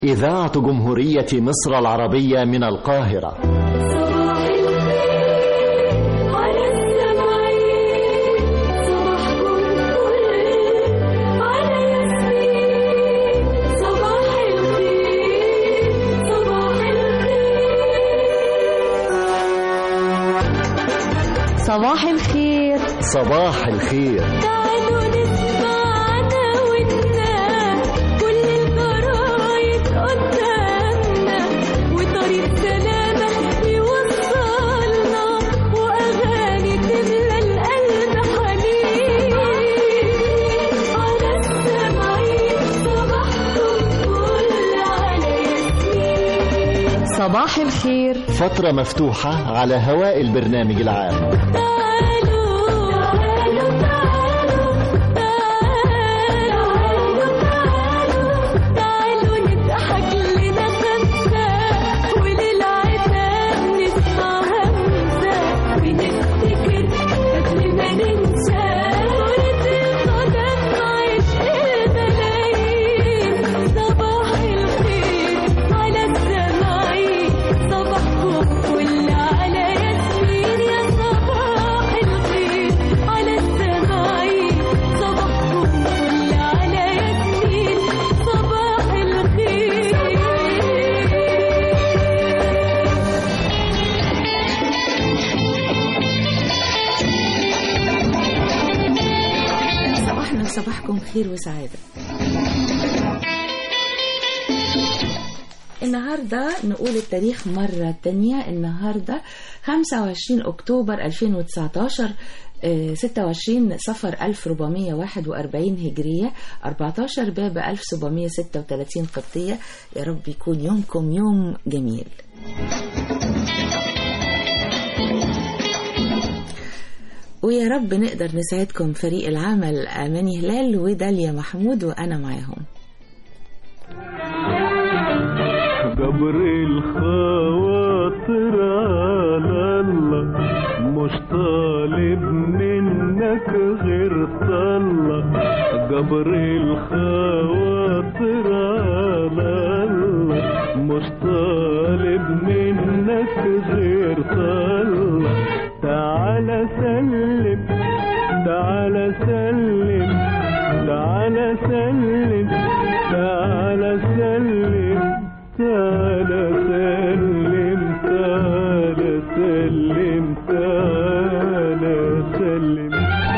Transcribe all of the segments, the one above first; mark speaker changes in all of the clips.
Speaker 1: إذاعة جمهورية مصر العربية من القاهرة
Speaker 2: صباح الخير على السمعين صباحكم فل على ياسمين صباح الخير صباح الخير
Speaker 3: صباح الخير
Speaker 1: صباح الخير
Speaker 2: تعالوا نسمعنا ونا كل الجرايد قدامنا وطريق سلامة يوصلنا وأغاني تملى القلب حنين على السمعين صباحكم فل على ياسمين
Speaker 3: صباح الخير
Speaker 1: فترة مفتوحة على هواء البرنامج العام
Speaker 2: تعالوا تعالوا تعالوا تعالوا تعالوا تعالوا نضحك لنا خمسة وللعتاب نسمع همسة ونفتكر قبل ما ننسى كرة القدم عشق الملايين صباح الخير على السماعين صباحكم فل على ياسمين يا صباح الخير على السماعين صباحكم فل على ياسمين صباح الخير
Speaker 3: صباحنا وصباحكم خير وسعادة النهاردة نقول التاريخ مرة تانية النهاردة 25 أكتوبر 2019 آه، 26 صفر 1441 هجرية 14 باب 1736 قبطية يا رب يكون يومكم يوم جميل ويا رب نقدر نساعدكم فريق العمل أماني هلال وداليا محمود وأنا معاهم
Speaker 4: جبر الخواطر على الله مش طالب منك غير طلة جبر الخواطر على الله مش طالب منك غير طلة تعالى سلم تعالى سلم تعالى سلم تعالى سلم تعالى سلم تعالى سلم تعالى سلم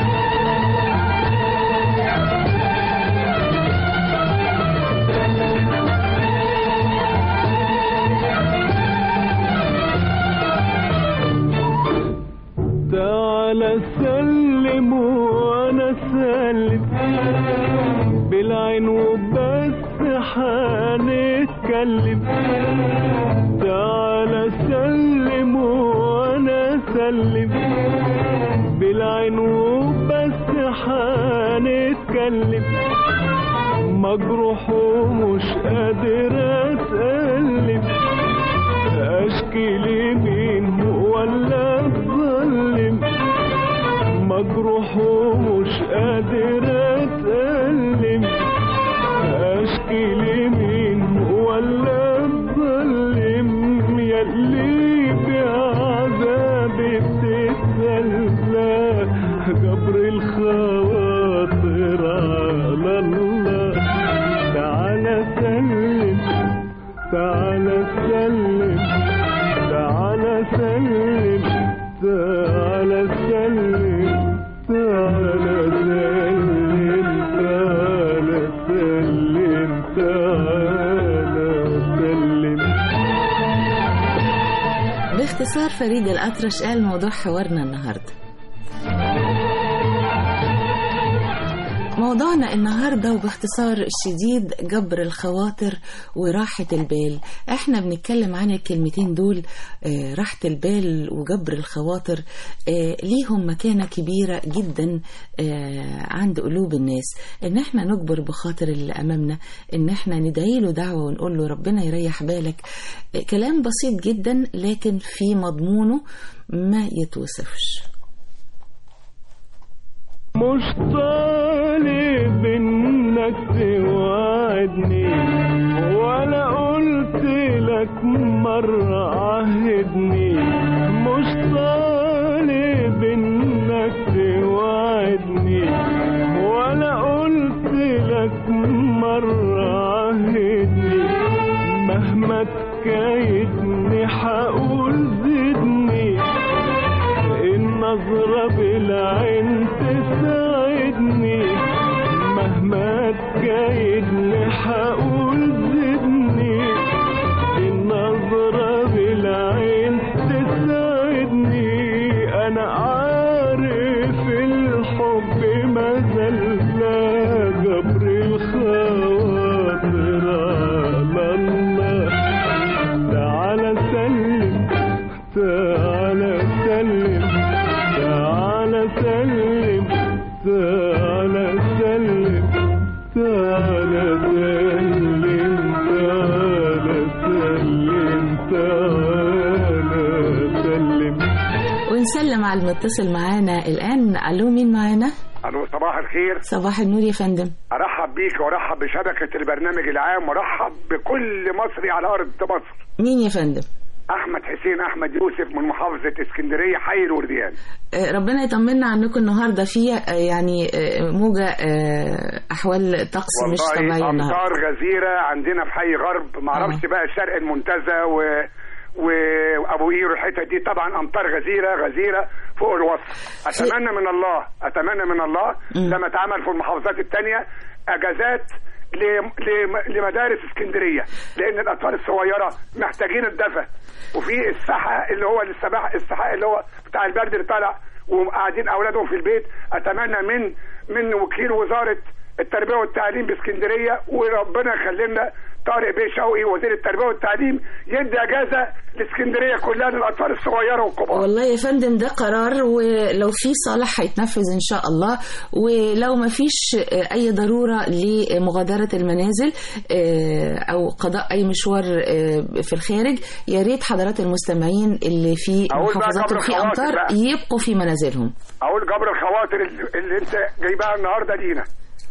Speaker 4: تعالى سلم وانا سلم بالعين وبس حنتكلم تعالى سلم وانا سلم بالعين وبس حنتكلم مجروح ومش قادر اتألم اشكي لمين ولا اتظلم مجروح ومش قادر اتألم اشكي لمين ولا اتظلم ياللي بعذابي بتتسلى جبر الخواطر على الله تعالى سلم تعالى سلم تعالى سلم تعالى سلم تعالى سلم تعالى سلم تعالى سلم
Speaker 3: باختصار فريد الأطرش قال موضوع حوارنا النهاردة موضوعنا النهاردة وباختصار شديد جبر الخواطر وراحة البال احنا بنتكلم عن الكلمتين دول آه، راحة البال وجبر الخواطر آه، ليهم مكانة كبيرة جدا آه، عند قلوب الناس ان احنا نجبر بخاطر اللي امامنا ان احنا ندعي له دعوة ونقول له ربنا يريح بالك آه، كلام بسيط جدا لكن في مضمونه ما يتوصفش
Speaker 4: مش طالب انك توعدني ولا لك مرة عهدني مش طالب انك توعدني ولا قلت لك مرة عهدني مهما تكايدني حقول زدني النظرة بالعين تساعدني مهما تكايدني حقول زدني النظرة بالعين تساعدني أنا عارف الحب ما زال جبر الخواطر على الله تعالى سلم تعالى سلم تعالى سلم تعالى سلم تعالى سلم تعالى سلم تعالى سلم
Speaker 3: ونسلم على المتصل معانا الآن ألو مين معانا
Speaker 5: الو صباح الخير
Speaker 3: صباح النور يا فندم
Speaker 5: ارحب بيك وارحب بشبكه البرنامج العام وارحب بكل مصري على ارض مصر
Speaker 3: مين يا فندم
Speaker 5: احمد حسين احمد يوسف من محافظه اسكندريه حي الورديان
Speaker 3: آه، ربنا يطمنا عنكم النهارده في آه، يعني آه، موجة آه، أحوال طقس مش طبيعية النهارده
Speaker 5: امطار غزيره عندنا في حي غرب معرفش
Speaker 3: آه.
Speaker 5: بقى الشرق المنتزه و وابو قير الحته دي طبعا امطار غزيره غزيره فوق الوصف اتمنى من الله اتمنى من الله
Speaker 3: مم.
Speaker 5: لما اتعمل في المحافظات الثانيه اجازات ل- ل- لمدارس اسكندريه لان الاطفال الصغيره محتاجين الدفى وفي السحه اللي هو السباح السحاء اللي هو بتاع البرد اللي طالع وقاعدين اولادهم في البيت اتمنى من من وكيل وزاره التربيه والتعليم باسكندريه وربنا يخلي لنا طارق بيه شوقي وزير التربيه والتعليم يدي اجازه لاسكندريه كلها للاطفال الصغيره والكبار
Speaker 3: والله يا فندم ده قرار ولو في صالح هيتنفذ ان شاء الله ولو ما فيش آه، اي ضروره لمغادره المنازل آه، او قضاء اي مشوار آه، في الخارج يا ريت حضرات المستمعين اللي في
Speaker 5: أقول بقى
Speaker 3: محافظات
Speaker 5: جبر
Speaker 3: في
Speaker 5: الخواطر
Speaker 3: امطار
Speaker 5: بقى.
Speaker 3: يبقوا في منازلهم
Speaker 5: اقول جبر الخواطر اللي, اللي انت جايبها النهارده لينا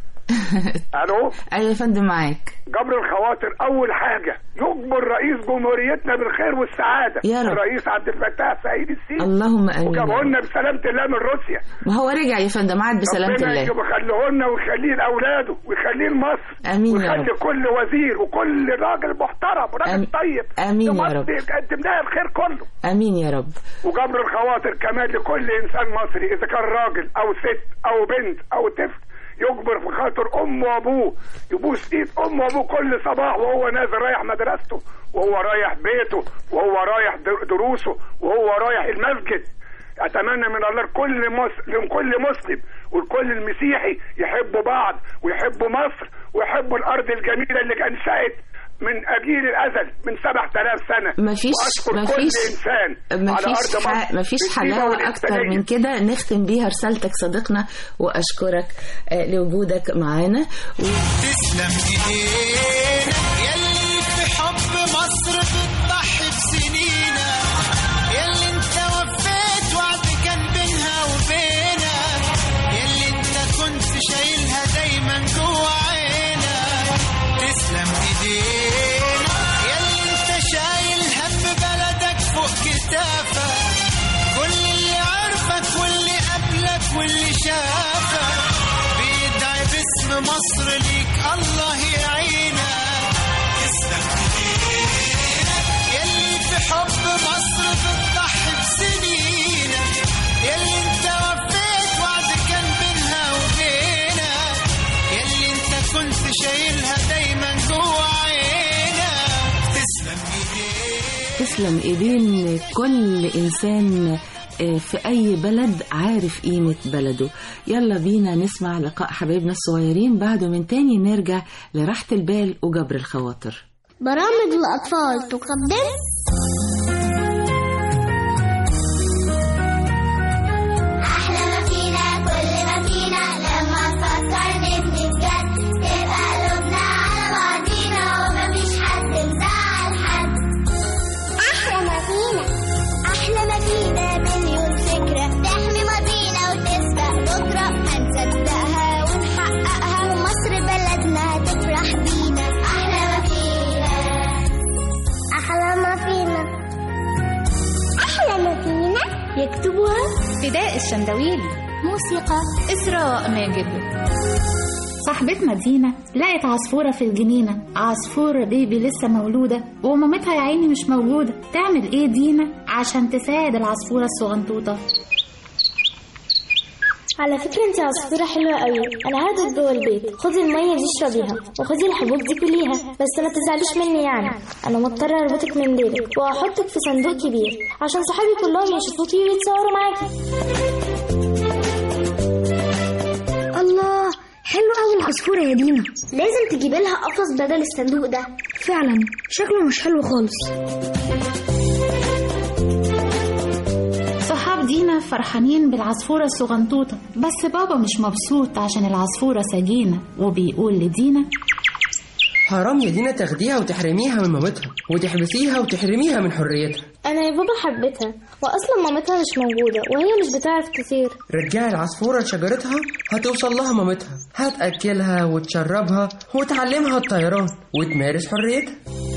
Speaker 5: الو
Speaker 3: ايوه يا فندم معاك
Speaker 5: جبر الخواطر اول حاجه يجبر رئيس جمهوريتنا بالخير والسعاده
Speaker 3: يا رب.
Speaker 5: الرئيس عبد الفتاح سعيد السيسي
Speaker 3: اللهم امين
Speaker 5: وجابه لنا بسلامه الله من روسيا
Speaker 3: ما هو رجع يا فندم عاد بسلامه
Speaker 5: ربنا
Speaker 3: الله
Speaker 5: يخليه لنا ويخليه لاولاده ويخليه لمصر
Speaker 3: آمين يا
Speaker 5: ويخلي
Speaker 3: رب.
Speaker 5: كل وزير وكل راجل محترم وراجل
Speaker 3: آم-
Speaker 5: طيب
Speaker 3: آمين يا
Speaker 5: لمصر
Speaker 3: رب.
Speaker 5: يقدم لها الخير كله
Speaker 3: امين يا رب
Speaker 5: وجبر الخواطر كمان لكل انسان مصري اذا كان راجل او ست او بنت او طفل يجبر في خاطر امه وابوه يبوس ايد امه وابوه كل صباح وهو نازل رايح مدرسته وهو رايح بيته وهو رايح در- دروسه وهو رايح المسجد اتمنى من الله لكل مسلم كل مسلم والكل المسيحي يحبوا بعض ويحبوا مصر ويحبوا الارض الجميله اللي كان شقت من اجيل الازل من 7000 سنه
Speaker 3: مفيش
Speaker 5: واشكر كل
Speaker 3: مفيش
Speaker 5: انسان على
Speaker 3: مفيش
Speaker 5: ارض
Speaker 3: ح...
Speaker 5: مصر
Speaker 3: مفيش
Speaker 5: بالطيبة
Speaker 3: حلاوة
Speaker 5: والإنسانية.
Speaker 3: أكتر من كده نختم بيها رسالتك صديقنا وأشكرك آه، لوجودك معانا و...
Speaker 6: تسلم ايدينا يلي في حب مصر بتضحي بسنينا يلي انت وفيت وعد كان بينها وبينك يلي انت كنت شايلها دايما جوا عينك تسلم ايدينا يلي انت شايل هم بلدك فوق كتافك كل اللي عارفك واللي قبلك واللي شافك بيدعي باسم مصر ليك الله يعينك تسلم ايدينك يلي في حب مصر بتضحي بسنينك يلي انت وفيت وعد كان بينها وبينك يلي انت كنت شايلها دايما جوا عينك تسلم ايديك
Speaker 3: تسلم إيدين كل إنسان آه، في أي بلد عارف قيمة بلده يلا بينا نسمع لقاء حبايبنا الصغيرين بعده من تاني نرجع لراحة البال وجبر الخواطر
Speaker 7: برامج الأطفال تقدم أحلى ما فينا كل ما فينا لما نفكر نبني بجد تبقى قلوبنا على بعضينا ومفيش حد مزعل حد أحلى ما فينا أحلى ما فينا مليون فكرة تحمي ماضينا وتسبق بكرة هنصدقها ونحققها ومصر بلدنا هتفرح بينا أحلى ما فينا أحلى
Speaker 8: فداء الشندويلي
Speaker 7: موسيقى
Speaker 8: إسراء ماجد
Speaker 9: صاحبتنا دينا لقت عصفورة في الجنينة عصفورة بيبي لسه مولودة ومامتها يا عيني مش موجودة تعمل ايه دينا عشان تساعد العصفورة الصغنطوطة
Speaker 10: على فكرة انت عصفورة حلوة قوي انا هاخدك جوه البيت خدي المية دي اشربيها وخدي الحبوب دي كليها بس ما تزعليش مني يعني انا مضطرة اربطك من ديلك وهحطك في صندوق كبير عشان صحابي كلهم يشوفوكي ويتصوروا معاكي
Speaker 7: الله حلو قوي العصفورة يا دينا لازم تجيبي لها قفص بدل الصندوق ده فعلا شكله مش حلو خالص
Speaker 9: صحاب دينا فرحانين بالعصفورة الصغنطوطة بس بابا مش مبسوط عشان العصفورة سجينة وبيقول لدينا
Speaker 11: حرام يا دينا تاخديها وتحرميها من مامتها وتحبسيها وتحرميها من حريتها
Speaker 10: انا يا بابا حبيتها واصلا مامتها مش موجودة وهي مش بتعرف تطير
Speaker 11: رجعي العصفورة لشجرتها هتوصل لها مامتها هتأكلها وتشربها وتعلمها الطيران وتمارس حريتها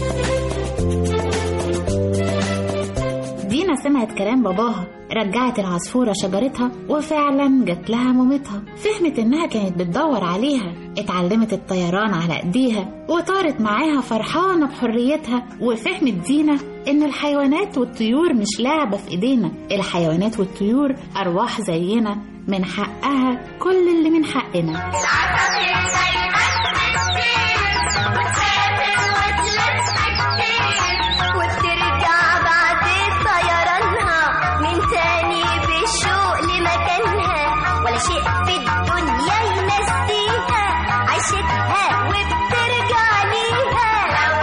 Speaker 9: دينا سمعت كلام باباها رجعت العصفورة شجرتها وفعلا جت لها مامتها فهمت انها كانت بتدور عليها اتعلمت الطيران على ايديها وطارت معاها فرحانة بحريتها وفهمت دينا ان الحيوانات والطيور مش لعبة في ايدينا الحيوانات والطيور ارواح زينا من حقها كل اللي من حقنا
Speaker 7: وبترجع بعد طيرانها من تاني بالشوق لمكانها ولا شيء في الدنيا ينسيها عيشتها وبترجع ليها لو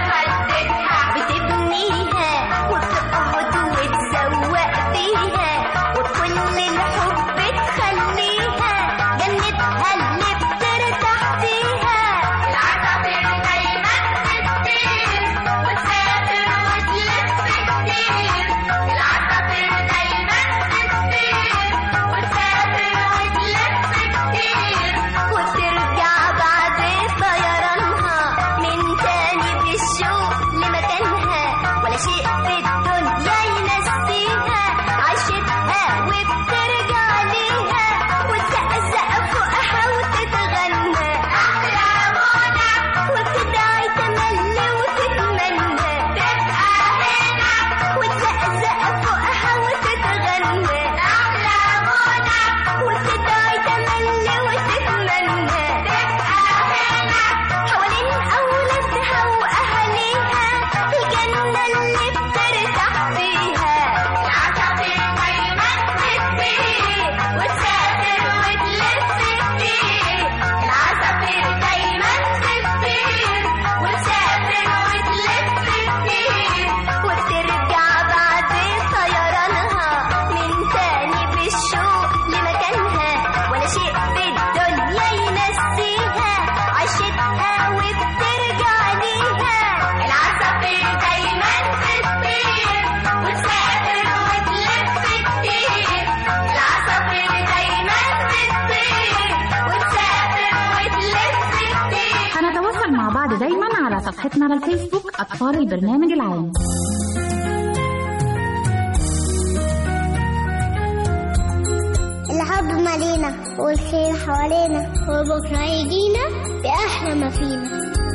Speaker 7: حددها بتبنيها وبتقعد وتزوق فيها وبكل الحب تخليها جنتها اللي بترتاح فيها العصافير دايما بتطير وتسافر وتلف كتير العصافير دايما بتطير وتسافر وتلف كتير وبترجع بعد طيرانها من تاني بالشوق لمكانها ولا شيء في الدنيا ينسيها عيشتها وبترجع ليها وتزقزق فوقها وتتغنى أحلى منى وبتدعي تملي وتتمنى تبقى هنا وتزقزق فوقها وتتغنى أحلى منى وبتدعي تملي وتتمنى تبقى هنا حوالين أولادها وأهاليها الجنة اللي بترتاح فيها العصافير دايما بتطير وتسافر وتلف كتير العصافير دايما بتطير وتسافر وتلف كتير وبترجع بعد طيرانها من تاني بالشوق لمكانها ولا شيء في الدنيا ينسيها عيشتها وبترجع ليها العصافير دايما بتطير وتسافر وتلف كتير العصافير دايما بتطير وتسافر وتلف كتير
Speaker 9: هنتواصل مع بعض دايما على صفحتنا على الفيسبوك أطفال البرنامج العام
Speaker 7: الحب مالينا والخير حوالينا وبكرة يجينا بأحلى ما فينا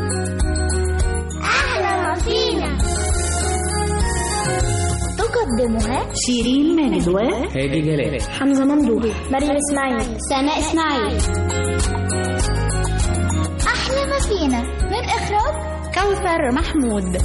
Speaker 7: أحلى ما فينا
Speaker 10: تقدمها
Speaker 9: شيرين ماجد و
Speaker 11: هادي جلال
Speaker 10: حمزة ممدوح مريم اسماعيل
Speaker 7: سناء إسماعيل أحلى ما فينا من إخراج
Speaker 9: كوثر محمود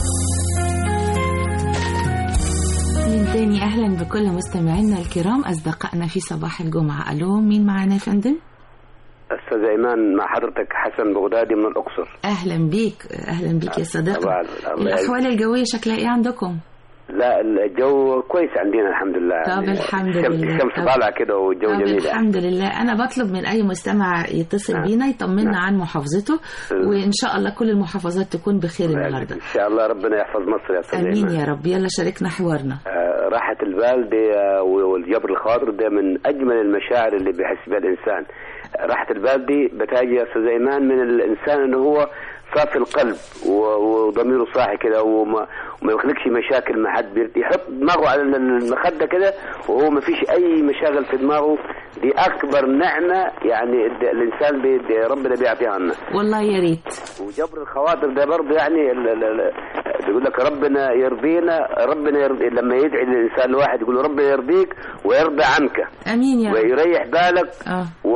Speaker 3: من تاني أهلا بكل مستمعينا الكرام أصدقائنا في صباح الجمعة ألو مين معانا يا فندم؟
Speaker 12: استاذ ايمان مع حضرتك حسن بغدادي من الاقصر
Speaker 3: أهلا بيك أهلا بيك يا صديقي
Speaker 12: طبعا الله يعزك.
Speaker 3: الأحوال الجوية شكلها إيه عندكم؟
Speaker 12: لا الجو كويس عندنا الحمد لله
Speaker 3: طب
Speaker 12: يعني
Speaker 3: الحمد
Speaker 12: الشمس-
Speaker 3: لله.
Speaker 12: الشمس
Speaker 3: طب-
Speaker 12: طالعه كده والجو
Speaker 3: طب
Speaker 12: جميل يعني.
Speaker 3: الحمد لله أنا بطلب من أي مستمع يتصل بينا يطمنا عن محافظته وإن شاء الله كل المحافظات تكون بخير النهاردة
Speaker 12: ان شاء الله ربنا يحفظ مصر يا استاذ
Speaker 3: آمين
Speaker 12: ايمان
Speaker 3: يا رب يلا شاركنا حوارنا
Speaker 12: آه، راحة البال دي آه، والجبر الخاطر ده من اجمل المشاعر اللي بيحس بها الانسان راحة البال دي بتاجي يا استاذ ايمان من الانسان انه هو صافي القلب و- وضميره صاحي كده وما, وما يخلقش مشاكل مع حد بيرت- يحط دماغه على المخده كده وهو ما فيش اي مشاغل في دماغه دي اكبر نعمه يعني الد- الانسان بي دي ربنا بيعطيها لنا
Speaker 3: والله يا ريت
Speaker 12: وجبر الخواطر ده برضه يعني ال- ال- ال- بيقول لك ربنا يرضينا ربنا يرضي لما يدعي الانسان الواحد يقول له ربنا يرضيك ويرضى عنك
Speaker 3: امين يا رب
Speaker 12: ويريح بالك
Speaker 3: اه
Speaker 12: و...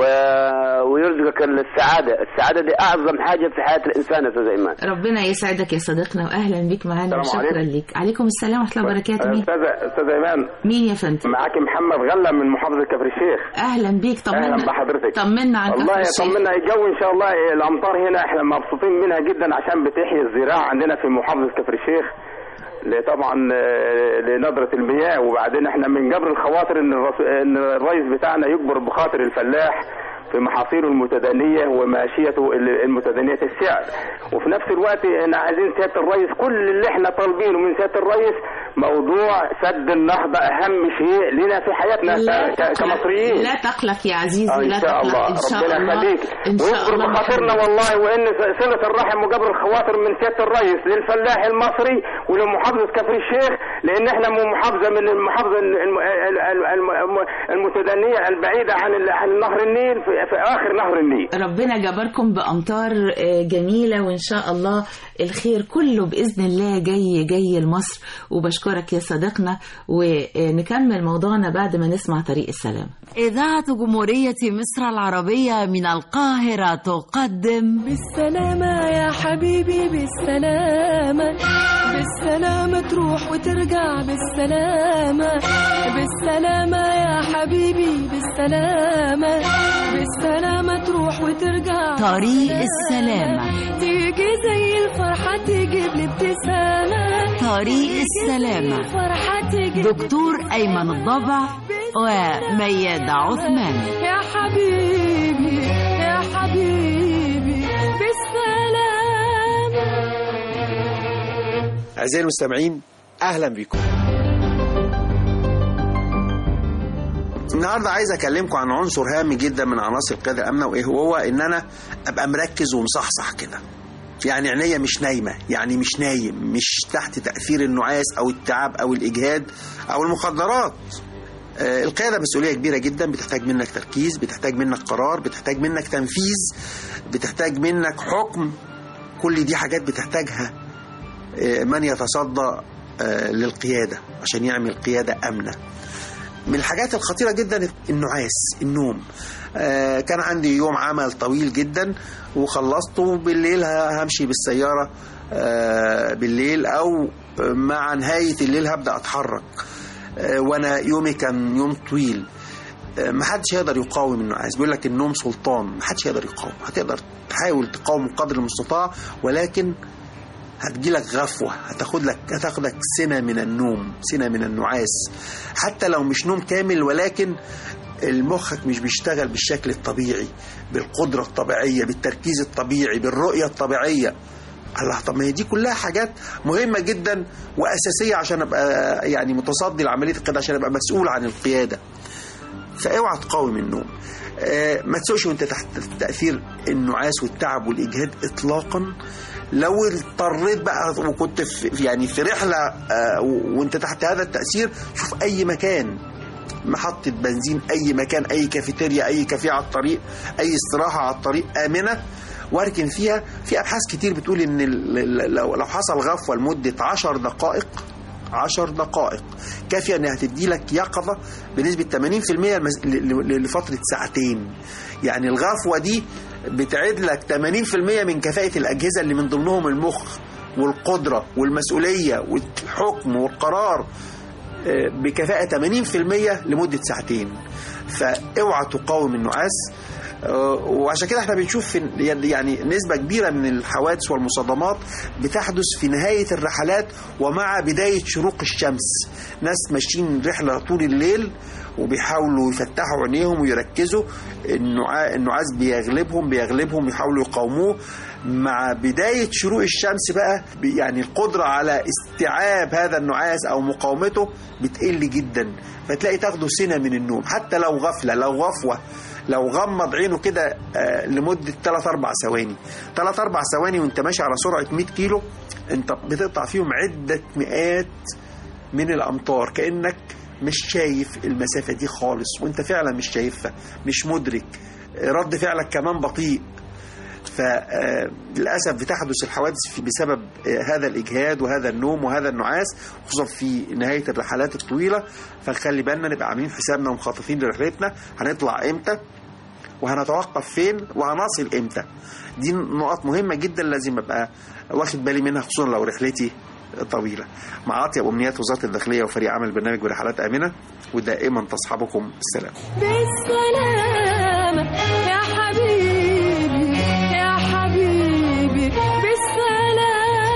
Speaker 12: ويرزقك السعاده، السعاده دي اعظم حاجه في حياه الانسان يا استاذ ايمان.
Speaker 3: ربنا يسعدك يا صديقنا واهلا بك معانا
Speaker 13: السلام
Speaker 3: وشكرا
Speaker 13: عليكم.
Speaker 3: لك عليكم السلام ورحمه الله وبركاته مين
Speaker 13: استاذ استاذ ايمان
Speaker 3: مين يا فندم
Speaker 13: معاك محمد غله من محافظه كفر الشيخ
Speaker 3: اهلا بيك طمنا
Speaker 13: اهلا بحضرتك
Speaker 3: طمنا عن
Speaker 13: والله
Speaker 3: كفر الشيخ
Speaker 13: طمنا الجو ان شاء الله الامطار هنا احنا مبسوطين منها جدا عشان بتحيي الزراعه عندنا في محافظه كفر الشيخ ل- طبعا آه، لندرة المياه وبعدين احنا من جبر الخواطر ان الرس- ان الرئيس بتاعنا يجبر بخاطر الفلاح في محاصيله المتدنية وماشيته ال- المتدنية السعر وفي نفس الوقت احنا عايزين سيادة الرئيس كل اللي احنا طالبينه من سيادة الرئيس موضوع سد النهضة اهم شيء لنا في حياتنا
Speaker 3: لا
Speaker 13: ك- ك- كمصريين
Speaker 3: لا تقلق يا عزيزي
Speaker 13: آه،
Speaker 3: لا
Speaker 13: ان شاء
Speaker 3: تقلق
Speaker 13: الله
Speaker 3: ان شاء
Speaker 13: ربنا
Speaker 3: الله
Speaker 13: يخليك
Speaker 3: ان شاء
Speaker 13: ويجبر
Speaker 3: الله
Speaker 13: بخاطرنا
Speaker 3: محمد.
Speaker 13: والله وان صله الرحم وجبر الخواطر من سياده الرئيس للفلاح المصري ولمحافظه كفر الشيخ لان احنا من محافظه من المحافظه الم- الم- الم- الم- المتدنيه البعيده عن ال- عن نهر النيل في, في اخر نهر النيل
Speaker 3: ربنا جبركم بأمطار آه، جميلة وإن شاء الله الخير كله بإذن الله جاي جاي لمصر وبشكرك يا صديقنا ونكمل موضوعنا بعد ما نسمع طريق السلام
Speaker 14: إذاعة جمهورية مصر العربية من القاهرة تقدم
Speaker 2: بالسلامة يا حبيبي بالسلامة بالسلامة تروح وترجع بالسلامة بالسلامة يا حبيبي بالسلامة بالسلامة تروح وترجع
Speaker 14: طريق
Speaker 2: بالسلامة.
Speaker 14: السلامة.
Speaker 2: تيجي زي الفرحة تجيب لي ابتسامة
Speaker 14: طريق
Speaker 2: تيجي زي
Speaker 14: السلامة.
Speaker 2: الفرحة تجيب
Speaker 14: دكتور أيمن الضبع وميادة عثمان
Speaker 2: يا حبيبي يا حبيبي بالسلامة
Speaker 15: أعزائي المستمعين أهلا بكم النهارده عايز اكلمكم عن عنصر هام جدا من عناصر القياده الامنه وايه هو هو ان انا ابقى مركز ومصحصح كده يعني عينيا مش نايمه يعني مش نايم مش تحت تاثير النعاس او التعب او الاجهاد او المخدرات آه، القيادة مسؤولية كبيرة جدا بتحتاج منك تركيز بتحتاج منك قرار بتحتاج منك تنفيذ بتحتاج منك حكم كل دي حاجات بتحتاجها آه، من يتصدى آه، للقيادة عشان يعمل قيادة أمنة من الحاجات الخطيرة جدا النعاس النوم آه، كان عندي يوم عمل طويل جدا وخلصته وبالليل ه- همشي بالسيارة آه، بالليل أو مع نهاية الليل هبدأ أتحرك آه، وأنا يومي كان يوم طويل آه، محدش يقدر يقاوم النعاس بيقول لك النوم سلطان محدش يقدر يقاوم هتقدر تحاول تقاوم قدر المستطاع ولكن هتجيلك غفوة هتاخد لك هتاخدك سنة من النوم سنة من النعاس حتى لو مش نوم كامل ولكن المخك مش بيشتغل بالشكل الطبيعي بالقدرة الطبيعية بالتركيز الطبيعي بالرؤية الطبيعية الله طب ما هي دي كلها حاجات مهمة جدا وأساسية عشان أبقى يعني متصدي لعملية القيادة عشان أبقى مسؤول عن القيادة فاوعى تقاوم النوم آه، ما تسوقش وانت تحت تاثير النعاس والتعب والاجهاد اطلاقا لو اضطريت بقى وكنت في يعني في رحله آه، و- وانت تحت هذا التاثير شوف اي مكان محطة بنزين أي مكان أي كافيتيريا أي كافيه على الطريق أي استراحة على الطريق آمنة واركن فيها في أبحاث كتير بتقول إن ال- ال- لو لو حصل غفوة لمدة عشر دقائق عشر دقائق كافية إنها تدي لك يقظة بنسبة 80% المس- ل- ل- لفترة ساعتين يعني الغفوة دي بتعيد لك 80% من كفاءة الأجهزة اللي من ضمنهم المخ والقدرة والمسؤولية والحكم والقرار آه، بكفاءة 80% لمدة ساعتين فاوعى تقاوم النعاس آه، وعشان كده احنا بنشوف في يعني نسبة كبيرة من الحوادث والمصادمات بتحدث في نهاية الرحلات ومع بداية شروق الشمس ناس ماشيين رحلة طول الليل وبيحاولوا يفتحوا عينيهم ويركزوا النعا- النعاس بيغلبهم بيغلبهم يحاولوا يقاوموه مع بداية شروق الشمس بقى بي- يعني القدرة على استيعاب هذا النعاس أو مقاومته بتقل جدا فتلاقي تاخده سنة من النوم حتى لو غفلة لو غفوة لو غمض عينه كده آه، لمده 3 4 ثواني 3 4 ثواني وانت ماشي على سرعه 100 كيلو انت بتقطع فيهم عده مئات من الامتار كانك مش شايف المسافه دي خالص وانت فعلا مش شايفها مش مدرك رد فعلك كمان بطيء فللاسف بتحدث الحوادث في- بسبب آه، هذا الاجهاد وهذا النوم وهذا النعاس خصوصا في نهايه الرحلات الطويله فنخلي بالنا نبقى عاملين حسابنا ومخططين لرحلتنا هنطلع امتى وهنتوقف فين وهنصل امتى دي نقط مهمه جدا لازم ابقى واخد بالي منها خصوصا لو رحلتي طويله مع اطيب امنيات وزاره الداخليه وفريق عمل برنامج برحلات امنه ودائما تصحبكم السلام
Speaker 2: بالسلامة يا حبيبي يا حبيبي بالسلامة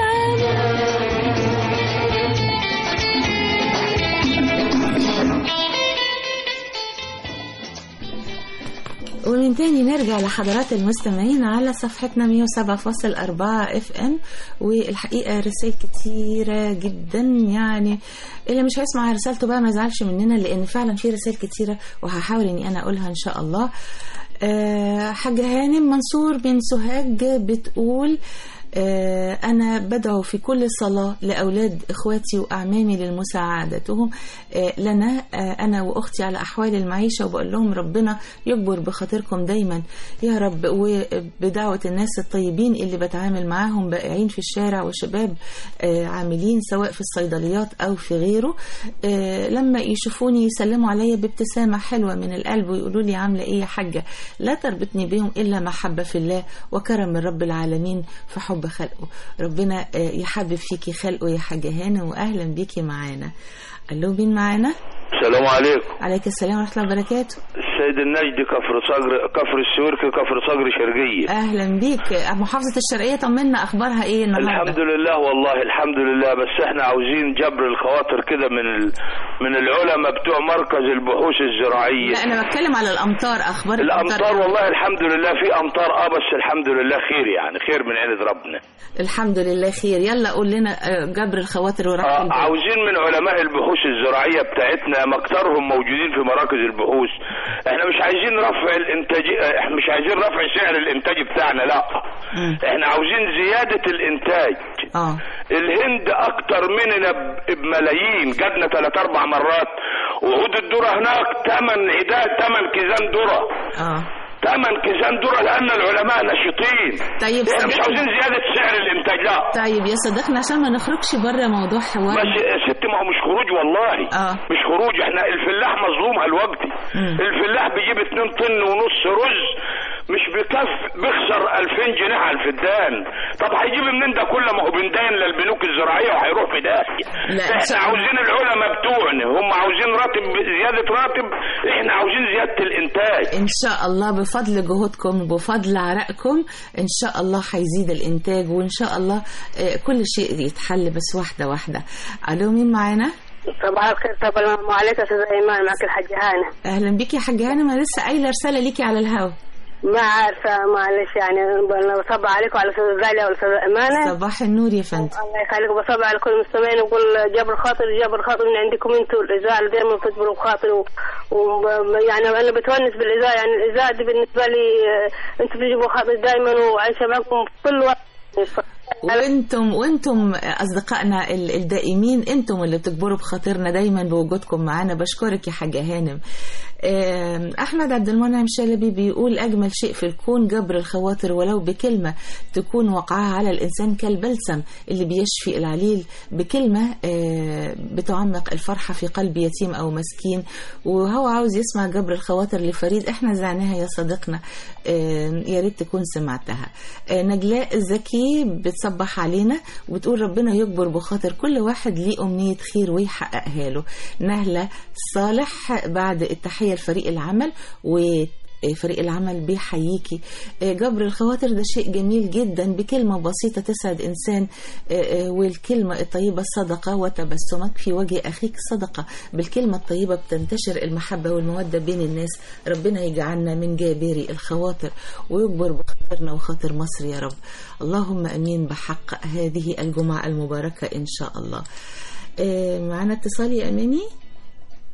Speaker 3: ومن تاني نرجع لحضرات المستمعين على صفحتنا 107.4 اف ام والحقيقه رسائل كتيره جدا يعني اللي مش هيسمع رسالته بقى ما يزعلش مننا لان فعلا في رسائل كتيره وهحاول اني انا اقولها ان شاء الله آه، حاجه هانم منصور بن سوهاج بتقول آه، أنا بدعو في كل صلاة لأولاد إخواتي وأعمامي للمساعدتهم آه، لنا آه، أنا وأختي على أحوال المعيشة وبقول لهم ربنا يكبر بخاطركم دايما يا رب وبدعوة الناس الطيبين اللي بتعامل معاهم بائعين في الشارع وشباب آه، عاملين سواء في الصيدليات أو في غيره آه، لما يشوفوني يسلموا عليا بابتسامة حلوة من القلب ويقولوا لي عاملة إيه يا حاجة لا تربطني بهم إلا محبة في الله وكرم من رب العالمين في حب خلقه ربنا آه، يحبب فيكي خلقه يا حاجة هانة وأهلا بيكي معانا ألو مين معانا
Speaker 16: السلام عليكم
Speaker 3: عليك السلام ورحمة الله وبركاته
Speaker 16: السيد النجدي كفر صقر كفر السوركي كفر صقر شرقية
Speaker 3: أهلا بيك محافظة الشرقية طمنا أخبارها إيه النهاردة
Speaker 16: الحمد لله والله الحمد لله بس احنا عاوزين جبر الخواطر كده من ال... من العلماء بتوع مركز البحوث الزراعية
Speaker 3: لا أنا بتكلم على الأمطار أخبار
Speaker 16: الامطار والله الحمد لله في امطار اه بس الحمد لله خير يعني خير من عند ربنا
Speaker 3: الحمد لله خير يلا قول لنا آه، جبر الخواطر وراحة
Speaker 16: آه
Speaker 3: البال.
Speaker 16: عاوزين من علماء البحوث الزراعية بتاعتنا مكترهم موجودين في مراكز البحوث احنا مش عايزين رفع الانتاج اه، احنا مش عايزين رفع سعر الانتاج بتاعنا لا احنا عاوزين زيادة الانتاج
Speaker 3: اه
Speaker 16: الهند اكتر مننا ب- بملايين جاتنا ثلاث اربع مرات وعود الذرة هناك ثمن عداد ثمن كيزان ذرة
Speaker 3: اه
Speaker 16: ثمن كيزان ذرة لان العلماء نشيطين
Speaker 3: طيب
Speaker 16: احنا مش
Speaker 3: صدقني.
Speaker 16: عاوزين زيادة سعر الانتاج لا
Speaker 3: طيب يا صديقنا عشان ما نخرجش بره موضوع حوار
Speaker 16: بس يا ست ما هو مش خروج والله
Speaker 3: آه.
Speaker 16: مش خروج احنا الفلاح مظلوم هالوقت
Speaker 3: مم.
Speaker 16: الفلاح بيجيب 2 طن ونص رز مش بكف بيخسر 2000 جنيه على الفدان طب هيجيب منين ده كله ما هو بندين للبنوك الزراعيه وهيروح في داهيه
Speaker 3: لا، إن
Speaker 16: احنا
Speaker 3: شاء الله.
Speaker 16: عاوزين العلماء بتوعنا هم عاوزين راتب زياده راتب احنا عاوزين زياده الانتاج
Speaker 3: ان شاء الله بفضل جهودكم وبفضل عرقكم ان شاء الله هيزيد الانتاج وان شاء الله آه، كل شيء يتحل بس واحده واحده الو مين معانا
Speaker 17: صباح الخير السلام عليكم يا استاذ ايمان معك الحاجة هانة
Speaker 3: اهلا بيكي يا حاجه هانم انا لسه قايله رساله ليكي على الهوا
Speaker 17: ما عارفة معلش يعني أنا بصبح عليكم على الاستاذ غالية والاستاذ امانة
Speaker 3: صباح النور يا فندم
Speaker 17: الله يخليك بصبح على كل المستمعين وأقول جبر خاطر جبر خاطر من عندكم انتوا الاذاعة اللي دايما بتجبروا بخاطري و... و... يعني انا بتونس بالاذاعة يعني الاذاعة دي بالنسبة لي آه، انتوا بتجيبوا خاطر دايما وعايشة معكم في كل وقت
Speaker 3: وانتم وانتم اصدقائنا ال- الدائمين انتم اللي بتجبروا بخاطرنا دايما بوجودكم معانا بشكرك يا حاجه هانم آم، احمد عبد المنعم شلبي بيقول اجمل شيء في الكون جبر الخواطر ولو بكلمه تكون وقعها على الانسان كالبلسم اللي بيشفي العليل بكلمه آه، بتعمق الفرحه في قلب يتيم او مسكين وهو عاوز يسمع جبر الخواطر لفريد احنا زعناها يا صديقنا آم، يا ريت تكون سمعتها آه، نجلاء زكي بتصبح علينا وبتقول ربنا يجبر بخاطر كل واحد ليه أمنية خير ويحققها له نهلة صالح بعد التحية لفريق العمل و فريق العمل بيحييكي جبر الخواطر ده شيء جميل جدا بكلمة بسيطة تسعد إنسان والكلمة الطيبة صدقة وتبسمك في وجه أخيك صدقة بالكلمة الطيبة بتنتشر المحبة والمودة بين الناس ربنا يجعلنا من جابري الخواطر ويجبر بخاطرنا وخاطر مصر يا رب اللهم أمين بحق هذه الجمعة المباركة إن شاء الله معنا اتصال يا أماني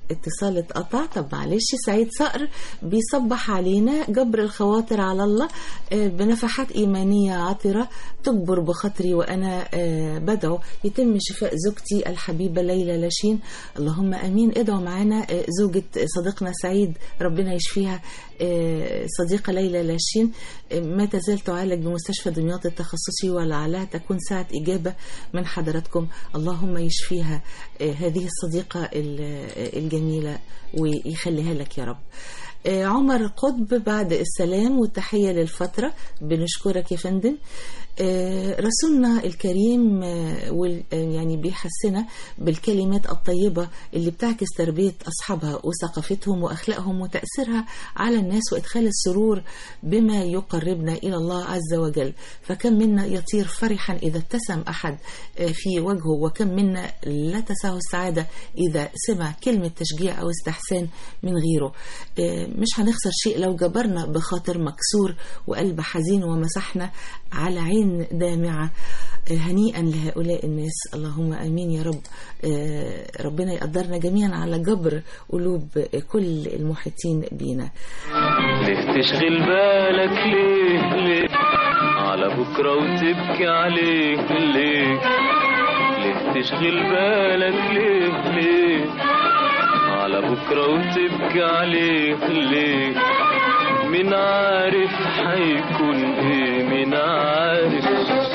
Speaker 3: اتصال اتقطع طب معلش سعيد صقر بيصبح علينا جبر الخواطر على الله آه، بنفحات إيمانية عطرة تجبر بخاطري وأنا آه، بدعو يتم شفاء زوجتي الحبيبة ليلى لاشين اللهم أمين ادعوا معانا آه، زوجة صديقنا سعيد ربنا يشفيها آه، صديقة ليلى لاشين آه، ما تزال تعالج بمستشفى دمياط التخصصي ولعلها تكون ساعة إجابة من حضراتكم اللهم يشفيها آه، هذه الصديقة ال- آه، الجميلة ويخليها لك يا رب آه، عمر قطب بعد السلام والتحية للفترة بنشكرك يا فندم آه، رسولنا الكريم آه، وال- آه، يعني بيحسنا بالكلمات الطيبة اللي بتعكس تربية أصحابها وثقافتهم وأخلاقهم وتأثيرها على الناس وإدخال السرور بما يقربنا إلى الله عز وجل فكم منا يطير فرحا إذا ابتسم أحد آه، في وجهه وكم منا لا تسعه السعادة إذا سمع كلمة تشجيع أو استحسان من غيره آه، مش هنخسر شيء لو جبرنا بخاطر مكسور وقلب حزين ومسحنا على عين دامعة آه، هنيئا لهؤلاء الناس اللهم امين يا رب آه، ربنا يقدرنا جميعا على جبر قلوب كل المحيطين بينا
Speaker 4: ليه تشغل بالك ليه ليه على بكرة وتبكي عليه ليه ليه تشغل بالك ليه ليه على بكرة وتبكي عليه ليه من عارف حيكون ايه من عارف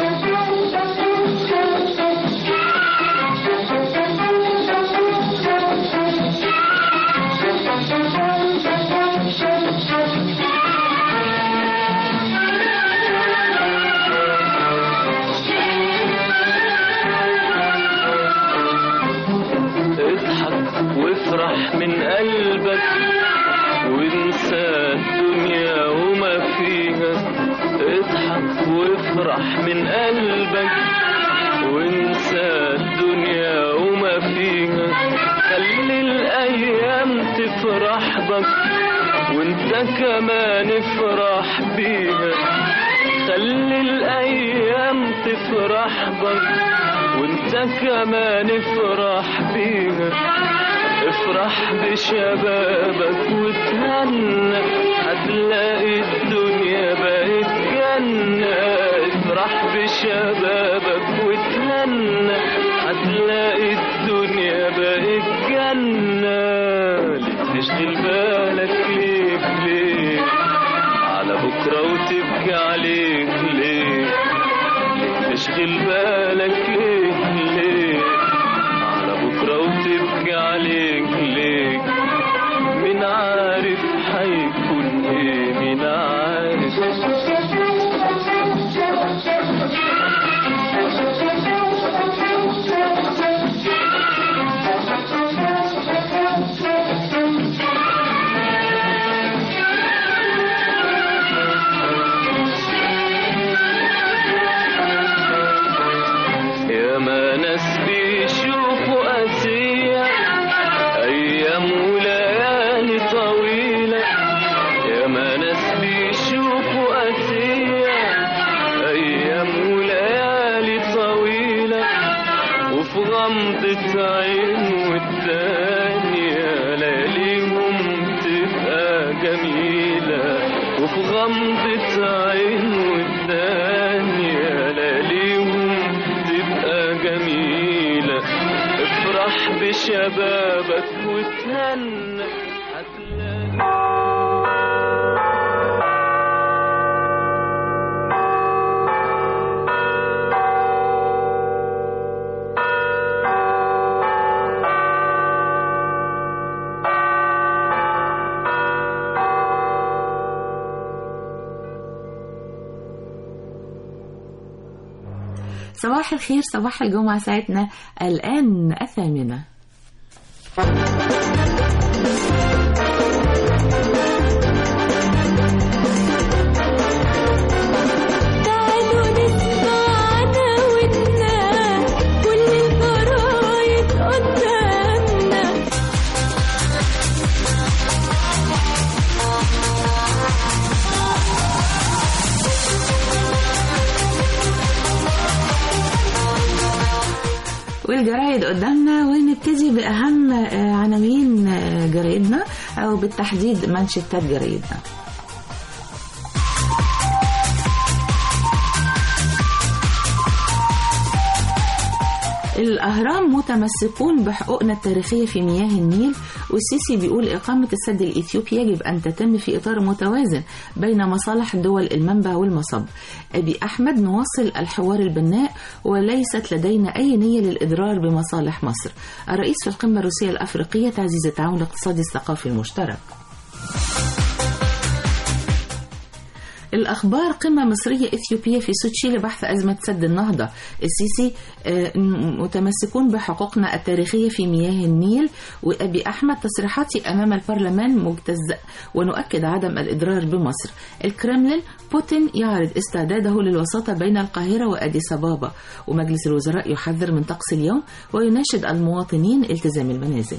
Speaker 4: اضحك وافرح من قلبك وانسى الدنيا وما فيها اضحك وافرح من قلبك وانسى الدنيا وما فيها خلي الايام تفرح بك وانت كمان افرح بيها خلي الايام تفرح بك وانت كمان افرح بيها افرح بشبابك وتهنى هتلاقي الدنيا بقت جنة افرح بشبابك وتهنى هتلاقي الدنيا بقت جنة ليه تشغل بالك ليه ليه على بكرة وتبكي عليك ليه ليه تشغل بالك ليه ليه على بكرة وتبكي عليك ليه مين عارف حيكون ايه مين عارف يا ما ناس بيشوفوا قاسية أيام وليالي طويلة يا ما ناس بيشوفوا قاسية أيام وليالي طويلة وفي غمضة عين والتانية لياليهم تبقى جميلة وفي غمضة عين والتانية لياليهم تبقى جميلة افرح بشبابك وتهنى
Speaker 3: صباح الخير صباح الجمعة ساعتنا الآن الثامنة
Speaker 2: تعالوا نسمع عداوتنا كل الجرايد قدامنا
Speaker 3: الجرايد قدامنا ونبتدي بأهم آه، عناوين آه، جرايدنا أو بالتحديد منشطات جرايدنا الأهرام متمسكون بحقوقنا التاريخية في مياه النيل والسيسي بيقول إقامة السد الإثيوبي يجب أن تتم في إطار متوازن بين مصالح دول المنبع والمصب أبي أحمد نواصل الحوار البناء وليست لدينا أي نية للإضرار بمصالح مصر الرئيس في القمة الروسية الأفريقية تعزيز التعاون الاقتصادي الثقافي المشترك الأخبار قمة مصرية إثيوبية في سوتشي لبحث أزمة سد النهضة السيسي آه، م- متمسكون بحقوقنا التاريخية في مياه النيل وأبي أحمد تصريحاتي أمام البرلمان مجتزأ ونؤكد عدم الإضرار بمصر الكرملين بوتين يعرض استعداده للوساطة بين القاهرة وأديس أبابا ومجلس الوزراء يحذر من طقس اليوم ويناشد المواطنين التزام المنازل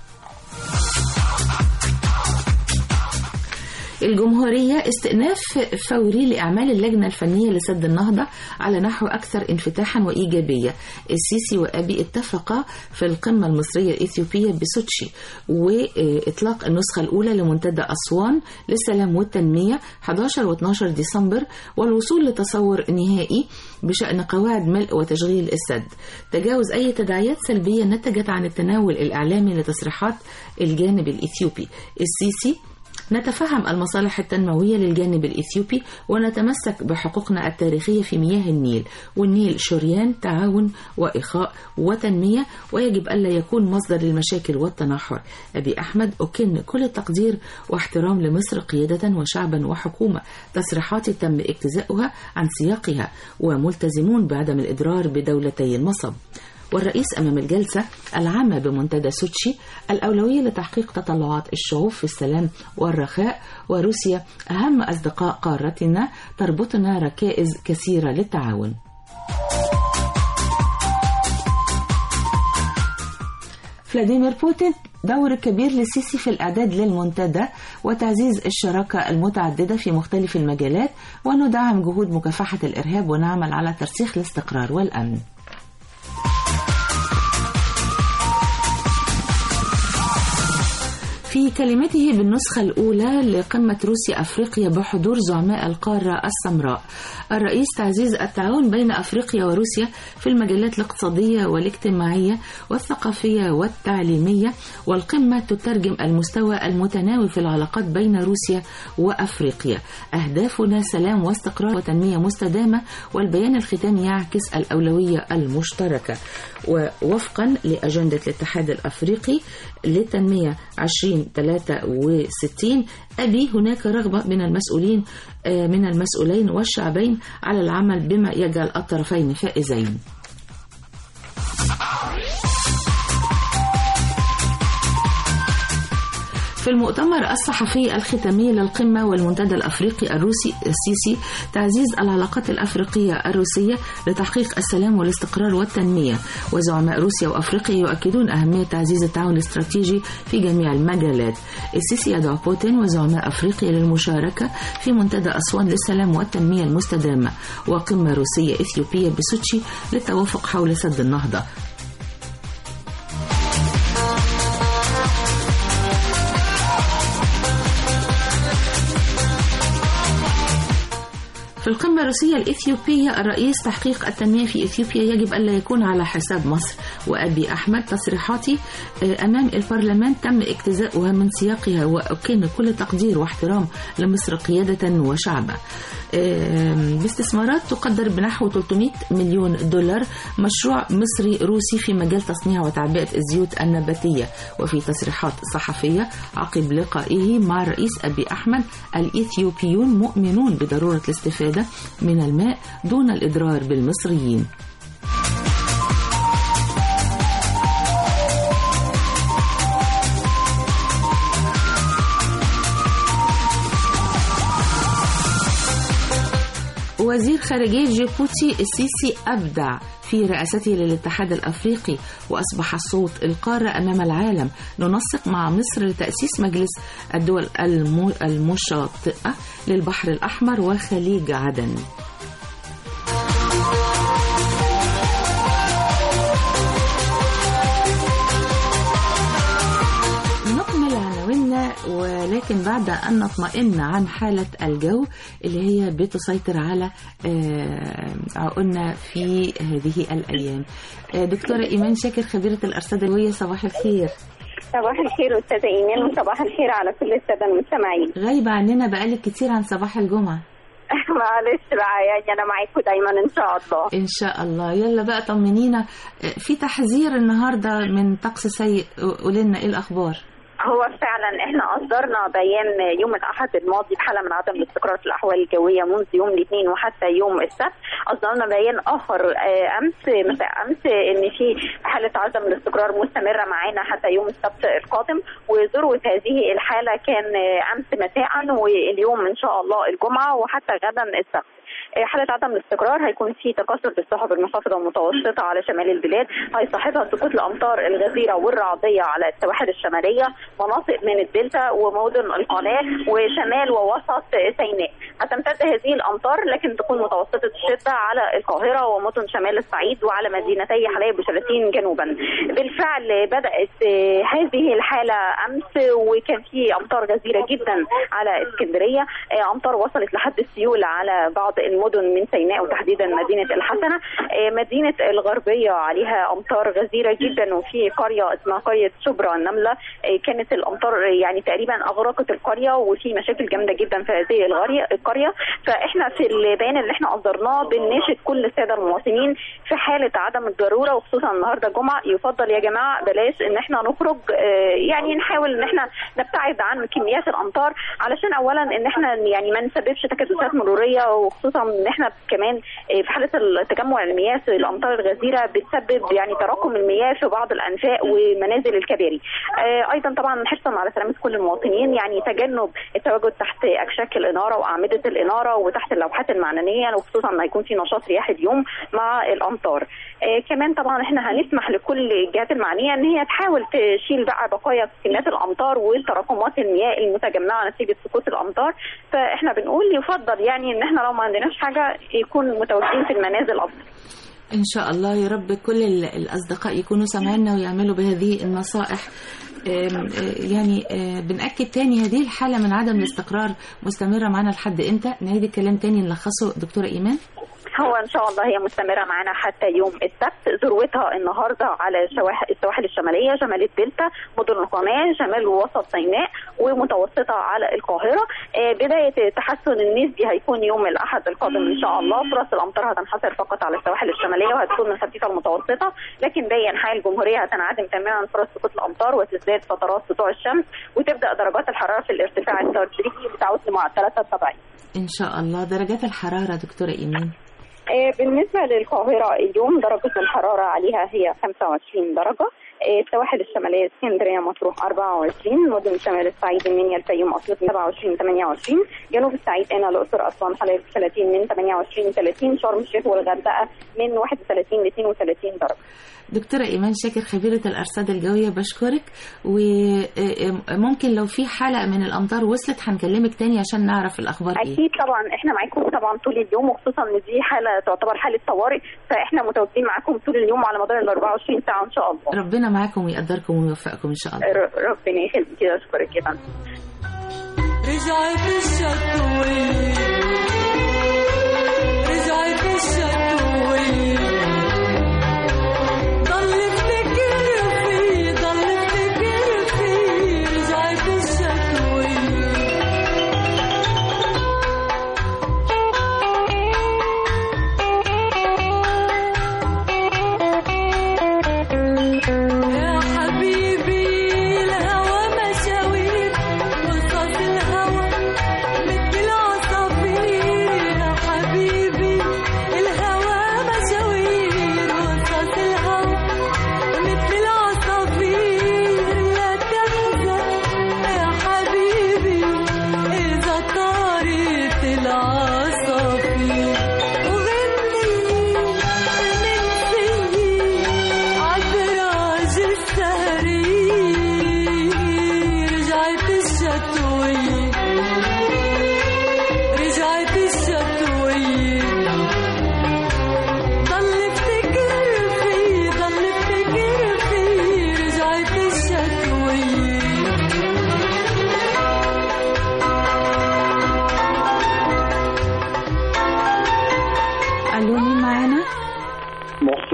Speaker 3: الجمهورية استئناف فوري لأعمال اللجنة الفنية لسد النهضة على نحو أكثر انفتاحا وإيجابية السيسي وأبي اتفقا في القمة المصرية الإثيوبية بسوتشي وإطلاق النسخة الأولى لمنتدى أسوان للسلام والتنمية 11 و12 ديسمبر والوصول لتصور نهائي بشأن قواعد ملء وتشغيل السد تجاوز أي تداعيات سلبية نتجت عن التناول الإعلامي لتصريحات الجانب الإثيوبي السيسي نتفهم المصالح التنموية للجانب الإثيوبي ونتمسك بحقوقنا التاريخية في مياه النيل والنيل شريان تعاون وإخاء وتنمية ويجب ألا يكون مصدر للمشاكل والتناحر أبي أحمد أكن كل التقدير واحترام لمصر قيادة وشعبا وحكومة تصريحاتي تم اجتزاؤها عن سياقها وملتزمون بعدم الإضرار بدولتي المصب والرئيس أمام الجلسة العامة بمنتدى سوتشي الأولوية لتحقيق تطلعات الشعوب في السلام والرخاء وروسيا أهم أصدقاء قارتنا تربطنا ركائز كثيرة للتعاون فلاديمير بوتين دور كبير للسيسي في الإعداد للمنتدى وتعزيز الشراكة المتعددة في مختلف المجالات وندعم جهود مكافحة الإرهاب ونعمل على ترسيخ الاستقرار والأمن في كلمته بالنسخة الأولى لقمة روسيا أفريقيا بحضور زعماء القارة السمراء الرئيس تعزيز التعاون بين أفريقيا وروسيا في المجالات الاقتصادية والاجتماعية والثقافية والتعليمية والقمة تترجم المستوى المتناوي في العلاقات بين روسيا وأفريقيا أهدافنا سلام واستقرار وتنمية مستدامة والبيان الختامي يعكس الأولوية المشتركة ووفقا لأجندة الاتحاد الأفريقي للتنمية 2063 أبي هناك رغبة من المسؤولين آه، من المسؤولين والشعبين على العمل بما يجعل الطرفين فائزين في المؤتمر الصحفي الختامي للقمة والمنتدى الأفريقي الروسي السيسي تعزيز العلاقات الأفريقية الروسية لتحقيق السلام والاستقرار والتنمية وزعماء روسيا وأفريقيا يؤكدون أهمية تعزيز التعاون الاستراتيجي في جميع المجالات السيسي يدعو بوتين وزعماء أفريقيا للمشاركة في منتدى أسوان للسلام والتنمية المستدامة وقمة روسية إثيوبية بسوتشي للتوافق حول سد النهضة في القمة الروسية الإثيوبية الرئيس تحقيق التنمية في إثيوبيا يجب ألا يكون على حساب مصر وأبي أحمد تصريحاتي آه، أمام البرلمان تم اجتزاؤها من سياقها وأكن كل تقدير واحترام لمصر قيادة وشعبا آم، باستثمارات تقدر بنحو 300 مليون دولار مشروع مصري روسي في مجال تصنيع وتعبئة الزيوت النباتية وفي تصريحات صحفية عقب لقائه مع الرئيس أبي أحمد الإثيوبيون مؤمنون بضرورة الاستفادة من الماء دون الإضرار بالمصريين وزير خارجية جيبوتي السيسي أبدع في رئاسته للاتحاد الأفريقي وأصبح صوت القارة أمام العالم ننسق مع مصر لتأسيس مجلس الدول الم- المشاطئة للبحر الأحمر وخليج عدن ولكن بعد أن نطمئن عن حالة الجو اللي هي بتسيطر على آه، عقولنا في هذه الأيام آه، دكتورة إيمان شاكر خبيرة الأرصاد الجوية صباح الخير
Speaker 18: صباح الخير أستاذة إيمان وصباح الخير على كل السادة المستمعين
Speaker 3: غايبة عننا بقالك كتير عن صباح الجمعة
Speaker 18: معلش بقى يعني أنا معاكم دايما إن شاء الله
Speaker 3: إن شاء الله يلا بقى طمنينا آه، في تحذير النهاردة من طقس سيء قولي لنا إيه الأخبار
Speaker 18: هو فعلا احنا اصدرنا بيان يوم الاحد الماضي بحاله من عدم الاستقرار في الاحوال الجويه منذ يوم الاثنين وحتى يوم السبت اصدرنا بيان اخر آه، امس مساء امس ان في حاله عدم الاستقرار مستمره معانا حتى يوم السبت القادم وذروه هذه الحاله كان آه، امس مساء واليوم ان شاء الله الجمعه وحتى غدا السبت آه، حالة عدم الاستقرار هيكون في تكاثر في السحب المنخفضة والمتوسطة على شمال البلاد هيصاحبها سقوط الأمطار الغزيرة والرعدية على السواحل الشمالية مناطق من الدلتا ومدن القناة وشمال ووسط سيناء هتمتد هذه الأمطار لكن تكون متوسطة الشدة على القاهرة ومدن شمال الصعيد وعلى مدينتي حلايب وشلاتين جنوبا بالفعل بدأت آه، هذه الحالة أمس وكان في أمطار غزيرة جدا على اسكندرية آه، أمطار وصلت لحد السيول على بعض المدن من سيناء وتحديدا مدينة الحسنة آه، مدينة الغربية عليها أمطار غزيرة جدا وفي قرية اسمها قرية شبرا النملة آه، كانت الأمطار يعني تقريبا أغرقت القرية وفي مشاكل جامدة جدا في هذه الغرية- القرية فإحنا في البيان اللي احنا أصدرناه بنناشد كل السادة المواطنين في حالة عدم الضرورة وخصوصا النهاردة جمعة يفضل يا جماعة بلاش إن احنا نخرج آه، يعني نحاول إن احنا نبتعد عن كميات الأمطار علشان أولا إن احنا يعني ما نسببش تكدسات مرورية وخصوصا إن احنا كمان آه، في حالة تجمع المياه في الأمطار الغزيرة بتسبب يعني تراكم المياه في بعض الأنفاق ومنازل الكباري آه، أيضا طبعا حرصا على سلامة كل المواطنين يعني تجنب التواجد تحت أكشاك الإنارة وأعمدة الإنارة وتحت اللوحات المعدنية وخصوصا ما يكون في نشاط رياحي اليوم مع الأمطار آه، كمان طبعا احنا هنسمح لكل الجهات المعنية ان هي تحاول تشيل بقى بقايا كميات الامطار وتراكمات المياه المتجمعة نتيجة سقوط الامطار فاحنا بنقول يفضل يعني ان احنا لو ما عندناش حاجة يكون متواجدين في المنازل افضل
Speaker 3: إن شاء الله يا رب كل ال- الأصدقاء يكونوا سامعيننا ويعملوا بهذه النصائح آم، آه، يعني آه، بنأكد تاني هذه الحالة من عدم الاستقرار مستمرة معنا لحد إمتى نعيد الكلام تاني نلخصه دكتورة إيمان
Speaker 18: هو ان شاء الله هي مستمره معانا حتى يوم السبت ذروتها النهارده على شواح- السواحل الشماليه شمال الدلتا مدن القناه شمال ووسط سيناء ومتوسطه على القاهره آه، بدايه التحسن النسبي هيكون يوم الاحد القادم ان شاء الله فرص الامطار هتنحصر فقط على السواحل الشماليه وهتكون من خفيفه المتوسطه لكن باقي انحاء الجمهوريه هتنعدم تماما فرص سقوط الامطار وتزداد فترات سطوع الشمس وتبدا درجات الحراره في الارتفاع التدريجي بتعود لمعدلاتها الطبيعيه
Speaker 3: إن شاء الله درجات الحرارة دكتورة إيمان
Speaker 18: آه، بالنسبة للقاهرة اليوم درجة الحرارة عليها هي 25 درجة آه، السواحل الشمالية اسكندرية مطروح 24 مدن شمال الصعيد المنيا الفيوم أسيوط 27 28 جنوب الصعيد هنا الأقصر أسوان حلايب 30 من 28 30 شرم الشيخ والغردقة من 31 ل 32 درجة
Speaker 3: دكتورة إيمان شاكر خبيرة الأرصاد الجوية بشكرك وممكن لو في حلقة من الأمطار وصلت هنكلمك تاني عشان نعرف الأخبار إيه
Speaker 18: اكيد طبعا احنا معاكم طبعا طول اليوم وخصوصا ان دي حاله تعتبر حاله طوارئ فاحنا متواجدين معاكم طول اليوم على مدار ال 24 ساعه ان شاء الله
Speaker 3: ربنا معاكم ويقدركم ويوفقكم إن شاء الله
Speaker 18: ر- ربنا يخليك اشكرك يا فندم
Speaker 2: رجعت الشتوية رجعت الشتوية ضل افتكر فيه ضل افتكر فيه رجعت الشتوية يا حبيبي الهوى مشاوير قصص الهوى مثل العصافير يا حبيبي الهوى مشاوير قصص الهوى مثل العصافير لا تحزن يا حبيبي إذا طارت العصافير وغني من فيي عالدراج السهري رجعت الشتوية رجعت الشتوية ضل افتكر فيه ضل افتكر فيه رجعت الشتوية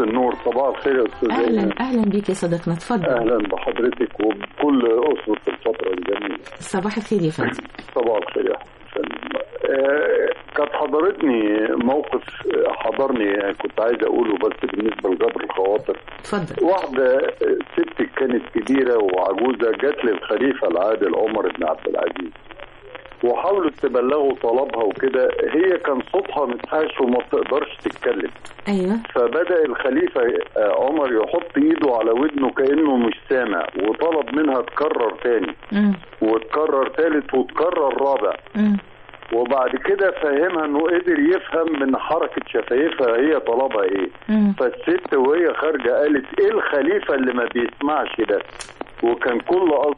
Speaker 19: النور صباح الخير يا استاذ
Speaker 3: اهلا
Speaker 19: ايمن
Speaker 3: اهلا بيك يا صديقنا اتفضل
Speaker 19: اهلا بحضرتك وبكل اسره الفتره الجميله
Speaker 3: صباح الخير يا فندم
Speaker 19: صباح الخير يا فندم آه، كانت حضرتني موقف آه، حضرني كنت عايز اقوله بس بالنسبه لجبر الخواطر
Speaker 3: اتفضل
Speaker 19: واحده آه، ست كانت كبيره وعجوزه جت للخليفه العادل عمر بن عبد العزيز وحاولت تبلغوا طلبها وكده هي كان صوتها متحاش وما بتقدرش تتكلم
Speaker 3: ايوه
Speaker 19: فبدأ الخليفة آه، عمر يحط ايده على ودنه كأنه مش سامع وطلب منها تكرر تاني
Speaker 3: مم.
Speaker 19: وتكرر تالت وتكرر رابع
Speaker 3: مم.
Speaker 19: وبعد كده فهمها انه قدر يفهم من حركة شفايفها هي طلبها ايه
Speaker 3: مم.
Speaker 19: فالست وهي خارجة قالت ايه الخليفة اللي ما بيسمعش ده وكان كل قصد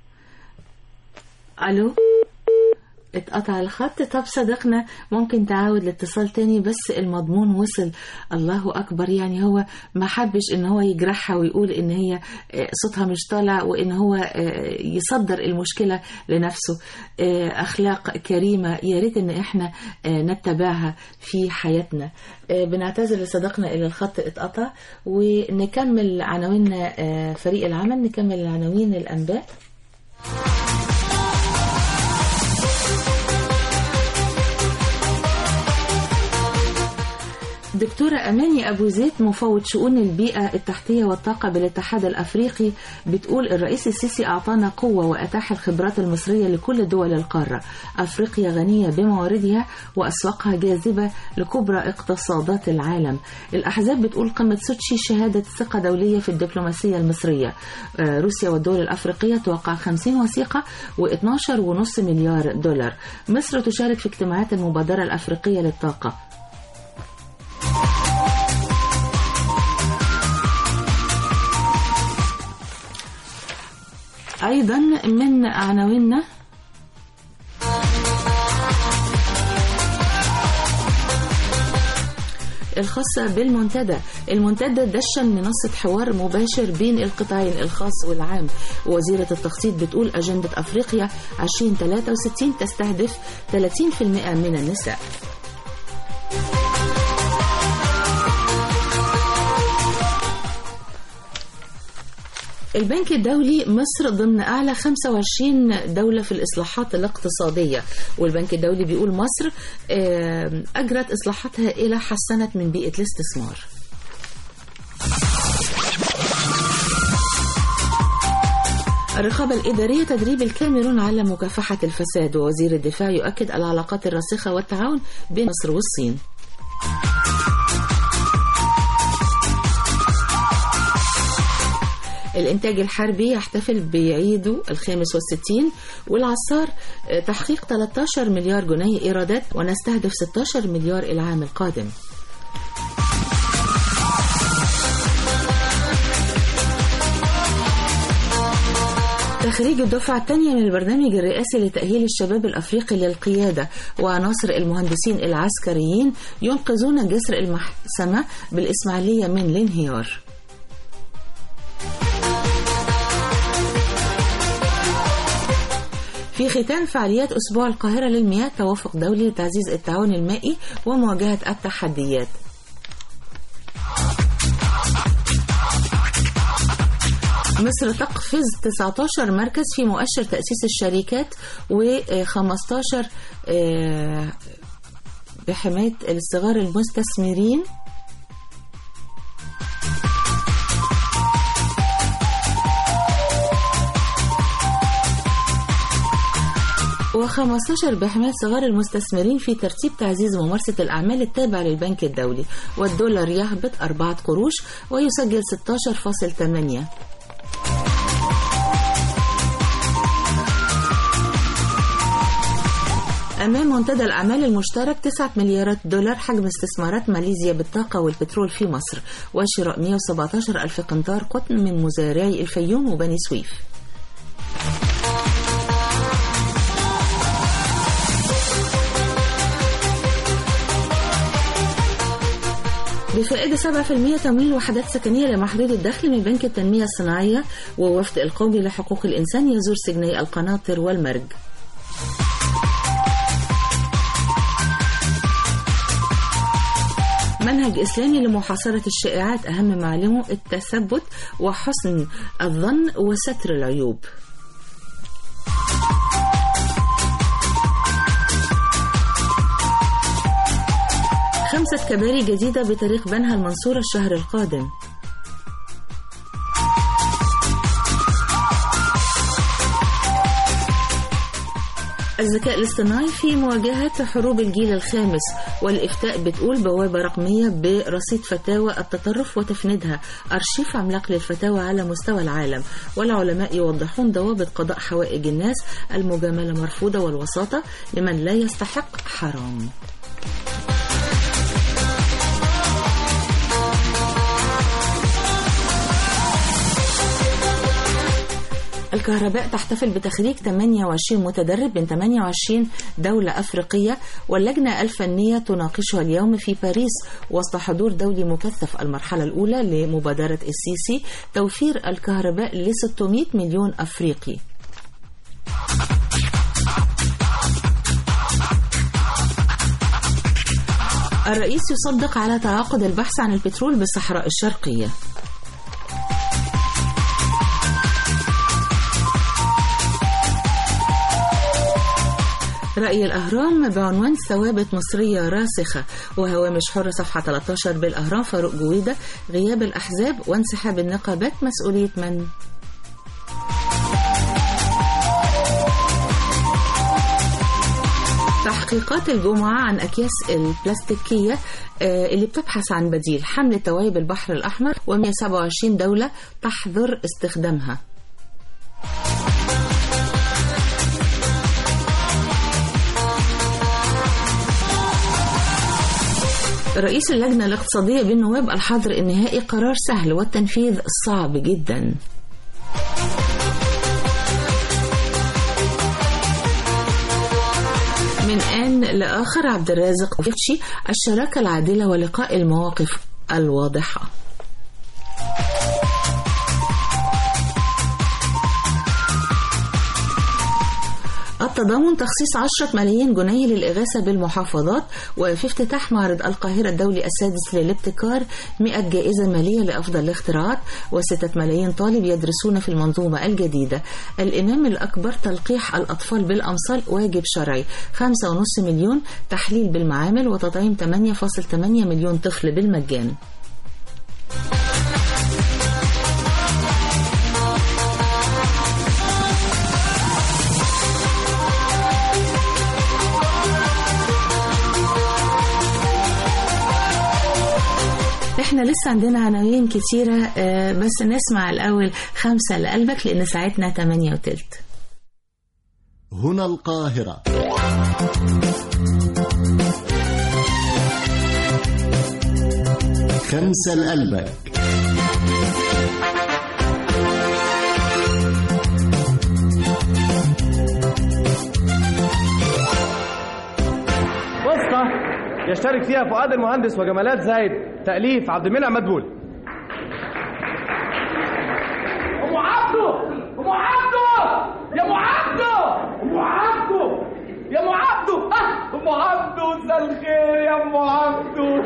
Speaker 3: الو اتقطع الخط طب صديقنا ممكن تعاود الاتصال تاني بس المضمون وصل الله اكبر يعني هو ما حبش ان هو يجرحها ويقول ان هي آه، صوتها مش طالع وان هو آه، يصدر المشكله لنفسه آه، اخلاق كريمه يا ريت ان احنا آه، نتبعها في حياتنا آه، بنعتذر لصديقنا اللي الخط اتقطع ونكمل عناوين آه، فريق العمل نكمل عناوين الانباء دكتورة أماني أبو زيد مفوض شؤون البيئة التحتية والطاقة بالاتحاد الأفريقي بتقول الرئيس السيسي أعطانا قوة وأتاح الخبرات المصرية لكل دول القارة أفريقيا غنية بمواردها وأسواقها جاذبة لكبرى اقتصادات العالم الأحزاب بتقول قمة سوتشي شهادة ثقة دولية في الدبلوماسية المصرية آه، روسيا والدول الأفريقية توقع 50 وثيقة و12.5 مليار دولار مصر تشارك في اجتماعات المبادرة الأفريقية للطاقة أيضا من عناويننا الخاصة بالمنتدى المنتدى دشن منصة حوار مباشر بين القطاعين الخاص والعام وزيرة التخطيط بتقول أجندة أفريقيا 2063 تستهدف 30% من النساء البنك الدولي مصر ضمن أعلى 25 دولة في الإصلاحات الاقتصادية والبنك الدولي بيقول مصر آه، أجرت إصلاحات هائلة حسنت من بيئة الاستثمار الرقابة الإدارية تدريب الكاميرون على مكافحة الفساد ووزير الدفاع يؤكد العلاقات الراسخة والتعاون بين مصر والصين الإنتاج الحربي يحتفل بعيده الخامس والستين والعصار آه، تحقيق 13 مليار جنيه إيرادات ونستهدف 16 مليار العام القادم تخريج الدفعة الثانية من البرنامج الرئاسي لتأهيل الشباب الأفريقي للقيادة وعناصر المهندسين العسكريين ينقذون جسر المحسمة بالإسماعيلية من الانهيار في ختام فعاليات أسبوع القاهرة للمياه توافق دولي لتعزيز التعاون المائي ومواجهة التحديات مصر تقفز 19 مركز في مؤشر تأسيس الشركات و15 بحماية الصغار المستثمرين و15 بحماية صغار المستثمرين في ترتيب تعزيز ممارسة الأعمال التابع للبنك الدولي والدولار يهبط أربعة قروش ويسجل 16.8 أمام منتدى الأعمال المشترك 9 مليارات دولار حجم استثمارات ماليزيا بالطاقة والبترول في مصر وشراء 117 ألف قنطار قطن من مزارعي الفيوم وبني سويف بفائدة 7% تمويل وحدات سكنية لمحدود الدخل من بنك التنمية الصناعية ووفد القومي لحقوق الإنسان يزور سجني القناطر والمرج منهج إسلامي لمحاصرة الشائعات أهم معالمه التثبت وحسن الظن وستر العيوب خمسة كباري جديدة بطريق بنها المنصورة الشهر القادم الذكاء الاصطناعي في مواجهة حروب الجيل الخامس والإفتاء بتقول بوابة رقمية برصيد فتاوى التطرف وتفنيدها أرشيف عملاق للفتاوى على مستوى العالم والعلماء يوضحون ضوابط قضاء حوائج الناس المجاملة مرفوضة والوساطة لمن لا يستحق حرام الكهرباء تحتفل بتخريج 28 متدرب من 28 دولة أفريقية واللجنة الفنية تناقشها اليوم في باريس وسط حضور دولي مكثف المرحلة الأولى لمبادرة السيسي توفير الكهرباء ل 600 مليون أفريقي الرئيس يصدق على تعاقد البحث عن البترول بالصحراء الشرقية رأي الأهرام بعنوان ثوابت مصرية راسخة وهوامش حرة صفحة 13 بالأهرام فاروق جويدة غياب الأحزاب وانسحاب النقابات مسؤولية من؟ تحقيقات الجمعة عن أكياس البلاستيكية آه، اللي بتبحث عن بديل حمل توعية بالبحر الأحمر و127 دولة تحظر استخدامها رئيس اللجنة الاقتصادية بالنواب الحظر النهائي قرار سهل والتنفيذ صعب جدا من آن لآخر عبد الرازق وفتشي الشراكة العادلة ولقاء المواقف الواضحة التضامن تخصيص 10 ملايين جنيه للإغاثة بالمحافظات وفي افتتاح معرض القاهرة الدولي السادس للابتكار 100 جائزة مالية لأفضل الاختراعات و6 ملايين طالب يدرسون في المنظومة الجديدة الإمام الأكبر تلقيح الأطفال بالأمصال واجب شرعي 5.5 مليون تحليل بالمعامل وتطعيم 8.8 مليون طفل بالمجان احنا لسه عندنا عناوين كتيرة آه، بس نسمع الأول خمسة لقلبك لأن ساعتنا تمانية وتلت
Speaker 1: هنا القاهرة خمسة لقلبك
Speaker 20: وسطى يشترك فيها فؤاد المهندس وجمالات زايد تأليف عبد المنعم مدبول
Speaker 21: ام عبده ام عبده يا ام عبده ام عبده يا ام عبده اه ام عبده مساء الخير يا ام عبده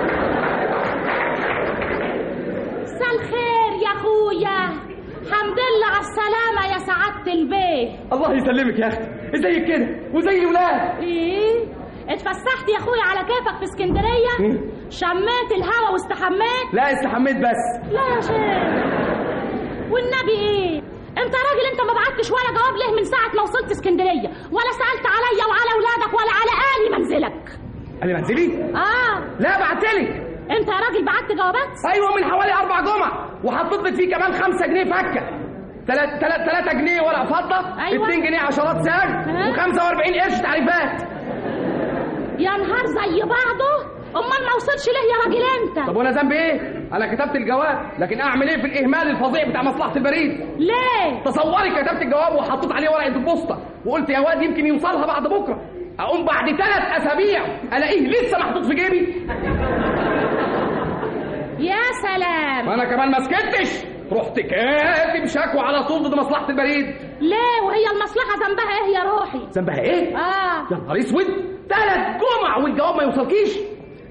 Speaker 22: مساء الخير يا اخويا حمد لله على السلامة يا سعادة البيه
Speaker 20: الله يسلمك يا اختي ازيك كده وزي الولاد
Speaker 22: ايه اتفسحت يا اخويا على كيفك في اسكندرية شميت الهوا واستحميت
Speaker 20: لا استحميت بس
Speaker 22: لا يا شيخ والنبي ايه انت راجل انت ما بعتش ولا جواب ليه من ساعة ما وصلت اسكندرية ولا سألت عليا وعلى اولادك ولا على اهلي منزلك
Speaker 20: انا منزلي
Speaker 22: اه
Speaker 20: لا بعتلك
Speaker 22: انت يا راجل بعت جوابات
Speaker 20: ايوه من حوالي اربع جمع وحطيت لك فيه كمان خمسة جنيه فكه تلات تلات تلاتة جنيه ورق فضة
Speaker 22: أيوة.
Speaker 20: اتنين جنيه عشرات سعر
Speaker 22: ها؟
Speaker 20: وخمسة واربعين قرش تعريفات
Speaker 22: يا نهار زي بعضه امال ما وصلش ليه يا راجل انت
Speaker 20: طب وانا ذنبي ايه؟ انا كتبت الجواب لكن اعمل ايه في الاهمال الفظيع بتاع مصلحه البريد؟
Speaker 22: ليه؟
Speaker 20: تصوري كتبت الجواب وحطيت عليه ورقه البوسطه وقلت يا واد يمكن يوصلها بعد بكره اقوم بعد ثلاث اسابيع الاقيه لسه محطوط في جيبي
Speaker 22: يا سلام
Speaker 20: ما انا كمان ما سكتش رحت كاتب شكوى على طول ضد مصلحه البريد
Speaker 22: ليه وهي المصلحة ذنبها ايه يا روحي؟
Speaker 20: ذنبها ايه؟
Speaker 22: اه
Speaker 20: يا نهار اسود ثلاث جمع والجواب ما يوصلكيش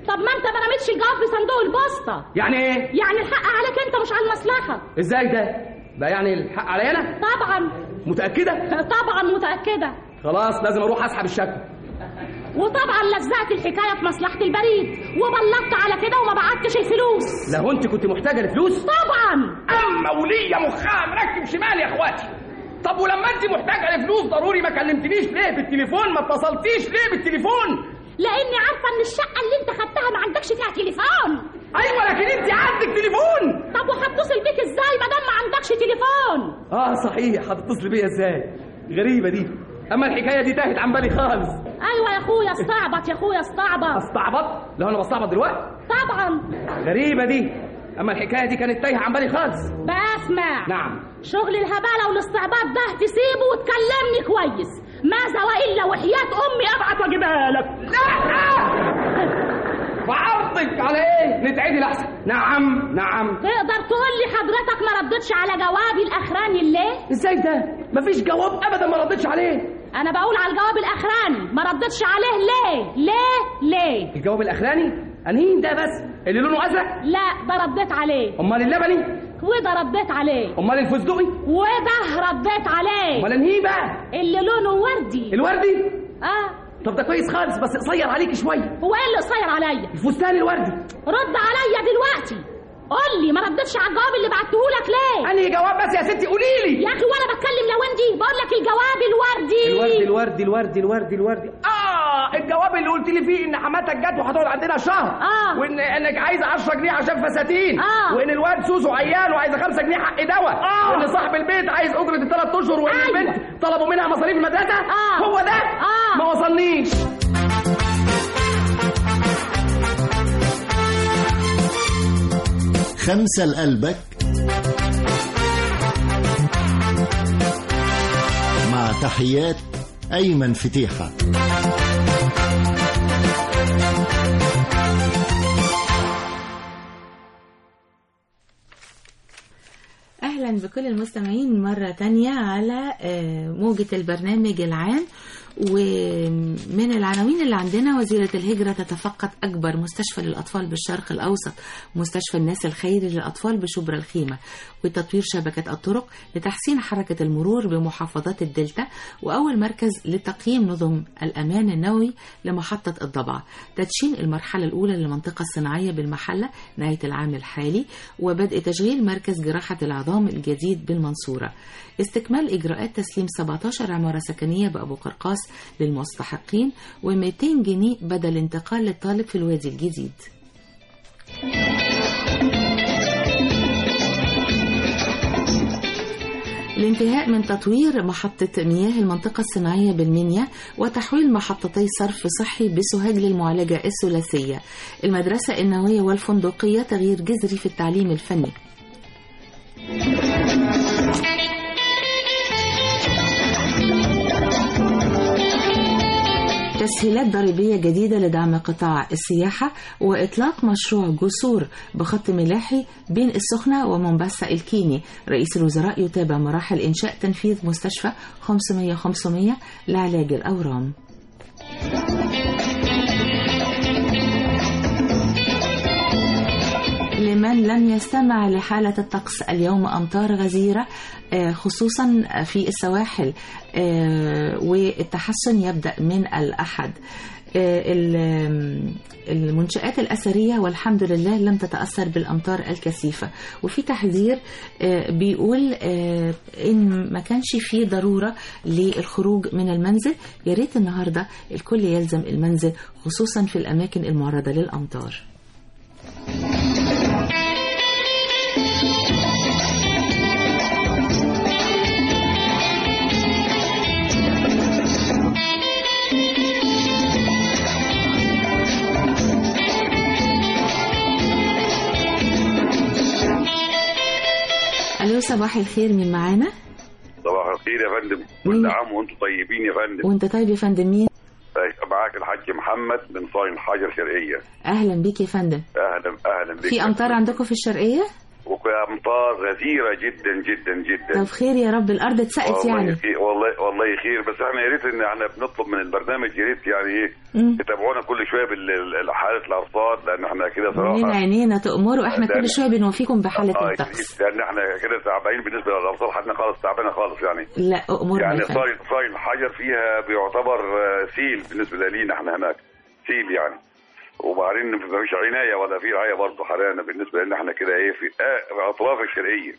Speaker 22: طب ما انت ما رميتش الجواب في صندوق البوسطه
Speaker 20: يعني ايه
Speaker 22: يعني الحق عليك انت مش على المصلحه
Speaker 20: ازاي ده ده يعني الحق عليا انا
Speaker 22: طبعا
Speaker 20: متاكده
Speaker 22: طبعا متاكده
Speaker 20: خلاص لازم اروح اسحب الشكوى
Speaker 22: وطبعا لزقت الحكايه في مصلحه البريد وبلغت على كده وما بعتش الفلوس
Speaker 20: لو انت كنت محتاجه لفلوس
Speaker 22: طبعا
Speaker 20: اما وليه مخها مركب شمال يا اخواتي طب ولما انت محتاجه لفلوس ضروري ما كلمتنيش ليه بالتليفون ما اتصلتيش ليه بالتليفون
Speaker 22: لاني عارفه ان الشقه اللي انت خدتها ما عندكش فيها تليفون
Speaker 20: ايوه لكن انت عندك تليفون
Speaker 22: طب وهتصل بيك ازاي ما دام ما عندكش تليفون
Speaker 20: اه صحيح هتتصل بيا ازاي غريبه دي اما الحكايه دي تاهت عن بالي خالص
Speaker 22: ايوه يا اخويا استعبط يا اخويا استعبط
Speaker 20: استعبط لو انا بستعبط دلوقتي
Speaker 22: طبعا
Speaker 20: غريبه دي اما الحكايه دي كانت تايهه عن بالي خالص
Speaker 22: بسمع
Speaker 20: نعم
Speaker 22: شغل الهباله والاستعباط ده تسيبه وتكلمني كويس ماذا والا وحياه امي ابعت واجيبها لك
Speaker 20: لا وعرضك على ايه نتعدل احسن نعم نعم
Speaker 22: تقدر تقول لي حضرتك ما ردتش على جوابي الاخراني ليه
Speaker 20: ازاي ده مفيش جواب ابدا ما ردتش عليه
Speaker 22: انا بقول على الجواب الاخراني ما ردتش عليه ليه ليه ليه
Speaker 20: الجواب الاخراني انهين ده بس اللي لونه ازرق
Speaker 22: لا ده رديت عليه
Speaker 20: امال اللبني
Speaker 22: وده رديت عليه
Speaker 20: امال الفستقي
Speaker 22: وده رديت عليه
Speaker 20: امال انهي بقى
Speaker 22: اللي لونه وردي
Speaker 20: الوردي
Speaker 22: اه
Speaker 20: طب ده كويس خالص بس قصير عليكي شويه
Speaker 22: هو ايه اللي قصير عليا
Speaker 20: الفستان الوردي
Speaker 22: رد عليا دلوقتي قول لي ما ردتش على الجواب اللي بعتهولك ليه
Speaker 20: انهي جواب بس يا ستي قولي لي
Speaker 22: يا اخي وانا بتكلم لوندي بقول لك الجواب الوردي
Speaker 20: الوردي الوردي الوردي الوردي الوردي اه الجواب اللي قلت لي فيه ان حماتك جت وهتقعد عندنا شهر
Speaker 22: اه
Speaker 20: وان انك عايزه 10 جنيه عشان فساتين
Speaker 22: اه
Speaker 20: وان الواد سوسو عيان وعايزه 5 جنيه حق دواء
Speaker 22: آه.
Speaker 20: وان صاحب البيت عايز اجره الثلاث اشهر وان
Speaker 22: أيوة.
Speaker 20: البنت طلبوا منها مصاريف المدرسه
Speaker 22: آه.
Speaker 20: هو ده
Speaker 22: آه.
Speaker 20: ما وصلنيش
Speaker 1: خمسة لقلبك مع تحيات أيمن فتيحة
Speaker 3: أهلا بكل المستمعين مرة تانية على آه، موجة البرنامج العام ومن العناوين اللي عندنا وزيرة الهجرة تتفقد أكبر مستشفى للأطفال بالشرق الأوسط مستشفى الناس الخيري للأطفال بشبرا الخيمة وتطوير شبكة الطرق لتحسين حركة المرور بمحافظات الدلتا وأول مركز لتقييم نظم الأمان النووي لمحطة الضبعة تدشين المرحلة الأولى للمنطقة الصناعية بالمحلة نهاية العام الحالي وبدء تشغيل مركز جراحة العظام الجديد بالمنصورة استكمال إجراءات تسليم 17 عمارة سكنية بأبو قرقاس للمستحقين و200 جنيه بدل انتقال للطالب في الوادي الجديد الانتهاء من تطوير محطة مياه المنطقة الصناعية بالمنيا وتحويل محطتي صرف صحي بسوهاج للمعالجة الثلاثية المدرسة النووية والفندقية تغيير جذري في التعليم الفني تسهيلات ضريبية جديدة لدعم قطاع السياحة وإطلاق مشروع جسور بخط ملاحي بين السخنة ومنبسة الكيني رئيس الوزراء يتابع مراحل إنشاء تنفيذ مستشفى 500-500 لعلاج الأورام لمن لم يستمع لحالة الطقس اليوم أمطار غزيرة آه، خصوصا في السواحل آه، والتحسن يبدأ من الأحد آه، ال- المنشآت الأثرية والحمد لله لم تتأثر بالأمطار الكثيفة وفي تحذير آه، بيقول آه، إن ما كانش فيه ضرورة للخروج من المنزل يا ريت النهاردة الكل يلزم المنزل خصوصا في الأماكن المعرضة للأمطار ألو صباح الخير مين معانا
Speaker 5: صباح الخير يا فندم
Speaker 3: مين؟
Speaker 5: كل عام وانتم طيبين يا فندم
Speaker 3: وانت طيب يا فندم مين
Speaker 5: معاك الحاج محمد من صاين حجر شرقية
Speaker 3: أهلا بيك يا فندم
Speaker 5: اهلا اهلا بك
Speaker 3: في أمطار عندكم في الشرقية
Speaker 5: وامطار غزيره جدا جدا جدا
Speaker 3: طب خير يا رب الارض اتسقت
Speaker 5: والله
Speaker 3: يعني
Speaker 5: خير والله والله خير بس احنا يا ريت ان احنا بنطلب من البرنامج يا ريت يعني ايه
Speaker 3: مم.
Speaker 5: يتابعونا كل شويه بالحالة الارصاد لان احنا كده
Speaker 3: من
Speaker 5: صراحه
Speaker 3: عينينا تأمروا احنا
Speaker 5: ده-
Speaker 3: كل شويه بنوفيكم بحاله
Speaker 5: اه
Speaker 3: الطقس
Speaker 5: لان احنا كده تعبانين بالنسبه للارصاد حالتنا خالص تعبانه خالص يعني
Speaker 3: لا أمورنا
Speaker 5: يعني
Speaker 3: يا فندم.
Speaker 5: صاين صاين الحجر فيها بيعتبر آه، سيل بالنسبه لينا احنا هناك سيل يعني وبعدين مفيش عنايه ولا في رعايه برضه حاليا بالنسبه لنا احنا كده ايه في آه اطراف الشرقيه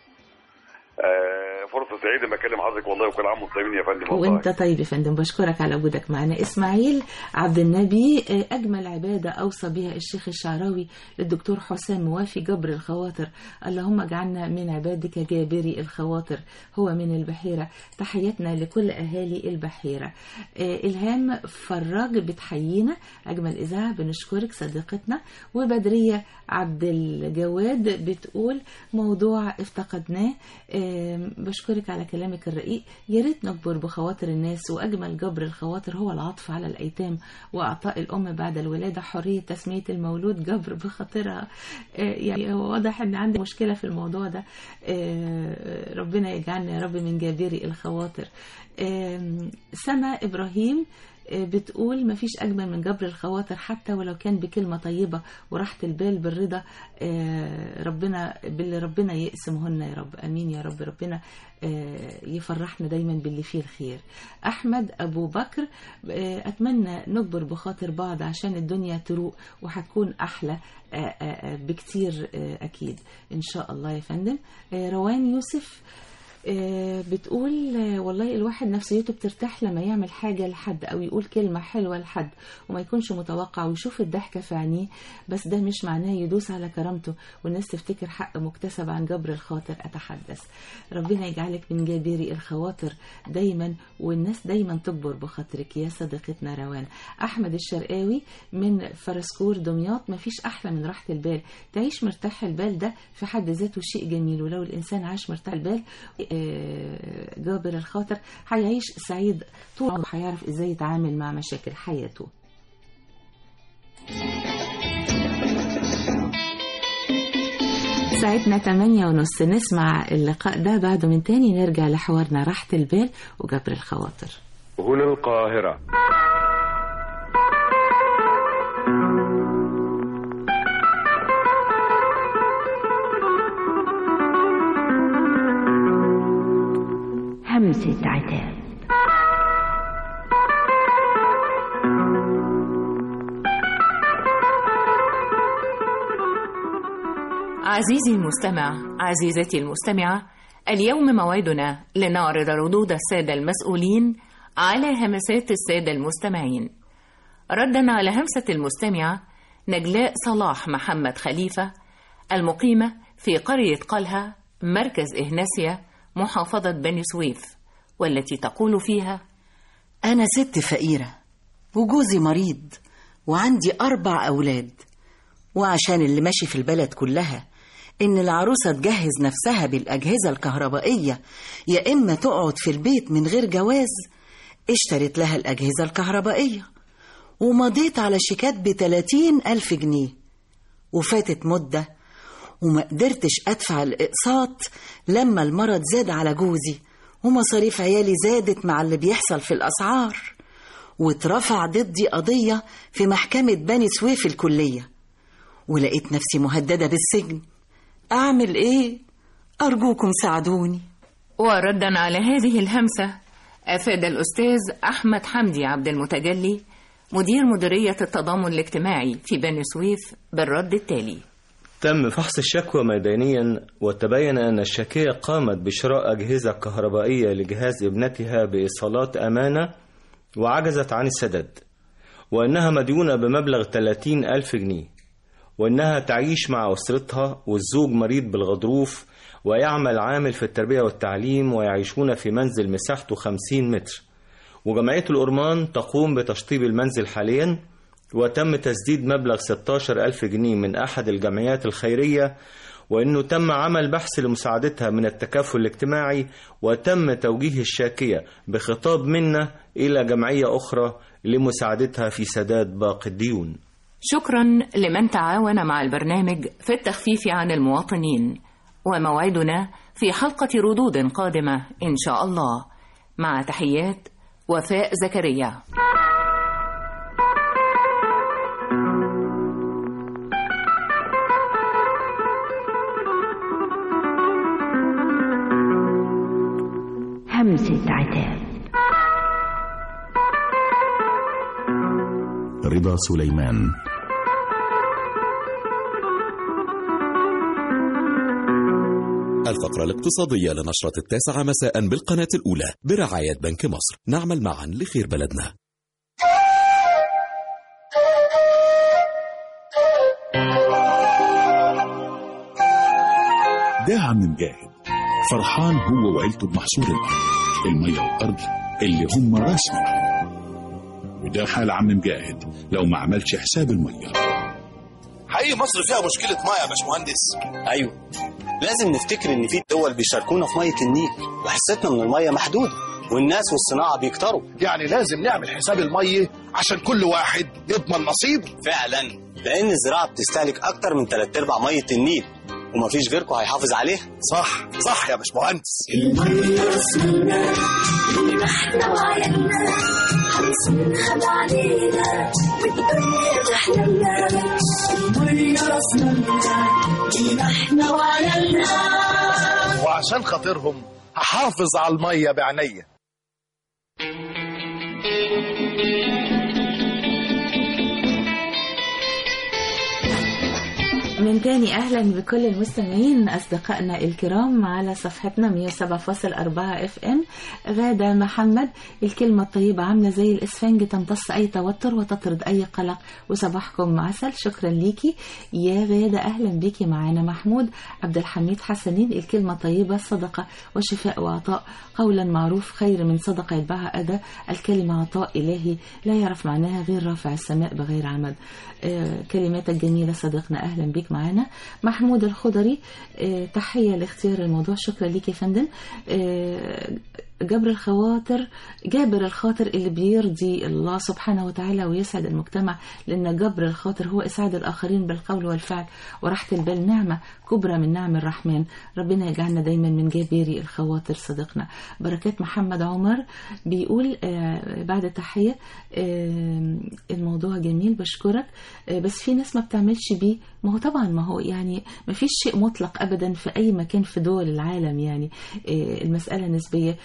Speaker 5: آه فرصه سعيده بكلم حضرتك والله وكل عام وانتم طيبين يا فندم والله
Speaker 3: وانت طيب يا فندم بشكرك على وجودك معنا اسماعيل عبد النبي آه، اجمل عباده اوصى بها الشيخ الشعراوي للدكتور حسام موافي جبر الخواطر اللهم اجعلنا من عبادك جابري الخواطر هو من البحيره تحياتنا لكل اهالي البحيره آه، الهام فراج بتحيينا اجمل اذاعه بنشكرك صديقتنا وبدريه عبد الجواد بتقول موضوع افتقدناه آم، بشكرك على كلامك الرقيق يا ريت نجبر بخواطر الناس واجمل جبر الخواطر هو العطف على الايتام واعطاء الام بعد الولاده حريه تسميه المولود جبر بخاطرها آه، يعني هو واضح ان عندي مشكله في الموضوع ده آه، ربنا يجعلنا يا رب من جابري الخواطر آم، سما ابراهيم آه، بتقول مفيش أجمل من جبر الخواطر حتى ولو كان بكلمة طيبة وراحة البال بالرضا آه، ربنا باللي ربنا يقسمهن يا رب أمين يا رب ربنا آه، يفرحنا دايما باللي فيه الخير أحمد أبو بكر آه، أتمنى نجبر بخاطر بعض عشان الدنيا تروق وهتكون أحلى آه، آه، آه، بكتير آه، أكيد إن شاء الله يا فندم آه، روان يوسف آه، بتقول آه، والله الواحد نفسيته بترتاح لما يعمل حاجة لحد أو يقول كلمة حلوة لحد وما يكونش متوقع ويشوف الضحكة في عينيه بس ده مش معناه يدوس على كرامته والناس تفتكر حق مكتسب عن جبر الخاطر أتحدث ربنا يجعلك من جابري الخواطر دايما والناس دايما تكبر بخاطرك يا صديقتنا روان أحمد الشرقاوي من فرسكور دمياط مفيش أحلى من راحة البال تعيش مرتاح البال ده في حد ذاته شيء جميل ولو الإنسان عاش مرتاح البال آه، جابر الخاطر هيعيش سعيد طول عمره هيعرف ازاي يتعامل مع مشاكل حياته ساعتنا 8 ونص نسمع اللقاء ده بعده من تاني نرجع لحوارنا راحة البال وجبر الخواطر
Speaker 6: هنا القاهرة
Speaker 8: همسة عتاب
Speaker 23: عزيزي المستمع عزيزتي المستمعة اليوم موعدنا لنعرض ردود السادة المسؤولين على همسات السادة المستمعين ردا على همسة المستمعة نجلاء صلاح محمد خليفة المقيمة في قرية قلها مركز إهناسيا محافظة بني سويف والتي تقول فيها
Speaker 24: أنا ست فقيرة وجوزي مريض وعندي أربع أولاد وعشان اللي ماشي في البلد كلها إن العروسة تجهز نفسها بالأجهزة الكهربائية يا إما تقعد في البيت من غير جواز اشترت لها الأجهزة الكهربائية ومضيت على شيكات بتلاتين ألف جنيه وفاتت مدة وما قدرتش أدفع الإقساط لما المرض زاد على جوزي ومصاريف عيالي زادت مع اللي بيحصل في الأسعار واترفع ضدي قضية في محكمة بني سويف الكلية ولقيت نفسي مهددة بالسجن أعمل إيه؟ أرجوكم ساعدوني
Speaker 23: وردا على هذه الهمسة أفاد الأستاذ أحمد حمدي عبد المتجلي مدير مديرية التضامن الاجتماعي في بني سويف بالرد التالي
Speaker 25: تم فحص الشكوى ميدانيا وتبين أن الشاكية قامت بشراء أجهزة كهربائية لجهاز ابنتها بإيصالات أمانة وعجزت عن السداد وأنها مديونة بمبلغ 30 ألف جنيه وأنها تعيش مع أسرتها والزوج مريض بالغضروف ويعمل عامل في التربية والتعليم ويعيشون في منزل مساحته 50 متر وجمعية الأورمان تقوم بتشطيب المنزل حاليا وتم تسديد مبلغ 16 ألف جنيه من أحد الجمعيات الخيرية وأنه تم عمل بحث لمساعدتها من التكافل الاجتماعي وتم توجيه الشاكية بخطاب منا إلى جمعية أخرى لمساعدتها في سداد باقي الديون
Speaker 23: شكرا لمن تعاون مع البرنامج في التخفيف عن المواطنين وموعدنا في حلقة ردود قادمة إن شاء الله مع تحيات وفاء زكريا
Speaker 7: همسة عتاب
Speaker 8: رضا سليمان
Speaker 9: الفقرة الاقتصادية لنشرة التاسعة مساء بالقناة الأولى برعاية بنك مصر نعمل معا لخير بلدنا
Speaker 10: ده عم مجاهد فرحان هو وعيلته بمحصول الأرض المية والأرض اللي هم راس مالهم وده حال عم مجاهد لو ما عملش حساب المية
Speaker 11: حقيقي مصر فيها مشكلة مية يا باشمهندس أيوه لازم نفتكر إن في دول بيشاركونا في مية النيل وحصتنا من المية محدودة والناس والصناعة بيكتروا
Speaker 26: يعني لازم نعمل حساب المية عشان كل واحد يضمن نصيبه
Speaker 11: فعلا لأن الزراعة بتستهلك أكتر من تلات أرباع مية النيل ومفيش غيركم هيحافظ عليها
Speaker 26: صح صح يا باشمهندس
Speaker 2: المية رسمنا اللي احنا وعيالنا هنصونها بعدينا والدنيا تحلمنا المية رسمنا اللي احنا وعيالنا
Speaker 26: وعشان خاطرهم هحافظ على المية بعينيا
Speaker 3: من تاني أهلا بكل المستمعين أصدقائنا الكرام على صفحتنا 107.4 اف ام غادة محمد الكلمة الطيبة عاملة زي الإسفنج تمتص أي توتر وتطرد أي قلق وصباحكم عسل شكرا ليكي يا غادة أهلا بيكي معانا محمود عبد الحميد حسنين الكلمة طيبة صدقة وشفاء وعطاء قولا معروف خير من صدقة يتبعها أذى الكلمة عطاء إلهي لا يعرف معناها غير رافع السماء بغير عمد آه كلماتك جميلة صديقنا أهلا بيك معانا محمود الخضري آه تحية لاختيار الموضوع شكرا ليك يا فندم آه جبر الخواطر جابر الخاطر اللي بيرضي الله سبحانه وتعالى ويسعد المجتمع لأن جبر الخاطر هو إسعاد الآخرين بالقول والفعل وراحة البال نعمة كبرى من نعم الرحمن ربنا يجعلنا دايما من جابري الخواطر صديقنا بركات محمد عمر بيقول آه بعد تحية آه الموضوع جميل بشكرك آه بس في ناس ما بتعملش بيه ما هو طبعا ما هو يعني ما فيش شيء مطلق أبدا في أي مكان في دول العالم يعني آه المسألة نسبية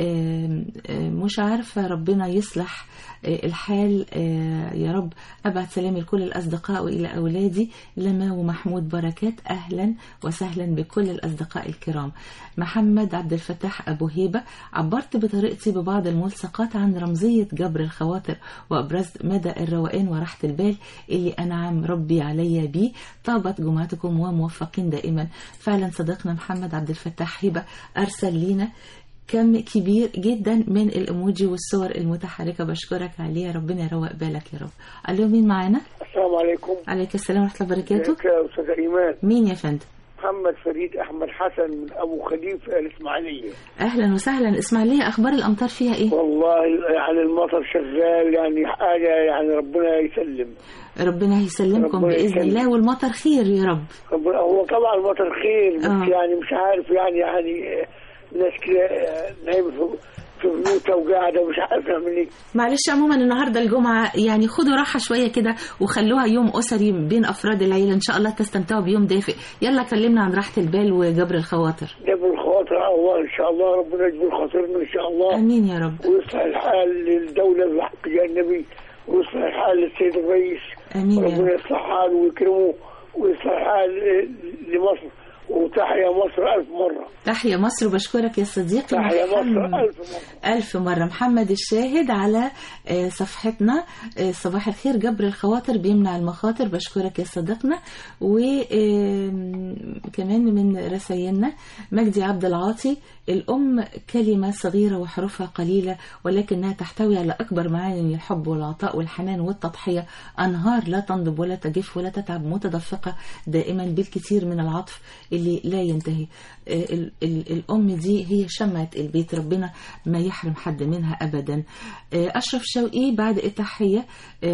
Speaker 3: مش عارفة ربنا يصلح الحال يا رب أبعت سلامي لكل الأصدقاء وإلى أولادي لما ومحمود بركات أهلا وسهلا بكل الأصدقاء الكرام محمد عبد الفتاح أبو هيبة عبرت بطريقتي ببعض الملصقات عن رمزية جبر الخواطر وأبرزت مدى الروقان وراحة البال اللي أنعم ربي علي بيه طابت جمعتكم وموفقين دائما فعلا صديقنا محمد عبد الفتاح هيبة أرسل لينا كم كبير جدا من الايموجي والصور المتحركه بشكرك عليها ربنا يروق بالك يا رب الو مين معانا
Speaker 27: السلام عليكم
Speaker 3: عليك السلام ورحمه الله وبركاته
Speaker 27: ازيك يا استاذ ايمان
Speaker 3: مين يا فندم
Speaker 27: محمد فريد احمد حسن من ابو خليفه الاسماعيليه
Speaker 3: اهلا وسهلا اسماعيليه اخبار الامطار فيها ايه
Speaker 27: والله يعني المطر شغال يعني حاجه يعني ربنا يسلم
Speaker 3: ربنا يسلمكم
Speaker 27: ربنا
Speaker 3: باذن
Speaker 27: يسلم.
Speaker 3: الله والمطر خير يا رب
Speaker 27: ربنا هو طبعا المطر خير بس
Speaker 3: آه.
Speaker 27: يعني مش عارف يعني يعني ناس كده نايمه في في بيوتها وقاعده ومش عارف يعمل ايه
Speaker 3: معلش عموما النهارده الجمعه يعني خدوا راحه شويه كده وخلوها يوم اسري بين افراد العيله ان شاء الله تستمتعوا بيوم دافئ يلا كلمنا عن راحه البال وجبر الخواطر
Speaker 27: جبر الخواطر على الله ان شاء الله ربنا يجبر خاطرنا ان شاء الله
Speaker 3: امين يا رب
Speaker 27: ويصلح الحال للدوله بحق يا النبي ويصلح الحال للسيد الرئيس
Speaker 3: امين يا
Speaker 27: ربنا
Speaker 3: رب
Speaker 27: يصلح حاله ويكرمه ويصلح الحال لمصر وتحيا مصر ألف مرة
Speaker 3: تحيا مصر وبشكرك يا صديقي
Speaker 27: تحيا
Speaker 3: محمد-
Speaker 27: مصر ألف مرة
Speaker 3: ألف مرة محمد الشاهد على آه، صفحتنا آه، صباح الخير جبر الخواطر بيمنع المخاطر بشكرك يا صديقنا وكمان من رسائلنا مجدي عبد العاطي الأم كلمة صغيرة وحروفها قليلة ولكنها تحتوي على أكبر معاني الحب والعطاء والحنان والتضحية أنهار لا تنضب ولا تجف ولا تتعب متدفقة دائما بالكثير من العطف اللي لا ينتهي آه، ال- ال- الأم دي هي شمعة البيت ربنا ما يحرم حد منها أبدا آه، أشرف شوقي بعد التحية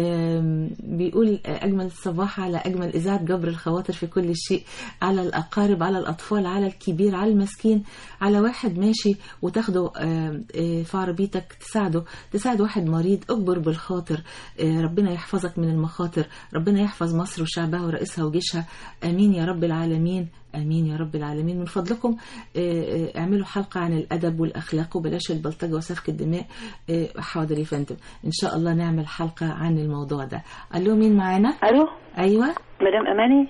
Speaker 3: آم، بيقول آه، أجمل صباح على أجمل إذاعة جبر الخواطر في كل شيء على الأقارب على الأطفال على الكبير على المسكين على واحد ماشي وتاخده آم، آه، في عربيتك تساعده تساعد واحد مريض اجبر بالخاطر آه، ربنا يحفظك من المخاطر ربنا يحفظ مصر وشعبها ورئيسها وجيشها امين يا رب العالمين امين يا رب العالمين من فضلكم آه، آه، اعملوا حلقه عن الادب والاخلاق وبلاش البلطجه وسفك الدماء آه، حاضر يا فندم ان شاء الله نعمل حلقه عن الموضوع ده الو مين معانا
Speaker 7: الو
Speaker 3: ايوه
Speaker 7: مدام اماني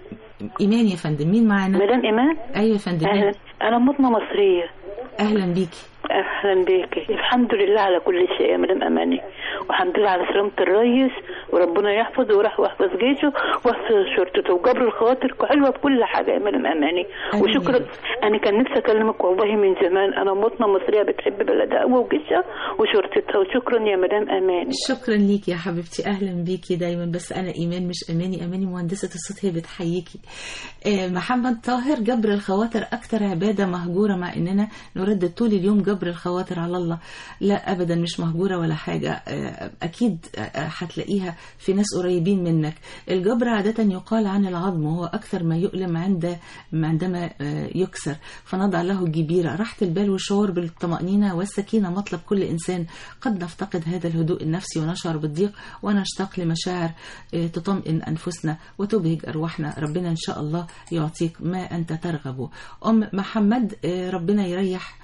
Speaker 3: ايمان يا فندم مين معانا
Speaker 7: مدام ايمان
Speaker 3: ايوه يا فندم
Speaker 7: اهلا انا مطمه مصريه
Speaker 3: اهلا بيكي
Speaker 7: اهلا بيكي الحمد لله على كل شيء يا مدام اماني والحمد لله على سلامه الريس وربنا يحفظه وراح ويحفظ جيشه ويحفظ شرطته وجبر الخواطر حلوه بكل حاجه يا مدام اماني وشكرا انا كان نفسي اكلمك والله من زمان انا مطمه مصريه بتحب بلدها قوي وجيشها وشرطتها وشكرا يا مدام اماني
Speaker 3: شكرا ليكي يا حبيبتي اهلا بيكي دايما بس انا ايمان مش اماني اماني مهندسه الصوت هي بتحييكي آه، محمد طاهر جبر الخواطر اكتر عباده مهجوره مع اننا نردد طول اليوم جبر الخواطر على الله لا ابدا مش مهجوره ولا حاجه آه، اكيد آه، هتلاقيها في ناس قريبين منك الجبر عاده يقال عن العظم وهو اكثر ما يؤلم عند عندما آه، يكسر فنضع له جبيره راحه البال والشعور بالطمانينه والسكينه مطلب كل انسان قد نفتقد هذا الهدوء النفسي ونشعر بالضيق ونشتاق لمشاعر آه، تطمئن انفسنا وتبهج ارواحنا ربنا ان شاء الله يعطيك ما انت ترغبه ام محمد آه، ربنا يريح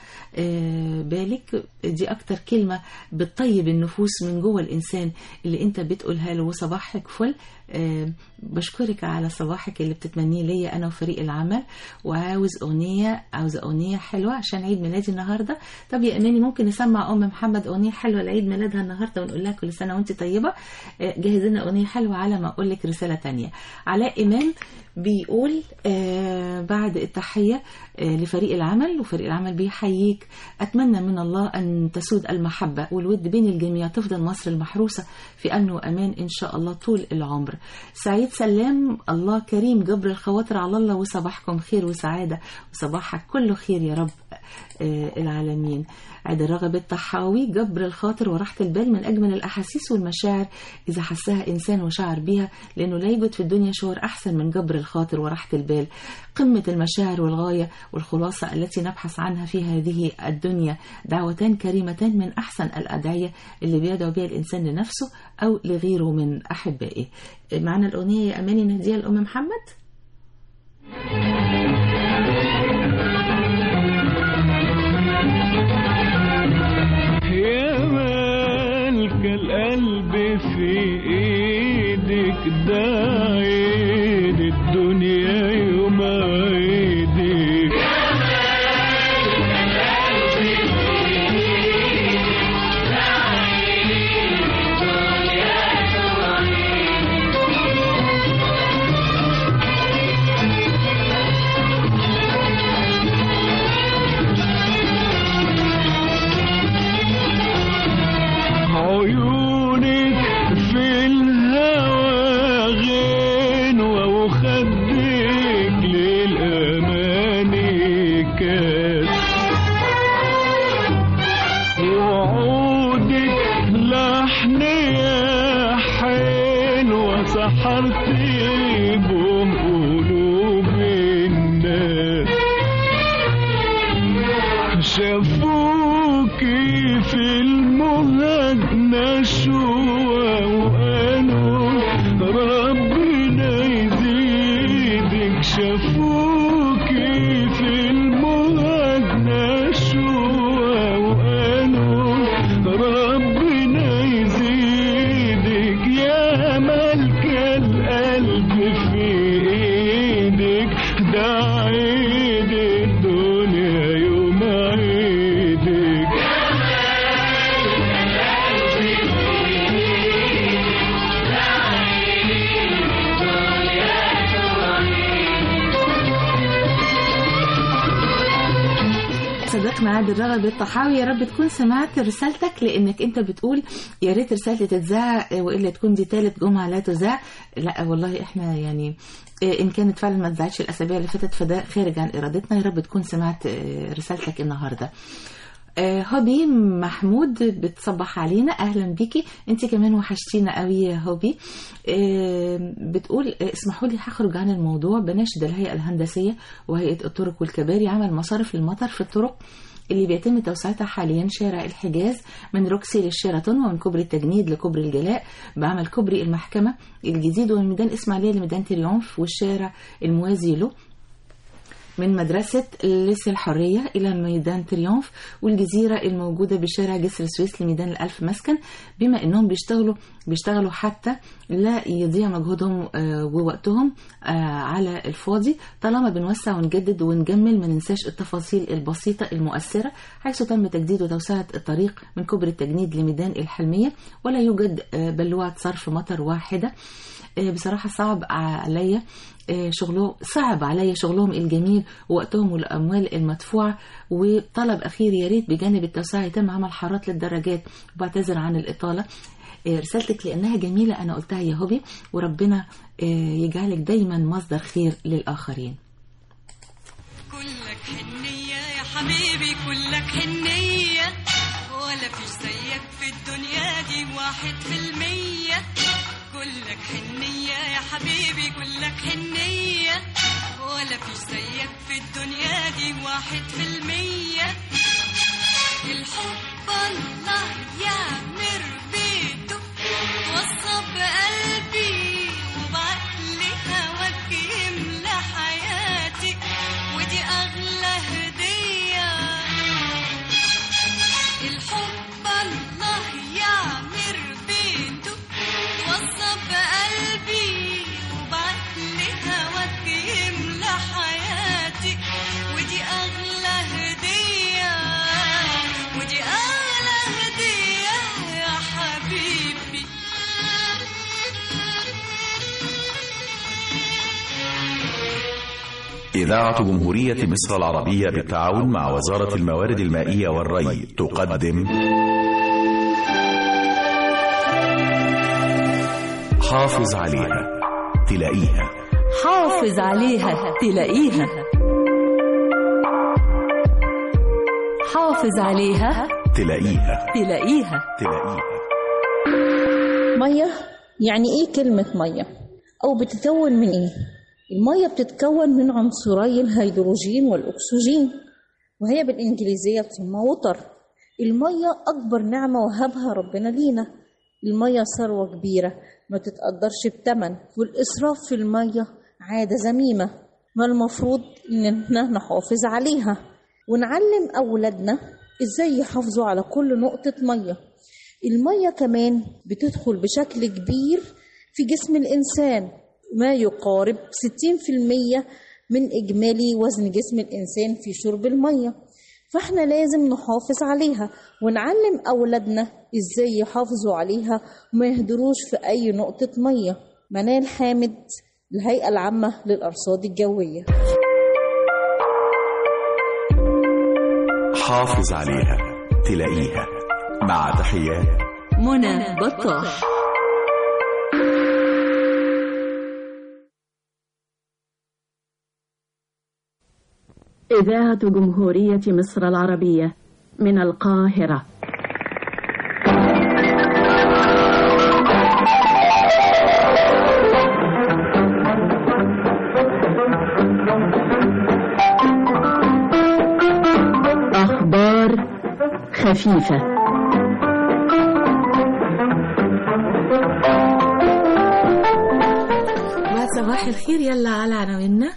Speaker 3: آه، بالك دي اكتر كلمه بتطيب النفوس من جوه الانسان اللي انت بتقولها له صباحك فل آه، بشكرك على صباحك اللي بتتمنيه ليا انا وفريق العمل وعاوز اغنيه عاوزه اغنيه حلوه عشان عيد ميلادي النهارده طب يا اماني ممكن نسمع ام محمد اغنيه حلوه لعيد ميلادها النهارده ونقول لها كل سنه وانت طيبه آه، جهز لنا اغنيه حلوه على ما اقول لك رساله تانية علاء امام بيقول آه بعد التحيه آه لفريق العمل وفريق العمل بيحييك اتمنى من الله ان تسود المحبه والود بين الجميع تفضل مصر المحروسه في امن وامان ان شاء الله طول العمر سعيد سلام الله كريم جبر الخواطر على الله وصباحكم خير وسعاده وصباحك كله خير يا رب آه العالمين عيد الرغب الطحاوي جبر الخاطر وراحة البال من أجمل الأحاسيس والمشاعر إذا حسها إنسان وشعر بيها لأنه لا يوجد في الدنيا شعور أحسن من جبر الخاطر وراحة البال قمة المشاعر والغاية والخلاصة التي نبحث عنها في هذه الدنيا دعوتان كريمتان من أحسن الأدعية اللي بيدعو بها الإنسان لنفسه أو لغيره من أحبائه معنا الأغنية يا أماني نهديها لأم محمد
Speaker 21: يا مالك القلب في ايدك ده عيد الدنيا يوم عيدك عيونك في الهوى غنوة وخدك للأماني كاس وعودك لحن يا حلوة سحرتي بهم قلوب الناس شافوكي في المهجنة شوى وقالوا ربنا يزيدك شافوكي في المهجنة شوى وقالوا ربنا يزيدك يا ملك القلب في ايدك ده عيد الدنيا يوم عيدك
Speaker 3: صديقنا عادل رغب الطحاوي يا رب تكون سمعت رسالتك لانك انت بتقول يا ريت رسالتي تتذاع والا تكون دي ثالث جمعه لا تذاع لا والله احنا يعني إيه، ان كانت فعلا ما اتذاعتش الاسابيع اللي فاتت فده خارج عن ارادتنا يا رب تكون سمعت آه، رسالتك النهارده آه، هوبي محمود بتصبح علينا اهلا بيكي انت كمان وحشتينا قوي يا هوبي آه، بتقول آه، اسمحوا لي هخرج عن الموضوع بناشد الهيئه الهندسيه وهيئه الطرق والكباري عمل مصارف للمطر في الطرق اللي بيتم توسعتها حاليا شارع الحجاز من روكسي للشيراتون ومن كوبري التجنيد لكوبري الجلاء بعمل كوبري المحكمة الجديد ومن ميدان إسماعيلية لميدان تريومف والشارع الموازي له من مدرسة ليس الحرية إلى ميدان تريومف والجزيرة الموجودة بشارع جسر السويس لميدان الألف مسكن بما أنهم بيشتغلوا بيشتغلوا حتى لا يضيع مجهودهم آه، ووقتهم آه، على الفاضي طالما بنوسع ونجدد ونجمل ما ننساش التفاصيل البسيطة المؤثرة حيث تم تجديد وتوسعة الطريق من كوبري التجنيد لميدان الحلمية ولا يوجد آه، بلوعة صرف مطر واحدة آه، بصراحة صعب عليا آه، شغله صعب عليا شغلهم الجميل ووقتهم والأموال المدفوعة وطلب أخير يا ريت بجانب التوسعة يتم عمل حارات للدراجات وبعتذر عن الإطالة آه، رسالتك لأنها جميلة أنا قلتها يا هوبي وربنا آه، يجعلك دايما مصدر خير للآخرين
Speaker 2: كلك حنية يا حبيبي كلك حنية ولا فيش زيك في الدنيا دي واحد في المية كلك حنية يا حبيبي كلك حنية ولا فيش زيك في الدنيا دي واحد في المية الحب الله يعمر بيته وصى بقلبي وبعقلي هواك يملى حياتي ودي أغلى هدية الحب الله يعمر بيته وصى بقلبي وبعقلي هواك يملى حياتي ودي أغلى هدية ودي أغلى هدية يا حبيبي
Speaker 8: إذاعة جمهورية مصر العربية بالتعاون مع وزارة الموارد المائية والري تقدم حافظ عليها تلاقيها
Speaker 12: حافظ عليها تلاقيها حافظ عليها
Speaker 8: تلاقيها
Speaker 12: تلاقيها
Speaker 8: تلاقيها
Speaker 13: مية يعني ايه كلمة مية او بتتكون من ايه المية بتتكون من عنصري الهيدروجين والاكسجين وهي بالانجليزية تسمى وتر المية اكبر نعمة وهبها ربنا لينا المية ثروة كبيرة ما تتقدرش بتمن والاسراف في المية عادة ذميمة ما المفروض اننا نحافظ عليها ونعلم اولادنا ازاي يحافظوا على كل نقطة مية المية كمان بتدخل بشكل كبير في جسم الإنسان ما يقارب 60% من إجمالي وزن جسم الإنسان في شرب المية فإحنا لازم نحافظ عليها ونعلم أولادنا إزاي يحافظوا عليها وما يهدروش في أي نقطة مية منال حامد الهيئة العامة للأرصاد الجوية
Speaker 8: حافظ عليها تلاقيها مع تحيات
Speaker 12: منى بطاح
Speaker 14: إذاعة جمهورية مصر العربية من القاهرة أخبار خفيفة
Speaker 3: بعد صباح الخير يلا على عناويننا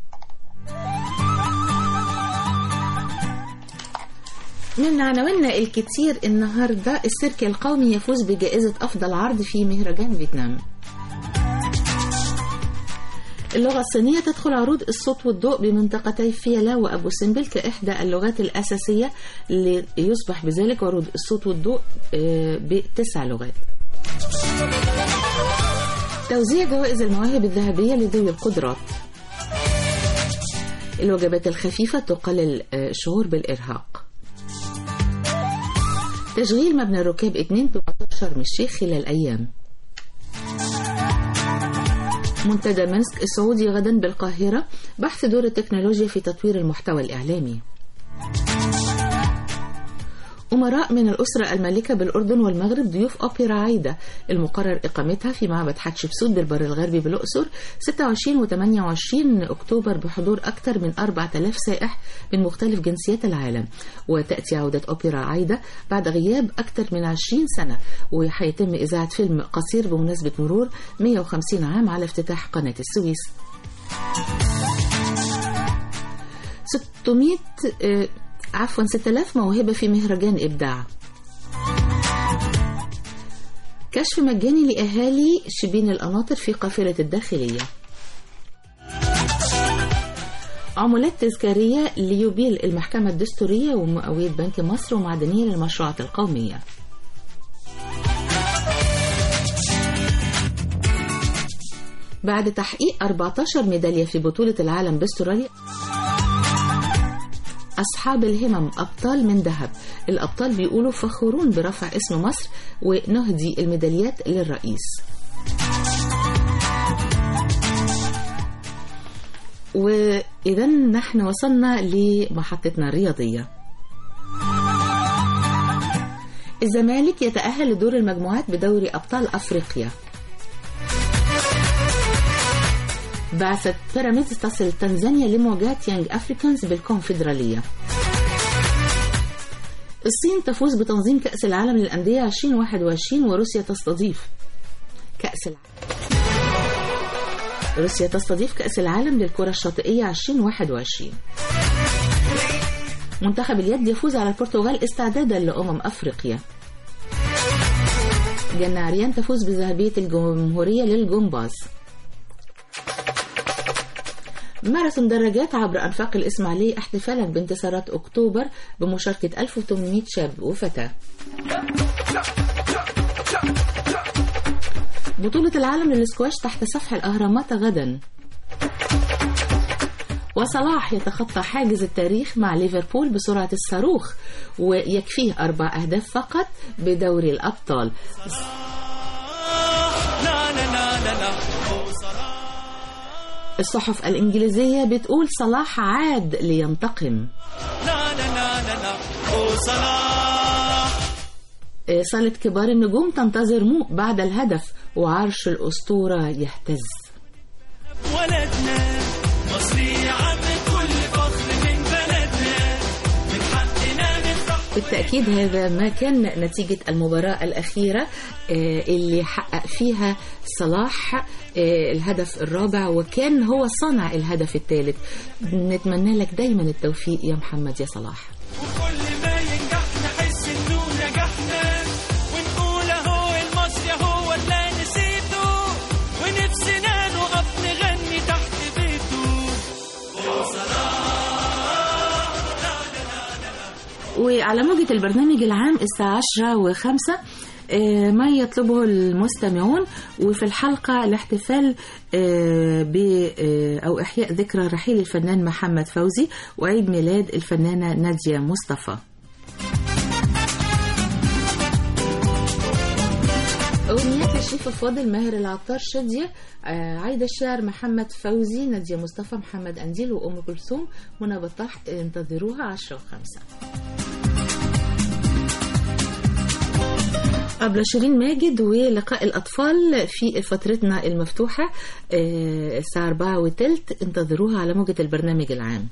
Speaker 3: من عناويننا الكتير النهارده السيرك القومي يفوز بجائزة أفضل عرض في مهرجان فيتنام اللغة الصينية تدخل عروض الصوت والضوء بمنطقتي فيلا وأبو سمبل كإحدى اللغات الأساسية ليصبح بذلك عروض الصوت والضوء آه، بتسع لغات توزيع جوائز المواهب الذهبية لذوي القدرات الوجبات الخفيفة تقلل آه، الشعور بالإرهاق تشغيل مبنى الركاب 2 بمطار شرم الشيخ خلال أيام منتدى منسك السعودي غدا بالقاهرة بحث دور التكنولوجيا في تطوير المحتوى الإعلامي أمراء من الأسرة المالكة بالأردن والمغرب ضيوف أوبرا عايدة المقرر إقامتها في معبد حتشبسوت بالبر الغربي بالأقصر 26 و 28 أكتوبر بحضور أكثر من 4000 سائح من مختلف جنسيات العالم وتأتي عودة أوبرا عايدة بعد غياب أكثر من 20 سنة وحيتم إذاعة فيلم قصير بمناسبة مرور 150 عام على افتتاح قناة السويس 600 آه، عفوا 6000 موهبة في مهرجان إبداع كشف مجاني لأهالي شبين القناطر في قافلة الداخلية عمولات تذكارية ليوبيل المحكمة الدستورية ومئوية بنك مصر ومعدنية للمشروعات القومية بعد تحقيق 14 ميدالية في بطولة العالم باستراليا أصحاب الهمم أبطال من ذهب الأبطال بيقولوا فخورون برفع اسم مصر ونهدي الميداليات للرئيس وإذا نحن وصلنا لمحطتنا الرياضية الزمالك يتأهل لدور المجموعات بدوري أبطال أفريقيا بعثة بيراميدز تصل تنزانيا لمواجهة يانج أفريكانز بالكونفدرالية الصين تفوز بتنظيم كأس العالم للأندية 2021 وروسيا تستضيف كأس العالم روسيا تستضيف كأس العالم للكرة الشاطئية 2021 منتخب اليد يفوز على البرتغال استعدادا لأمم أفريقيا جنة عريان تفوز بذهبية الجمهورية للجمباز ماراثون دراجات عبر أنفاق الإسماعيلية احتفالا بانتصارات أكتوبر بمشاركة 1800 شاب وفتاة بطولة العالم للسكواش تحت سفح الأهرامات غدا وصلاح يتخطى حاجز التاريخ مع ليفربول بسرعة الصاروخ ويكفيه أربع أهداف فقط بدوري الأبطال
Speaker 21: لا لا لا لا لا هو صلاح
Speaker 3: الصحف الإنجليزية بتقول صلاح عاد لينتقم
Speaker 21: لا لا لا لا لا هو صلاح
Speaker 3: آه، صالة كبار النجوم تنتظر مو بعد الهدف وعرش الأسطورة يهتز
Speaker 21: ولدنا مصري عم كل فخر من بلدنا من حقنا نفرح
Speaker 3: بالتأكيد هذا ما كان نتيجة المباراة الأخيرة آه، اللي حقق فيها صلاح آه، الهدف الرابع وكان هو صانع الهدف الثالث نتمنى لك دايما التوفيق يا محمد يا صلاح
Speaker 21: وكل ما ينجح نحس انه نجحنا ونقول اهو المصري هو اللي نسيته ونفسنا نقف نغني تحت بيته هو صلاح
Speaker 3: وعلى موجة البرنامج العام الساعة 10 وخمسة آه، ما يطلبه المستمعون وفي الحلقة الاحتفال آه، ب آه، أو إحياء ذكرى رحيل الفنان محمد فوزي وعيد ميلاد الفنانة نادية مصطفى أغنيات الشيخ الفاضل ماهر العطار شادية آه، عايدة الشاعر محمد فوزي نادية مصطفى محمد أنديل وأم كلثوم منى بطاح انتظروها عشرة وخمسة قبل شيرين ماجد ولقاء الأطفال في فترتنا المفتوحة آه، الساعة أربعة وتلت انتظروها على موجة البرنامج العام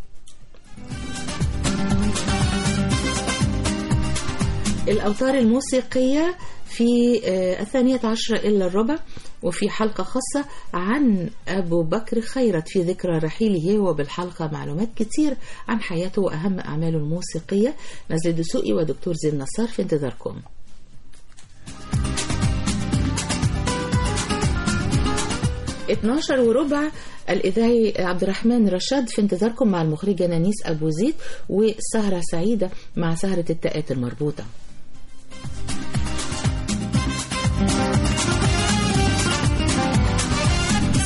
Speaker 3: الأوتار الموسيقية في آه، الثانية عشرة إلا الربع وفي حلقة خاصة عن أبو بكر خيرت في ذكرى رحيله وبالحلقة معلومات كتير عن حياته وأهم أعماله الموسيقية نزل دسوقي ودكتور زين نصار في انتظاركم 12 وربع الإذاعي عبد الرحمن رشاد في انتظاركم مع المخرجة نانيس أبو زيد وسهرة سعيدة مع سهرة التاءات المربوطة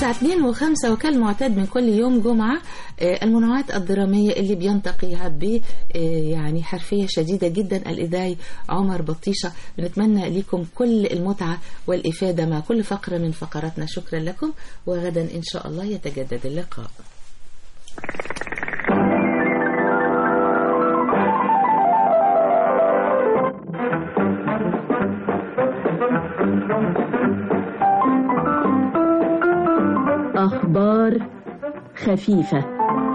Speaker 3: الساعة 2 و5 وكالمعتاد من كل يوم جمعة آه، المنوعات الدرامية اللي بينتقيها ب آه، يعني حرفية شديدة جدا الإذاعي عمر بطيشة بنتمنى لكم كل المتعة والإفادة مع كل فقرة من فقراتنا شكرا لكم وغدا إن شاء الله يتجدد اللقاء
Speaker 14: أخبار خفيفة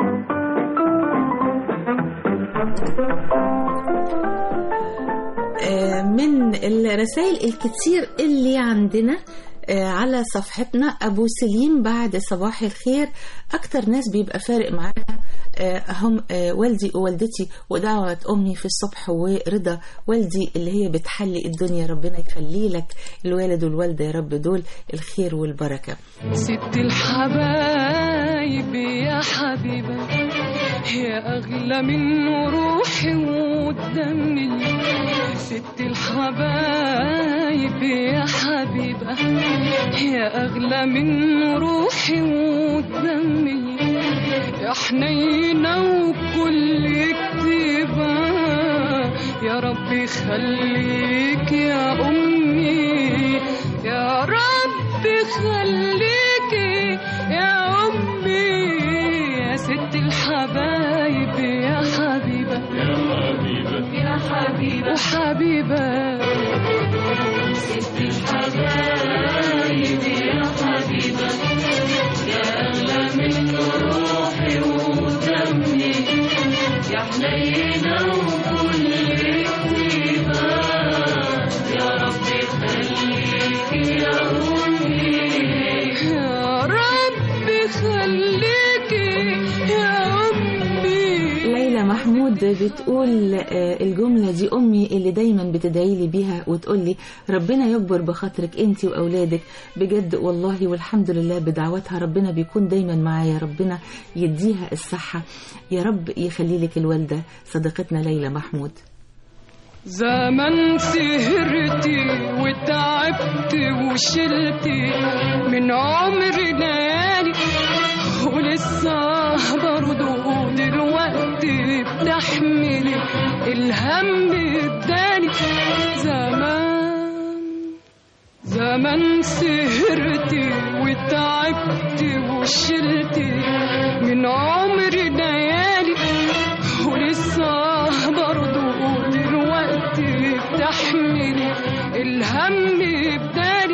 Speaker 3: آه، من الرسائل الكتير اللي عندنا آه، على صفحتنا أبو سليم بعد صباح الخير أكتر ناس بيبقى فارق معانا آه، هم آه، والدي ووالدتي ودعوة أمي في الصبح ورضا والدي اللي هي بتحلي الدنيا ربنا يخلي لك الوالد والوالدة يا رب دول الخير والبركة
Speaker 4: ست الحبايب يا حبيبة يا أغلى من روحي ودمي ست الحبايب يا حبيبة يا أغلى من روحي ودمي يا حنينة وكل كتيبة يا رب يخليك يا أمي يا رب خليكي يا أمي يا ست الحبايب يا حبيبة يا حبيبة يا حبيبة وحبيبة ست الحبايب يا حبيبة يا أغلى من روحي ودمي يا حنينة وكل كتيبة يا رب خليكي يا أمي يا رب خليكي يا أمي
Speaker 3: ليلى محمود بتقول آه، الجملة دي أمي اللي دايما بتدعي لي بيها وتقول لي ربنا يكبر بخاطرك أنت وأولادك بجد والله والحمد لله بدعواتها ربنا بيكون دايما معايا ربنا يديها الصحة يا رب يخلي لك الوالدة صديقتنا ليلى محمود
Speaker 4: زمان سهرتي وتعبت وشلتي من عمري ليالي ولسه برضه دلوقتي بتحملي الهم الداني زمان زمان سهرتي وتعبت وشلتي من عمري ليالي ولسه برضه دلوقتي بتحملي الهم بدالي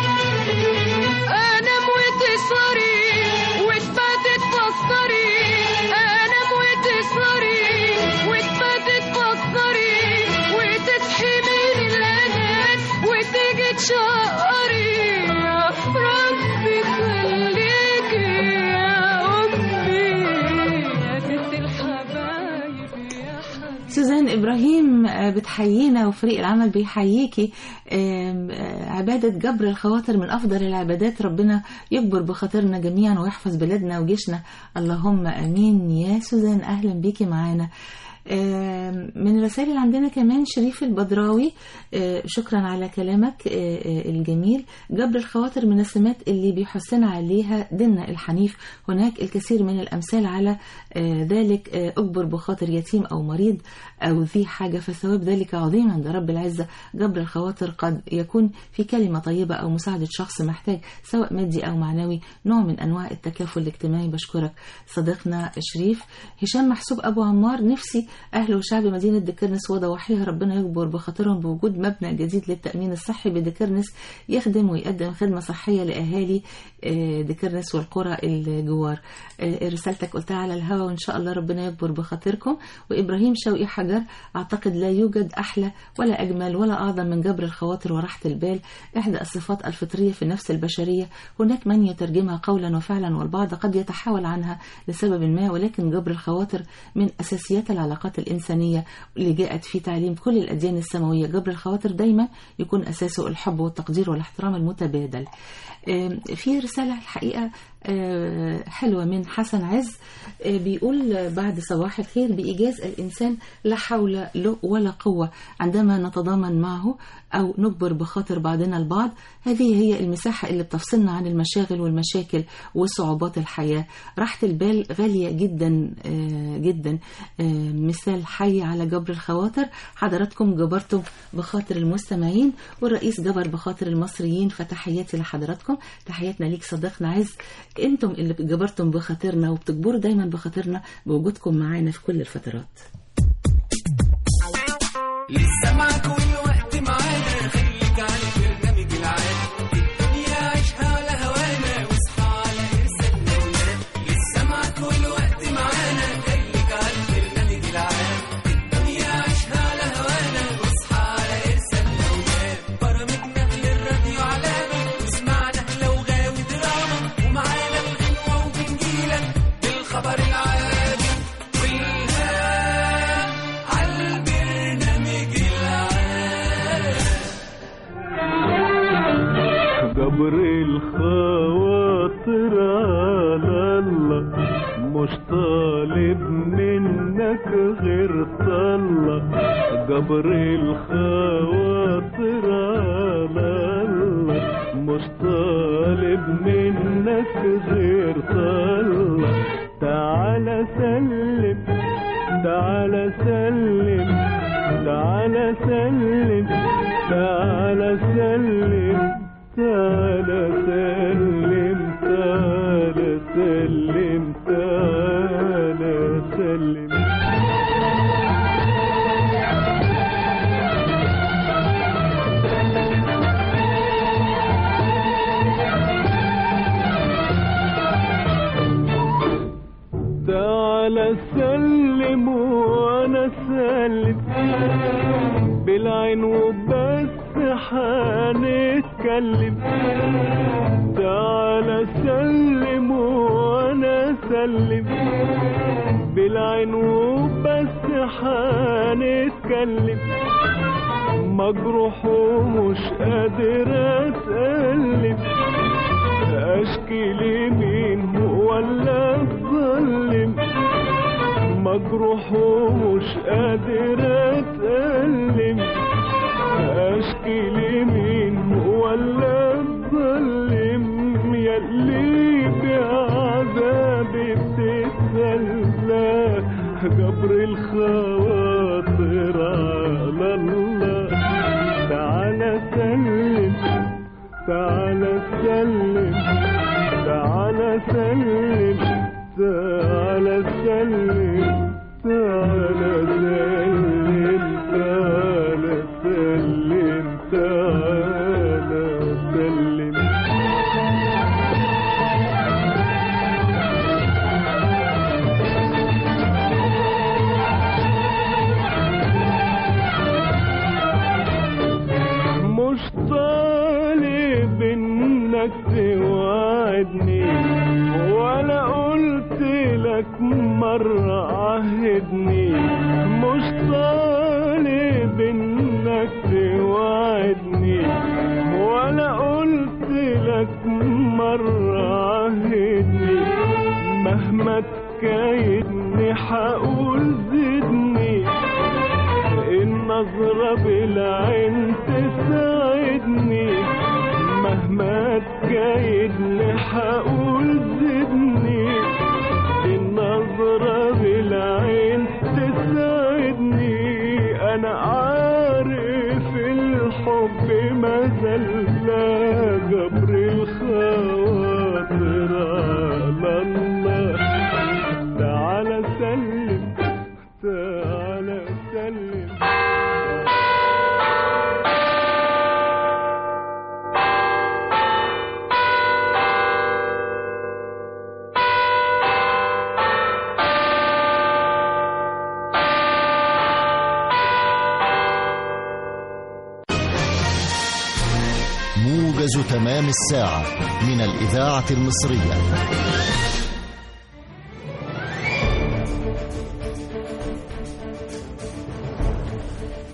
Speaker 4: انام وتسهري وتباتي تفكري انام وتسهري وتباتي تفكري وتصحي من الانام وتيجي تشقري يا ربي خليكي يا امي يا ست الحبايب يا
Speaker 3: سوزان إبراهيم آه، بتحيينا وفريق العمل بيحييكي آم، آه، عبادة جبر الخواطر من أفضل العبادات ربنا يكبر بخاطرنا جميعا ويحفظ بلادنا وجيشنا اللهم أمين يا سوزان أهلا بيكي معانا آم، من الرسائل اللي عندنا كمان شريف البدراوي آه، شكرا على كلامك آه، آه، الجميل جبر الخواطر من السمات اللي بيحثنا عليها ديننا الحنيف هناك الكثير من الأمثال على آه، ذلك آه، أجبر بخاطر يتيم أو مريض أو ذي حاجة فثواب ذلك عظيم عند رب العزة جبر الخواطر قد يكون في كلمة طيبة أو مساعدة شخص محتاج سواء مادي أو معنوي نوع من أنواع التكافل الاجتماعي بشكرك صديقنا شريف هشام محسوب أبو عمار نفسي أهل وشعب مدينة دكرنس وضواحيها ربنا يكبر بخاطرهم بوجود مبنى جديد للتأمين الصحي بدكرنس يخدم ويقدم خدمة صحية لأهالي آه، دكرنس والقرى الجوار آه، رسالتك قلتها على الهوا وإن شاء الله ربنا يكبر بخاطركم وإبراهيم شوقي حجر أعتقد لا يوجد أحلى ولا أجمل ولا أعظم من جبر الخواطر وراحة البال إحدى الصفات الفطرية في النفس البشرية هناك من يترجمها قولا وفعلا والبعض قد يتحاول عنها لسبب ما ولكن جبر الخواطر من أساسيات العلاقات الإنسانية اللي جاءت في تعليم كل الأديان السماوية جبر الخواطر دايما يكون أساسه الحب والتقدير والاحترام المتبادل آم، في رسالة الحقيقة آه، حلوة من حسن عز آه، بيقول آه، بعد صباح الخير بإيجاز الإنسان لا حول له ولا قوة عندما نتضامن معه أو نجبر بخاطر بعضنا البعض هذه هي المساحة اللي بتفصلنا عن المشاغل والمشاكل وصعوبات الحياة راحة البال غالية جدا آه، جدا آه، مثال حي على جبر الخواطر حضراتكم جبرتم بخاطر المستمعين والرئيس جبر بخاطر المصريين فتحياتي لحضراتكم تحياتنا ليك صديقنا عز انتم اللي جبرتم بخاطرنا وبتجبروا دايما بخاطرنا بوجودكم معانا في كل الفترات
Speaker 21: لسه معاك والوقت معانا خليك على البرنامج العام الدنيا عيشها على هوانا واصحى على ارسالنا ونام لسه معاك والوقت معانا خليك على البرنامج العام الدنيا عيشها على هوانا واصحى على ارسالنا ونام برامجنا للراديو علامة واسمعنا لو غاوي دراما ومعانا الغنوة وبنجيلك بالخبر العادي والهام عالبرنامج
Speaker 15: جبر الخواطر على الله مش طالب منك غير طلة جبر الخواطر على الله مش طالب منك غير طلة تعالى سلم تعالى سلم تعالى سلم تعالى سلم تعالى سلم تعالى سلم تعالى سلم تعالى سلم وانا سلم بالعين وبس حنتكلم تعالى سلم وانا سلم بالعين وبس حنتكلم مجروح ومش قادر اتألم اشكي لمين ولا اتظلم مجروح ومش قادر اتألم اشكي لمين ولا اتظلم ياللي بعذابي بتتسلى جبر الخواطر على الله تعالى سلم تعالى سلم تعالى سلم تعالى سلم تعالى سلم تعالى سلم تعالى سلم مش طالب انك توعدني ولا قلت لك مرة عهدني مش طالب انك توعدني ولا قلت لك مرة عهدني مهما تكايدني حقول زدني النظرة بالعين تساعدني مهما تكايدني حقول زدني النظرة بالعين تساعدني أنا عارف الحب ما زال جبر الخواطر على الله تعالى سلم تعالى سلم
Speaker 1: موجز تمام الساعة من الإذاعة المصرية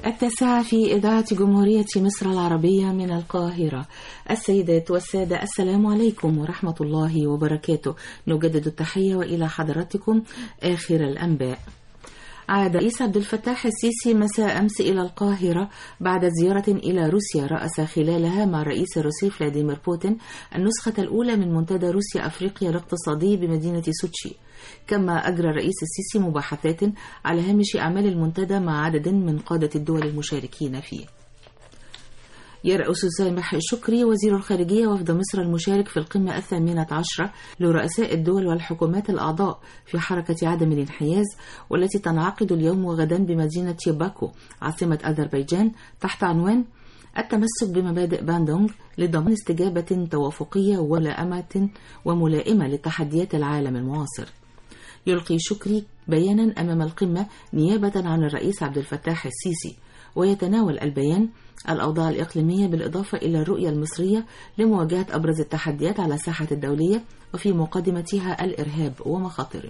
Speaker 3: التاسعة في إذاعة جمهورية مصر العربية من القاهرة السيدات والسادة السلام عليكم ورحمة الله وبركاته نجدد التحية وإلى حضراتكم آخر الأنباء عاد رئيس عبد الفتاح السيسي مساء أمس إلى القاهرة بعد زيارة إلى روسيا رأس خلالها مع الرئيس الروسي فلاديمير بوتين النسخة الأولى من منتدى روسيا أفريقيا الاقتصادي بمدينة سوتشي كما أجرى الرئيس السيسي مباحثات على هامش أعمال المنتدى مع عدد من قادة الدول المشاركين فيه يرأس سامح شكري وزير الخارجية وفد مصر المشارك في القمة الثامنة عشرة لرؤساء الدول والحكومات الأعضاء في حركة عدم الانحياز والتي تنعقد اليوم وغدا بمدينة باكو عاصمة أذربيجان تحت عنوان التمسك بمبادئ باندونغ لضمان استجابة توافقية وملائمة وملائمة لتحديات العالم المعاصر يلقي شكري بيانا أمام القمة نيابة عن الرئيس عبد الفتاح السيسي ويتناول البيان الأوضاع الإقليمية بالإضافة إلى الرؤية المصرية لمواجهة أبرز التحديات على الساحة الدولية وفي مقدمتها الإرهاب ومخاطره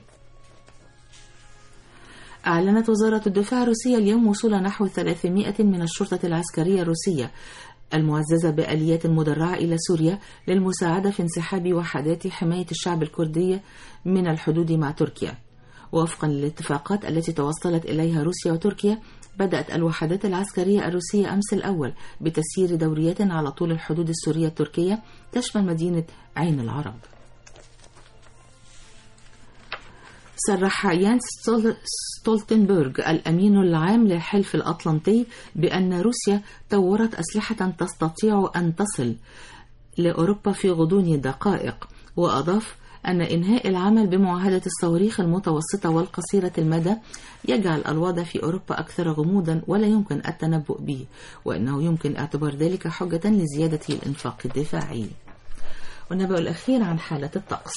Speaker 3: أعلنت وزارة الدفاع الروسية اليوم وصول نحو 300 من الشرطة العسكرية الروسية المعززة بآليات مدرعة إلى سوريا للمساعدة في انسحاب وحدات حماية الشعب الكردي من الحدود مع تركيا وفقا للاتفاقات التي توصلت إليها روسيا وتركيا بدأت الوحدات العسكرية الروسية أمس الأول بتسيير دوريات على طول الحدود السورية التركية تشمل مدينة عين العرب صرح يانس ستولتنبرغ الأمين العام للحلف الأطلنطي بأن روسيا طورت أسلحة تستطيع أن تصل لأوروبا في غضون دقائق وأضاف أن إنهاء العمل بمعاهدة الصواريخ المتوسطة والقصيرة المدى يجعل الوضع في أوروبا أكثر غموضا ولا يمكن التنبؤ به وأنه يمكن اعتبار ذلك حجة لزيادة الإنفاق الدفاعي والنبأ الأخير عن حالة الطقس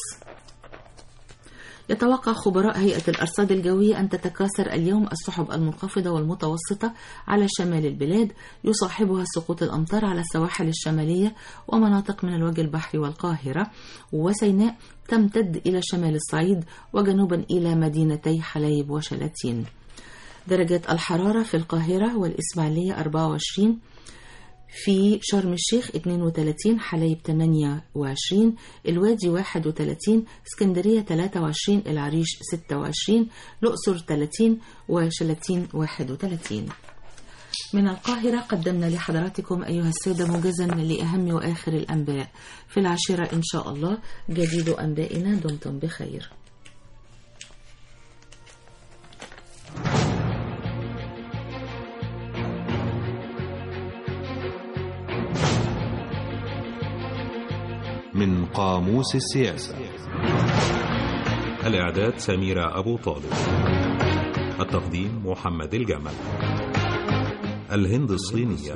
Speaker 3: يتوقع خبراء هيئة الأرصاد الجوية أن تتكاثر اليوم السحب المنخفضة والمتوسطة على شمال البلاد يصاحبها سقوط الأمطار على السواحل الشمالية ومناطق من الوجه البحري والقاهرة وسيناء تمتد إلى شمال الصعيد وجنوبا إلى مدينتي حلايب وشلاتين درجة الحرارة في القاهرة والإسماعيلية 24 في شرم الشيخ 32 حلايب 28 الوادي 31 اسكندرية 23 العريش 26 الأقصر 30 وشلاتين 31 من القاهرة قدمنا لحضراتكم أيها السادة موجزا لأهم وآخر الأنباء في العاشرة إن شاء الله جديد أنبائنا دمتم بخير
Speaker 5: من قاموس السياسة
Speaker 16: الإعداد سميرة أبو طالب التقديم محمد الجمل الهند الصينية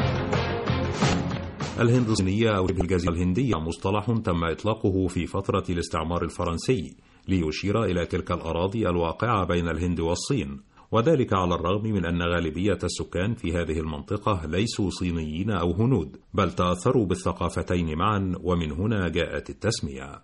Speaker 16: الهند الصينية أو الجزيرة الهندية مصطلح تم إطلاقه في فترة الاستعمار الفرنسي ليشير إلى تلك الأراضي الواقعة بين الهند والصين وذلك على الرغم من أن غالبية السكان في هذه المنطقة ليسوا صينيين أو هنود بل تأثروا بالثقافتين معا ومن هنا جاءت التسمية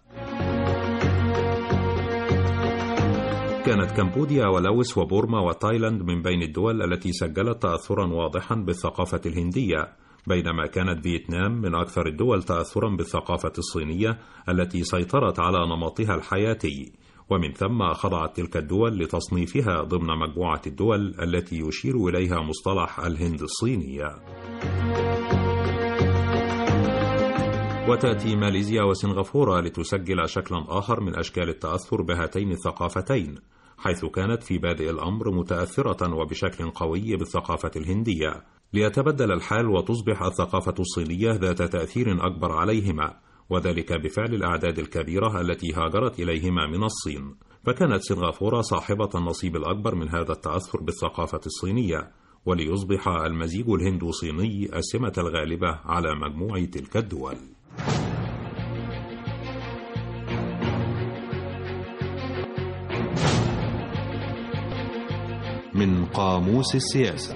Speaker 16: كانت كمبوديا ولوس وبورما وتايلاند من بين الدول التي سجلت تأثرا واضحا بالثقافة الهندية بينما كانت فيتنام من أكثر الدول تأثرا بالثقافة الصينية التي سيطرت على نمطها الحياتي ومن ثم خضعت تلك الدول لتصنيفها ضمن مجموعة الدول التي يشير إليها مصطلح الهند الصينية. وتأتي ماليزيا وسنغافورة لتسجل شكلا آخر من أشكال التأثر بهاتين الثقافتين، حيث كانت في بادئ الأمر متأثرة وبشكل قوي بالثقافة الهندية، ليتبدل الحال وتصبح الثقافة الصينية ذات تأثير أكبر عليهما، وذلك بفعل الأعداد الكبيرة التي هاجرت إليهما من الصين فكانت سنغافورة صاحبة النصيب الأكبر من هذا التأثر بالثقافة الصينية وليصبح المزيج الهندو صيني السمة الغالبة على مجموع تلك الدول
Speaker 5: من قاموس السياسة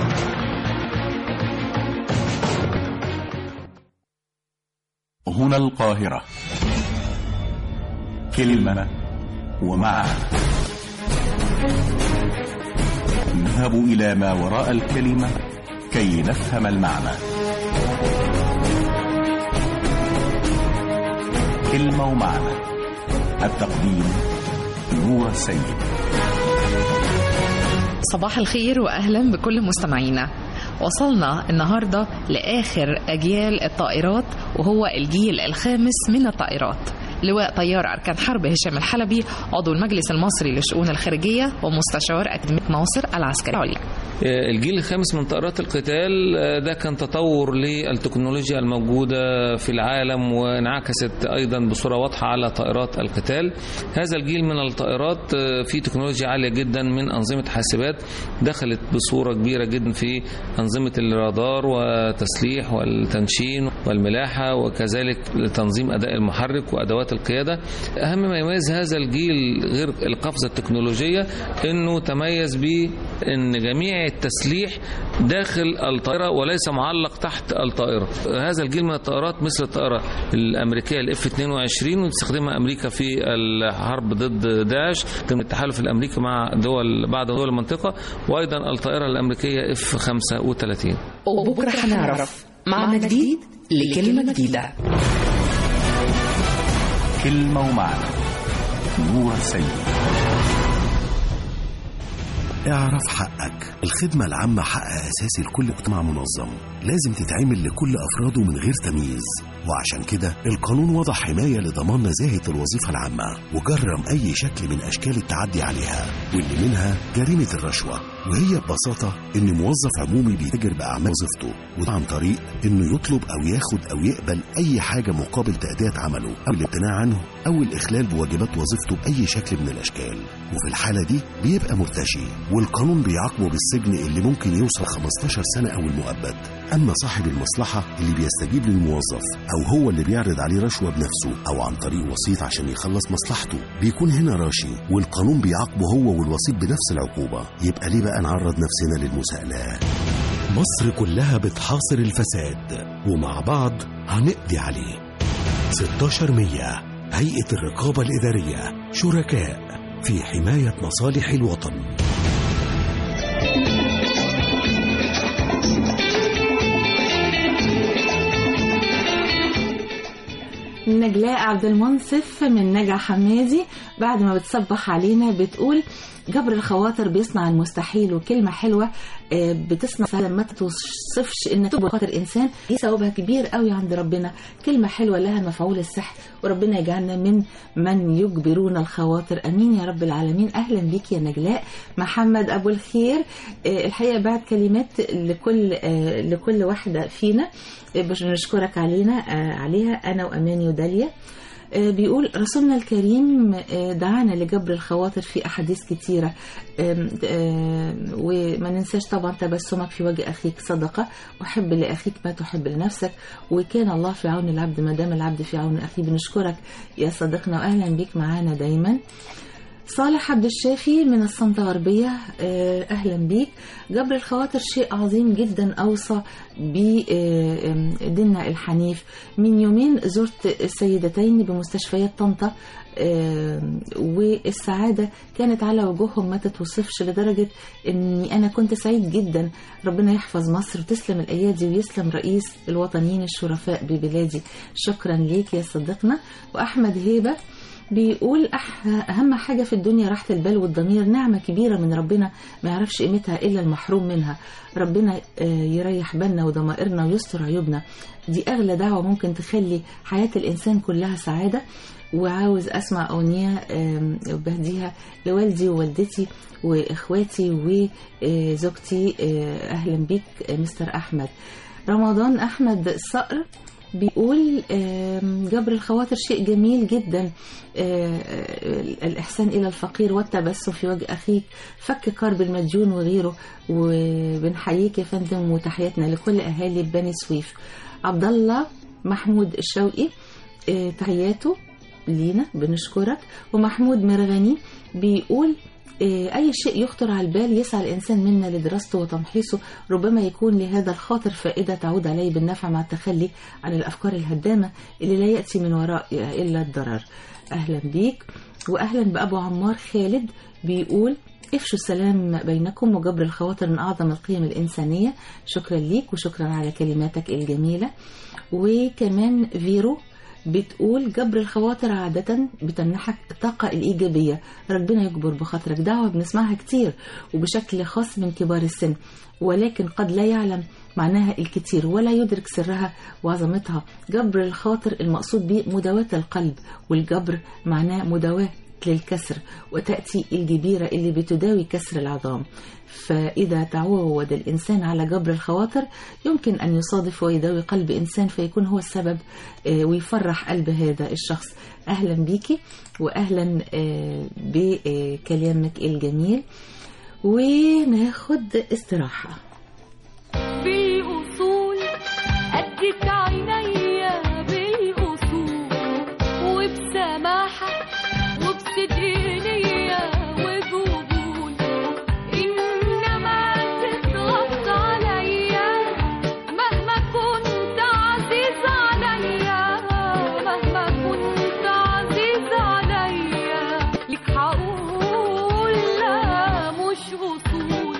Speaker 17: هنا القاهرة كلمة ومعنى نذهب إلى ما وراء الكلمة كي نفهم المعنى كلمة ومعنى التقديم نور السيد
Speaker 6: صباح الخير واهلا بكل مستمعينا وصلنا النهارده لاخر اجيال الطائرات وهو الجيل الخامس من الطائرات لواء طيار أركان حرب هشام الحلبي عضو المجلس المصري للشؤون الخارجية ومستشار أكاديمية ناصر العسكرية العليا
Speaker 18: الجيل الخامس من طائرات القتال ده كان تطور للتكنولوجيا الموجودة في العالم وانعكست أيضا بصورة واضحة على طائرات القتال هذا الجيل من الطائرات فيه تكنولوجيا عالية جدا من أنظمة حاسبات دخلت بصورة كبيرة جدا في أنظمة الرادار وتسليح والتنشين والملاحة وكذلك لتنظيم أداء المحرك وأدوات القيادة أهم ما يميز هذا الجيل غير القفزة التكنولوجية أنه تميز بأن جميع التسليح داخل الطائرة وليس معلق تحت الطائرة هذا الجيل من الطائرات مثل الطائرة الأمريكية الاف 22 وتستخدمها أمريكا في الحرب ضد داعش ضمن التحالف الأمريكي مع دول بعض دول المنطقة وأيضا الطائرة الأمريكية اف 35
Speaker 6: وبكرة هنعرف معنى جديد لكلمة جديدة
Speaker 17: كلمة ومعنى نور السيد
Speaker 19: اعرف حقك الخدمة العامة حق أساسي لكل مجتمع منظم لازم تتعمل لكل أفراده من غير تمييز وعشان كده القانون وضع حماية لضمان نزاهة الوظيفة العامة وجرم أي شكل من أشكال التعدي عليها واللي منها جريمة الرشوة وهي ببساطة إن موظف عمومي بيتاجر بأعمال وظيفته وده عن طريق إنه يطلب أو ياخد أو يقبل أي حاجة مقابل تأدية عمله أو الامتناع عنه أو الإخلال بواجبات وظيفته بأي شكل من الأشكال وفي الحالة دي بيبقى مرتشي والقانون بيعاقبه بالسجن اللي ممكن يوصل 15 سنة أو المؤبد أما صاحب المصلحة اللي بيستجيب للموظف أو هو اللي بيعرض عليه رشوة بنفسه أو عن طريق وسيط عشان يخلص مصلحته بيكون هنا راشي والقانون بيعاقبه هو والوسيط بنفس العقوبة يبقى ليه بقى نعرض نفسنا للمساءلة مصر كلها بتحاصر الفساد ومع بعض هنقضي عليه 16 مية هيئة الرقابة الإدارية شركاء في حماية مصالح الوطن
Speaker 3: نجلاء عبد المنصف من نجا حمادي بعد ما بتصبح علينا بتقول جبر الخواطر بيصنع المستحيل وكلمة حلوة آه، بتصنع سهلة ما توصفش ان تجبر خاطر انسان دي ثوابها كبير قوي عند ربنا كلمة حلوة لها مفعول السحر وربنا يجعلنا من من يجبرون الخواطر امين يا رب العالمين اهلا بيك يا نجلاء محمد ابو الخير آه، الحقيقة بعد كلمات لكل آه، لكل واحدة فينا آه، باش نشكرك علينا آه، عليها انا واماني وداليا آه، بيقول رسولنا الكريم آه، دعانا لجبر الخواطر في أحاديث كتيرة آم، آم، وما ننساش طبعا تبسمك في وجه أخيك صدقة وحب لأخيك ما تحب لنفسك وكان الله في عون العبد ما دام العبد في عون أخيه بنشكرك يا صديقنا وأهلا بيك معانا دايما صالح عبد الشافي من الصمت غربية آه، أهلا بيك جبر الخواطر شيء عظيم جدا أوصى بديننا الحنيف من يومين زرت السيدتين بمستشفيات طنطا آه، والسعادة كانت على وجوههم ما تتوصفش لدرجة أني أنا كنت سعيد جدا ربنا يحفظ مصر وتسلم الأيادي ويسلم رئيس الوطنيين الشرفاء ببلادي شكرا ليك يا صديقنا وأحمد هيبة بيقول أح أهم حاجة في الدنيا راحة البال والضمير نعمة كبيرة من ربنا ما يعرفش قيمتها إلا المحروم منها ربنا آه، يريح بالنا وضمائرنا ويستر عيوبنا دي أغلى دعوة ممكن تخلي حياة الإنسان كلها سعادة وعاوز أسمع أغنية آم، بهديها لوالدي ووالدتي وإخواتي وزوجتي آه، أهلا بيك آه، مستر أحمد رمضان أحمد صقر بيقول آم، جبر الخواطر شيء جميل جدا آه، آه، الإحسان إلى الفقير والتبسم في وجه أخيك فك كرب المديون وغيره وبنحييك يا فندم وتحياتنا لكل أهالي بني سويف عبد الله محمود الشوقي آه، تحياته لينا بنشكرك ومحمود مرغني بيقول آه، أي شيء يخطر على البال يسعى الإنسان منا لدراسته وتمحيصه ربما يكون لهذا الخاطر فائدة تعود عليه بالنفع مع التخلي عن الأفكار الهدامة اللي لا يأتي من وراء إلا الضرر أهلا بيك وأهلا بأبو عمار خالد بيقول افشوا السلام بينكم وجبر الخواطر من أعظم القيم الإنسانية شكرا ليك وشكرا على كلماتك الجميلة وكمان فيرو بتقول جبر الخواطر عادة بتمنحك الطاقة الإيجابية ربنا يجبر بخاطرك دعوة بنسمعها كتير وبشكل خاص من كبار السن ولكن قد لا يعلم معناها الكثير ولا يدرك سرها وعظمتها جبر الخاطر المقصود به مداواة القلب والجبر معناه مداواة للكسر وتأتي الجبيرة اللي بتداوي كسر العظام فإذا تعود الإنسان على جبر الخواطر يمكن أن يصادف ويداوي قلب إنسان فيكون هو السبب آه، ويفرح قلب هذا الشخص أهلا بيكي وأهلا آه، بكلامك الجميل وناخد استراحة
Speaker 4: بالأصول أديك عينيا بالأصول وبسماحة وبصدق نية وبقبول إنما تضغط عليا مهما كنت عزيز عليا مهما كنت عزيز عليا لك هقول لا مش أصول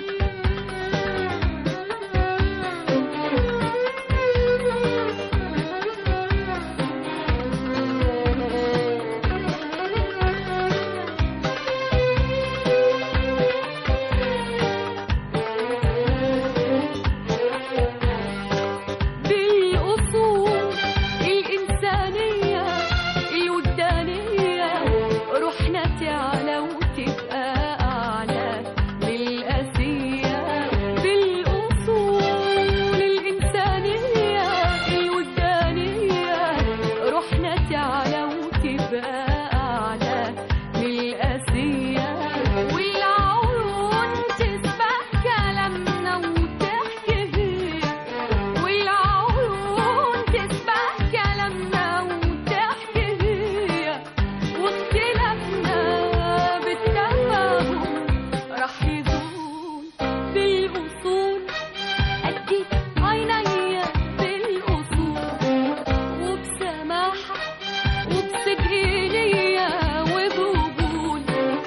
Speaker 4: بالأصول الإنسانية الوجدانية روحنا تعلى وتبقى أعلى بالأسية بالأصول الإنسانية الوجدانية روحنا تعلى وتبقى أعلى بالأسية والعيون تسبح كلامنا وتحكي هي والعيون تسبح كلامنا وتحكي هي واختلافنا بالتفاهم راح يزول بالأصول أديك عينيا بالأصول وبسماحة وبصدق نية وبقبول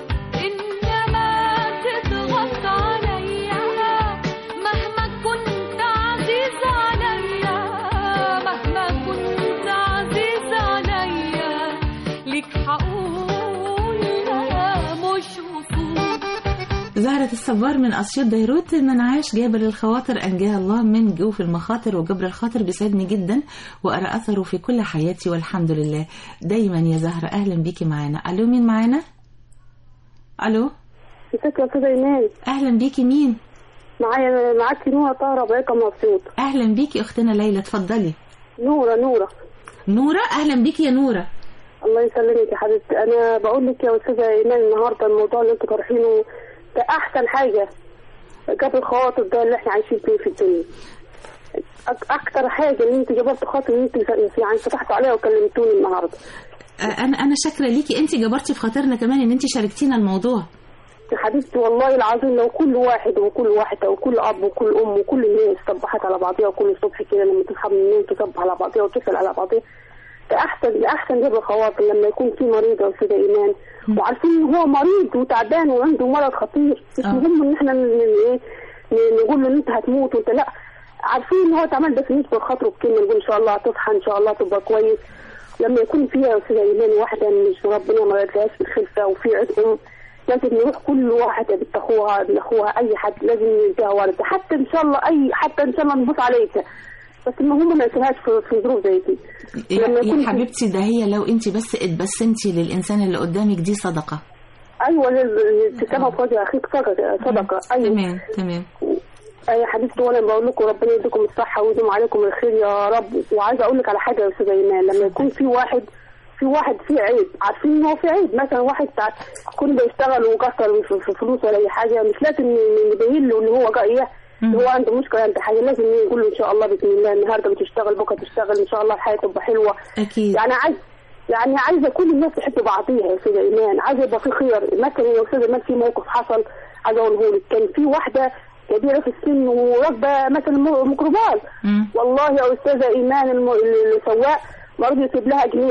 Speaker 4: إنما تضغط عليا مهما كنت عزيز عليا مهما كنت عزيز عليا لك هقول لا مش وصول
Speaker 3: زهرة الصبار من أسيوط بيروت من عاش جابر الخواطر أنجاه الله من جوف المخاطر وجبر الخاطر بيسعدني جدا وأرى أثره في كل حياتي والحمد لله دايما يا زهرة أهلا بيكي معانا ألو مين معانا ألو
Speaker 9: ازيك يا استاذه ايمان
Speaker 3: أهلا بيكي مين
Speaker 9: معايا معاكي نوره طاهره بايكه مبسوط
Speaker 3: أهلا بيكي أختنا ليلى اتفضلي
Speaker 9: نوره نوره
Speaker 3: نورة أهلا بيكي يا نورة
Speaker 9: الله يسلمك يا حبيبتي انا بقول لك يا استاذه ايمان النهارده الموضوع اللي انتوا طرحينه ده احسن حاجه جاب الخواطر ده اللي احنا عايشين فيه في الدنيا أك- اكتر حاجه ان انت جبرت خاطر ان انت يعني فتحتوا عليها وكلمتوني النهارده
Speaker 3: آه، أنا أنا شاكرة ليكي أنت جبرتي في خاطرنا كمان إن أنت شاركتينا الموضوع
Speaker 9: يا حبيبتي والله العظيم لو كل واحد وكل واحدة وكل أب وكل أم وكل الناس صبحت على بعضيها وكل الصبح كده لما تصحى من النوم تصبح على بعضيها وتسأل على بعضيها ده أحسن ده أحسن جبر خواطر لما يكون في مريض أو كده إيمان وعارفين إن هو مريض وتعبان وعنده مرض خطير مش
Speaker 3: آه.
Speaker 9: مهم إن إحنا ن- ن- إيه ن- نقول له إن أنت هتموت وأنت لأ عارفين إن هو تعبان بس نجبر خاطره بكلمة نقول إن شاء الله هتصحى إن شاء الله تبقى كويس لما يكون فيها يا أستاذة إيمان واحدة مش ربنا ما يرزقهاش بالخلفة وفي عيد أم لازم نروح كل واحدة بنت اخوها ابن اخوها اي حد لازم نديها ورده حتى ان شاء الله اي حتى ان شاء الله نبص عليك بس المهم ما نسيبهاش في, في ظروف زي دي لما
Speaker 3: يا
Speaker 9: يكون
Speaker 3: يا
Speaker 9: في-
Speaker 3: حبيبتي ده هي لو أنت بس اتبسمتي للإنسان اللي قدامك دي صدقة
Speaker 9: ايوه الابتسامه في وجه اخيك صدقه صدقه ايوه
Speaker 3: تمام تمام
Speaker 9: يا حبيبتي وانا بقول لكم ربنا يديكم الصحه ويديم عليكم الخير يا رب وعايزه اقول لك على حاجه يا استاذه ايمان لما يكون في واحد في واحد فيه عيب عارفين ان هو في عيب مثلا واحد بتاع يكون بيشتغل وكسر في في فلوس ولا اي حاجه مش لازم ن- نبين له ان هو جا- ايه إن هو عنده مشكله عنده حاجه لازم نقول له ان شاء الله باذن الله النهارده بتشتغل بكره تشتغل ان شاء الله الحياه تبقى حلوه
Speaker 3: أكيد
Speaker 9: يعني عايز يعني عايزه كل الناس تحب بعضيها يا استاذه ايمان عايزه يبقى في خير مثلا يا استاذه ايمان في موقف حصل عايزه اقوله لك كان في واحده كبيره في السن وراكبه مثلا م- ميكروباص والله يا استاذه ايمان الم- السواق ما رضي يسيب لها جنيه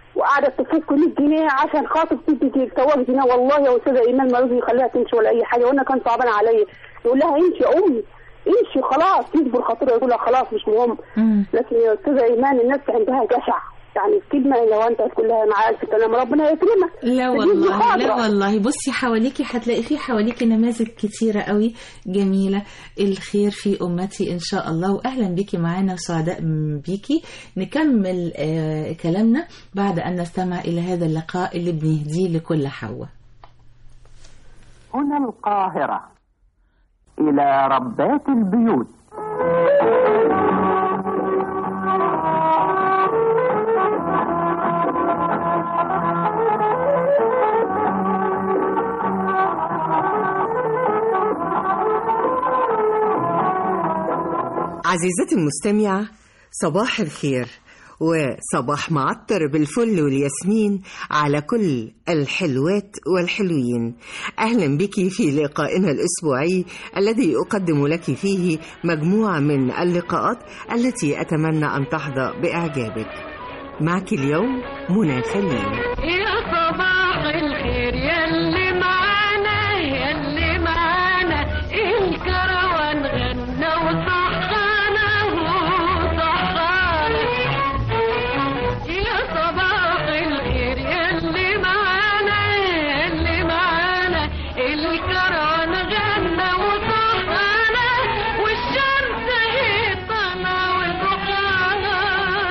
Speaker 9: وقعدت تفك 100 جنيه عشان خاطر تدي تسوق جنيه والله يا استاذه ايمان ما رضي يخليها تمشي ولا اي حاجه وانا كان صعبان عليا يقول لها امشي يا امي امشي خلاص يجبر خاطرها يقول لها خلاص مش مهم لكن يا استاذه ايمان الناس عندها جشع يعني الكلمه لو انت هتقول لها مع الف سلامه ربنا يكرمك
Speaker 3: لا
Speaker 9: فدي
Speaker 3: والله لا
Speaker 9: مخاطرة.
Speaker 3: والله بصي حواليكي هتلاقي في حواليكي نماذج كتيرة قوي جميلة الخير في أمتي إن شاء الله وأهلا بيكي معانا وسعداء بيكي نكمل آه كلامنا بعد أن نستمع إلى هذا اللقاء اللي بنهديه لكل حواء
Speaker 10: هنا القاهرة إلى ربات البيوت
Speaker 11: عزيزتي المستمعة صباح الخير وصباح معطر بالفل والياسمين على كل الحلوات والحلوين أهلا بك في لقائنا الأسبوعي الذي أقدم لك فيه مجموعة من اللقاءات التي أتمنى أن تحظى بإعجابك معك اليوم منى خليل
Speaker 4: يا صباح الخير يلي معانا يلي معانا الكروان غنى وصحانا وصحانا يا صباح الخير يلي معانا يلي معانا الكروان غنى وصحانا والشمس هي طالعة وسخانة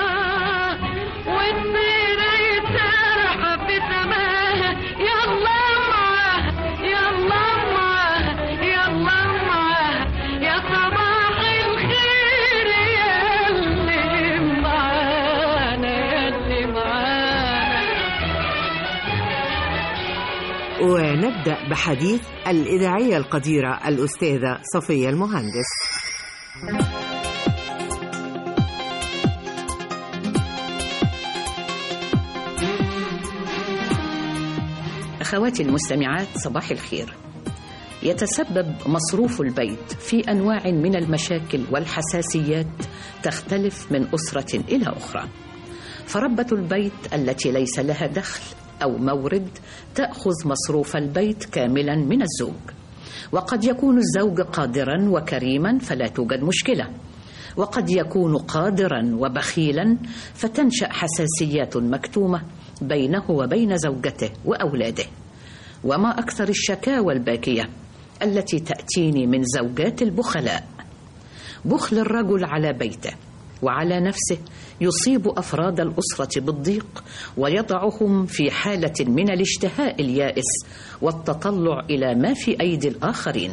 Speaker 4: والطير يسرح في سماها يلا معاها يلا معاها يلا معاها يا صباح الخير يلي معانا يلي معانا
Speaker 11: ونبدأ بحديث الإذاعية القديرة الأستاذة صفية المهندس
Speaker 20: أخواتي المستمعات صباح الخير يتسبب مصروف البيت في أنواع من المشاكل والحساسيات تختلف من أسرة إلى أخرى فربة البيت التي ليس لها دخل أو مورد تأخذ مصروف البيت كاملا من الزوج وقد يكون الزوج قادرا وكريما فلا توجد مشكلة وقد يكون قادرا وبخيلا فتنشأ حساسيات مكتومة بينه وبين زوجته وأولاده وما أكثر الشكاوى الباكية التي تأتيني من زوجات البخلاء بخل الرجل على بيته وعلى نفسه يصيب افراد الاسره بالضيق ويضعهم في حاله من الاشتهاء اليائس والتطلع الى ما في ايدي الاخرين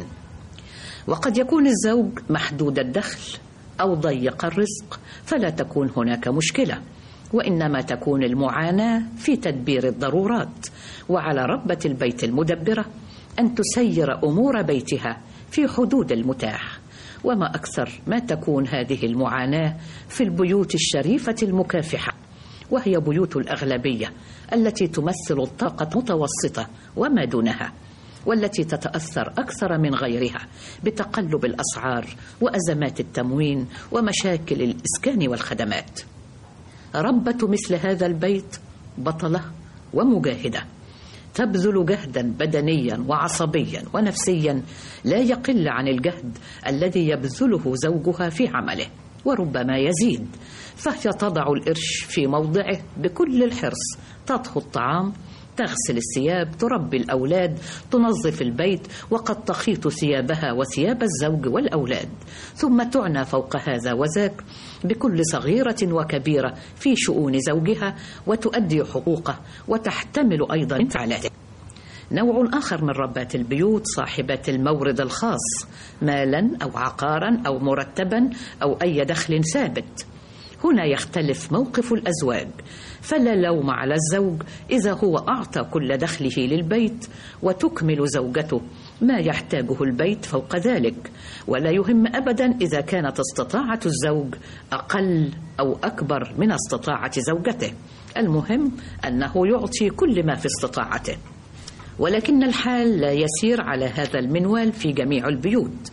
Speaker 20: وقد يكون الزوج محدود الدخل او ضيق الرزق فلا تكون هناك مشكله وانما تكون المعاناه في تدبير الضرورات وعلى ربه البيت المدبره ان تسير امور بيتها في حدود المتاح وما اكثر ما تكون هذه المعاناه في البيوت الشريفه المكافحه وهي بيوت الاغلبيه التي تمثل الطاقه المتوسطه وما دونها والتي تتاثر اكثر من غيرها بتقلب الاسعار وازمات التموين ومشاكل الاسكان والخدمات ربه مثل هذا البيت بطله ومجاهده تبذل جهدا بدنيا وعصبيا ونفسيا لا يقل عن الجهد الذي يبذله زوجها في عمله وربما يزيد فهي تضع القرش في موضعه بكل الحرص تطهو الطعام تغسل الثياب تربي الأولاد تنظف البيت وقد تخيط ثيابها وثياب الزوج والأولاد ثم تعنى فوق هذا وذاك بكل صغيرة وكبيرة في شؤون زوجها وتؤدي حقوقه وتحتمل أيضا انفعالاته نوع آخر من ربات البيوت صاحبات المورد الخاص مالا أو عقارا أو مرتبا أو أي دخل ثابت هنا يختلف موقف الازواج فلا لوم على الزوج اذا هو اعطى كل دخله للبيت وتكمل زوجته ما يحتاجه البيت فوق ذلك ولا يهم ابدا اذا كانت استطاعه الزوج اقل او اكبر من استطاعه زوجته المهم انه يعطي كل ما في استطاعته ولكن الحال لا يسير على هذا المنوال في جميع البيوت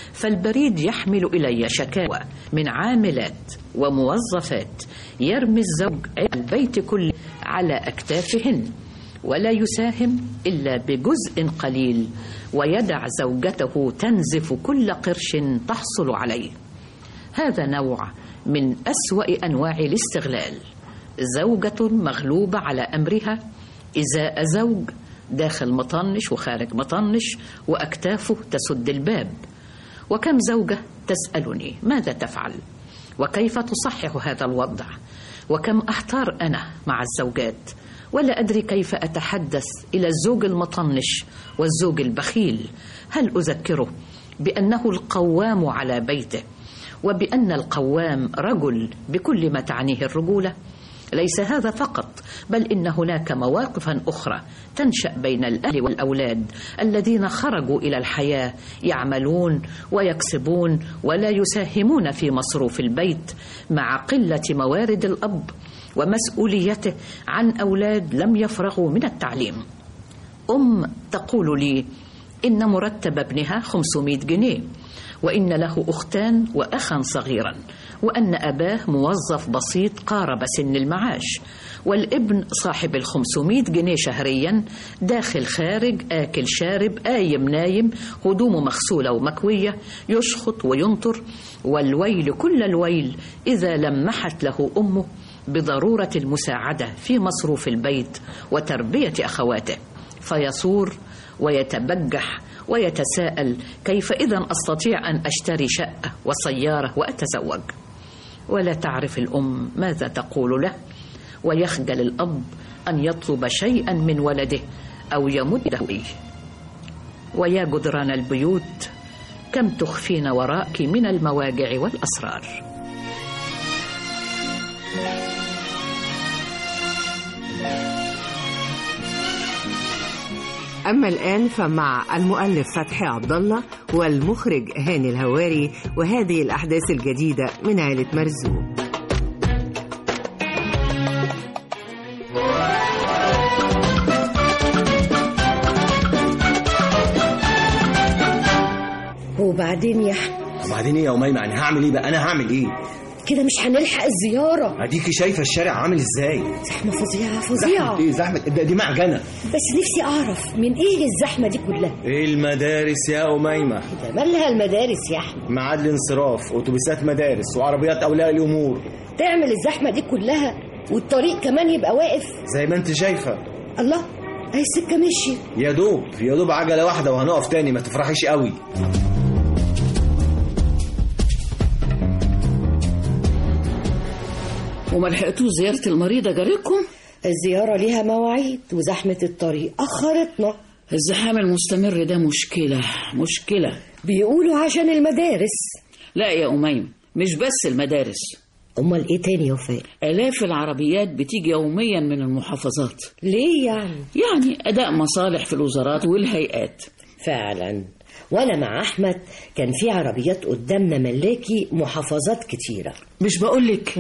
Speaker 20: فالبريد يحمل إلي شكاوى من عاملات وموظفات يرمي الزوج البيت كله على أكتافهن ولا يساهم إلا بجزء قليل ويدع زوجته تنزف كل قرش تحصل عليه هذا نوع من أسوأ أنواع الاستغلال زوجة مغلوبة على أمرها إزاء زوج داخل مطنش وخارج مطنش وأكتافه تسد الباب وكم زوجة تسألني ماذا تفعل وكيف تصحح هذا الوضع وكم أحتار أنا مع الزوجات ولا أدري كيف أتحدث إلى الزوج المطنش والزوج البخيل هل أذكره بأنه القوام على بيته وبأن القوام رجل بكل ما تعنيه الرجولة ليس هذا فقط بل إن هناك مواقفا أخرى تنشأ بين الأهل والأولاد الذين خرجوا إلى الحياة يعملون ويكسبون ولا يساهمون في مصروف البيت مع قلة موارد الأب ومسؤوليته عن أولاد لم يفرغوا من التعليم أم تقول لي إن مرتب ابنها 500 جنيه وإن له أختان وأخا صغيرا وأن أباه موظف بسيط قارب سن المعاش والابن صاحب الخمسمائة جنيه شهريا داخل خارج آكل شارب آيم نايم هدومه مغسولة ومكوية يشخط وينطر والويل كل الويل إذا لمحت له أمه بضرورة المساعدة في مصروف البيت وتربية أخواته فيصور ويتبجح ويتساءل كيف إذا أستطيع أن أشتري شقة وسيارة وأتزوج ولا تعرف الأم ماذا تقول له ويخجل الأب أن يطلب شيئا من ولده أو يمده إليه ويا جدران البيوت كم تخفين وراءك من المواجع والأسرار
Speaker 11: أما الآن فمع المؤلف فتحي عبد الله والمخرج هاني الهواري وهذه الأحداث الجديدة من عائلة مرزوق
Speaker 7: وبعدين يا احمد
Speaker 22: وبعدين ايه يا أميمة يعني هعمل ايه بقى انا هعمل ايه
Speaker 7: كده مش هنلحق الزيارة
Speaker 22: اديكي شايفه الشارع عامل ازاي
Speaker 7: زحمة فظيعة
Speaker 22: زحمه
Speaker 7: فظيعة
Speaker 22: ايه زحمه ده دي معجنه
Speaker 7: بس نفسي أعرف من إيه الزحمة دي كلها
Speaker 22: ايه المدارس يا أميمة
Speaker 7: ده مالها المدارس يا أحمد
Speaker 22: ميعاد الانصراف اتوبيسات مدارس وعربيات اولياء الامور
Speaker 7: تعمل الزحمة دي كلها والطريق كمان يبقى واقف
Speaker 22: زي ما انت شايفه
Speaker 7: الله أهي السكة مشي
Speaker 22: يا دوب يا دوب عجله واحده وهنقف تاني ما تفرحيش قوي
Speaker 23: وما لحقتوش زيارة المريضة جارتكم؟
Speaker 7: الزيارة ليها مواعيد وزحمة الطريق أخرتنا
Speaker 23: الزحام المستمر ده مشكلة مشكلة
Speaker 7: بيقولوا عشان المدارس
Speaker 23: لا يا أميم مش بس المدارس
Speaker 7: أمال إيه تاني يا وفاء؟
Speaker 23: آلاف العربيات بتيجي يوميا من المحافظات
Speaker 7: ليه يعني؟
Speaker 23: يعني أداء مصالح في الوزارات والهيئات
Speaker 7: فعلا وأنا مع أحمد كان في عربيات قدامنا ملاكي محافظات كتيرة
Speaker 23: مش بقولك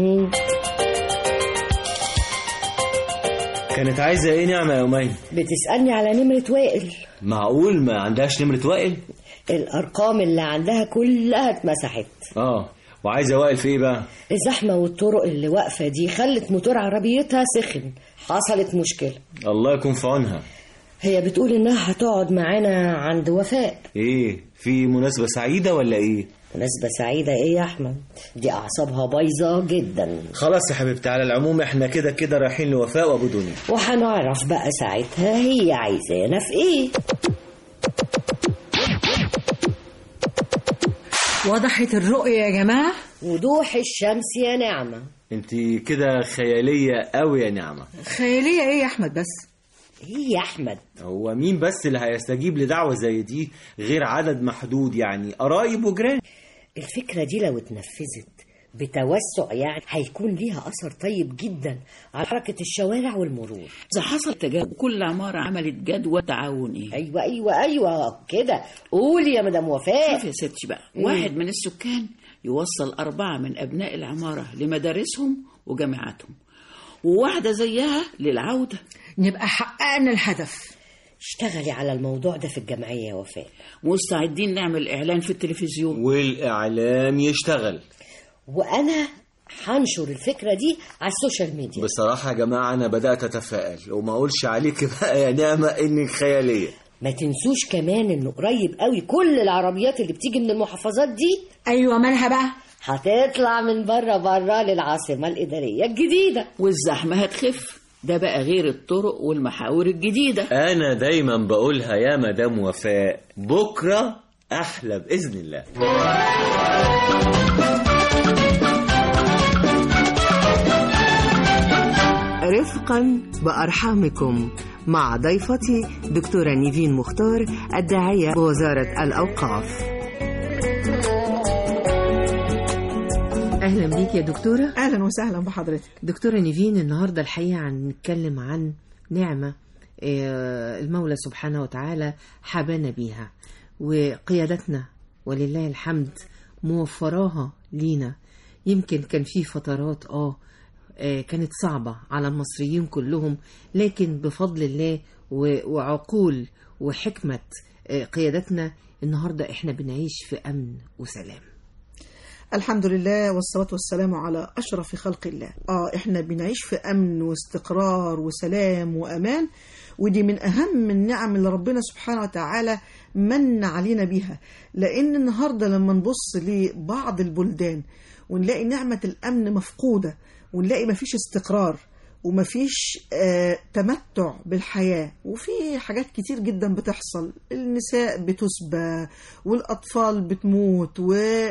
Speaker 22: كانت عايزه ايه نعمه يا أميمة
Speaker 7: بتسألني على نمرة وائل
Speaker 22: معقول ما عندهاش نمره وائل
Speaker 7: الأرقام اللي عندها كلها اتمسحت
Speaker 22: اه وعايزه وائل في ايه بقى
Speaker 7: الزحمة والطرق اللي واقفة دي خلت موتور عربيتها سخن حصلت مشكلة
Speaker 22: الله يكون في عونها
Speaker 7: هي بتقول إنها هتقعد معانا عند وفاء
Speaker 22: ايه في مناسبه سعيده ولا ايه
Speaker 7: مناسبة سعيدة إيه يا أحمد؟ دي أعصابها بايظة جدا
Speaker 22: خلاص يا حبيبتي على العموم احنا كده كده رايحين لوفاء وابو دنيا
Speaker 7: وهنعرف بقى ساعتها هي عايزانا في إيه
Speaker 24: وضحت الرؤية يا جماعة
Speaker 7: وضوح الشمس يا نعمة
Speaker 22: انت كده خياليه قوي يا نعمه
Speaker 24: خيالية ايه يا أحمد بس
Speaker 7: إيه يا أحمد
Speaker 22: هو مين بس اللي هيستجيب لدعوه زي دي غير عدد محدود يعني قرايب وجيران
Speaker 7: الفكرة دي لو اتنفذت بتوسع يعني هيكون ليها أثر طيب جدا على حركة الشوارع والمرور
Speaker 23: إذا حصل تجاوب كل عمارة عملت جدوى تعاوني
Speaker 7: أيوة أيوة أيوة كده قولي يا مدام وفاء
Speaker 23: شوف يا ستي بقى
Speaker 7: مم.
Speaker 23: واحد من السكان يوصل أربعة من أبناء العمارة لمدارسهم وجامعاتهم وواحدة زيها للعودة
Speaker 24: نبقى حققنا الهدف
Speaker 7: اشتغلي على الموضوع ده في الجمعية يا وفاء
Speaker 23: مستعدين نعمل إعلان في التلفزيون
Speaker 22: والإعلام يشتغل
Speaker 7: وأنا هنشر الفكرة دي على السوشيال ميديا
Speaker 22: بصراحة يا جماعة أنا بدأت أتفائل وما أقولش عليك بقى يا نعمة إنك خيالية
Speaker 7: ما تنسوش كمان انه قريب قوي كل العربيات اللي بتيجي من المحافظات دي
Speaker 24: ايوه مالها بقى
Speaker 7: هتطلع من بره بره للعاصمة الإدارية الجديدة
Speaker 23: والزحمة هتخف ده بقى غير الطرق والمحاور الجديدة
Speaker 22: أنا دايما بقولها يا مدام وفاء بكرة أحلى بإذن الله
Speaker 11: رفقا بأرحامكم مع ضيفتي دكتورة نيفين مختار الداعية بوزارة الأوقاف أهلا بيك يا دكتورة
Speaker 24: اهلا وسهلا بحضرتك
Speaker 11: دكتورة نيفين النهاردة الحقيقة هنتكلم عن نعمة آه، المولى سبحانه وتعالى حبانا بيها وقيادتنا ولله الحمد موفراها لينا يمكن كان في فترات اه آه، كانت صعبة على المصريين كلهم لكن بفضل الله و- وعقول وحكمة آه، قيادتنا النهاردة احنا بنعيش في أمن وسلام
Speaker 24: الحمد لله والصلاة والسلام على أشرف خلق الله آه إحنا بنعيش في أمن واستقرار وسلام وأمان ودي من أهم النعم اللي ربنا سبحانه وتعالى من علينا بيها لأن النهاردة لما نبص لبعض البلدان ونلاقي نعمة الأمن مفقودة ونلاقي مفيش استقرار ومفيش آه تمتع بالحياة وفي حاجات كتير جدا بتحصل النساء بتسبى والأطفال بتموت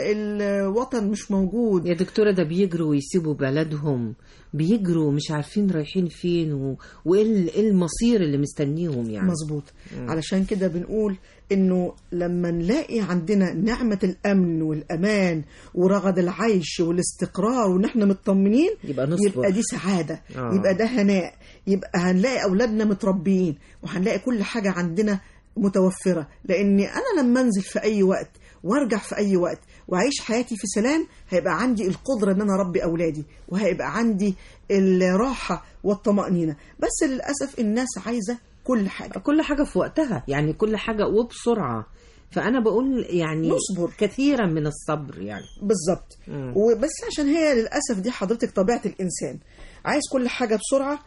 Speaker 24: والوطن مش موجود
Speaker 11: يا دكتورة ده بيجروا ويسيبوا بلدهم بيجروا مش عارفين رايحين فين و... وايه ال- إيه المصير اللي مستنيهم يعني
Speaker 24: مظبوط
Speaker 11: مم.
Speaker 24: علشان كده بنقول انه لما نلاقي عندنا نعمة الامن والامان ورغد العيش والاستقرار وان احنا مطمنين
Speaker 11: يبقى نصبر.
Speaker 24: يبقى دي سعادة
Speaker 11: آه.
Speaker 24: يبقى ده هناء يبقى هنلاقي اولادنا متربيين وهنلاقي كل حاجة عندنا متوفرة لان انا لما انزل في اي وقت وارجع في اي وقت واعيش حياتي في سلام هيبقى عندي القدرة ان انا اربي اولادي وهيبقى عندي الراحة والطمأنينة بس للأسف الناس عايزة كل حاجة
Speaker 11: كل حاجة في وقتها يعني كل حاجة وبسرعة فأنا بقول يعني
Speaker 24: نصبر
Speaker 11: كثيرا من الصبر يعني
Speaker 24: بالظبط
Speaker 11: مم.
Speaker 24: وبس عشان هي للأسف دي حضرتك طبيعة الإنسان عايز كل حاجة بسرعة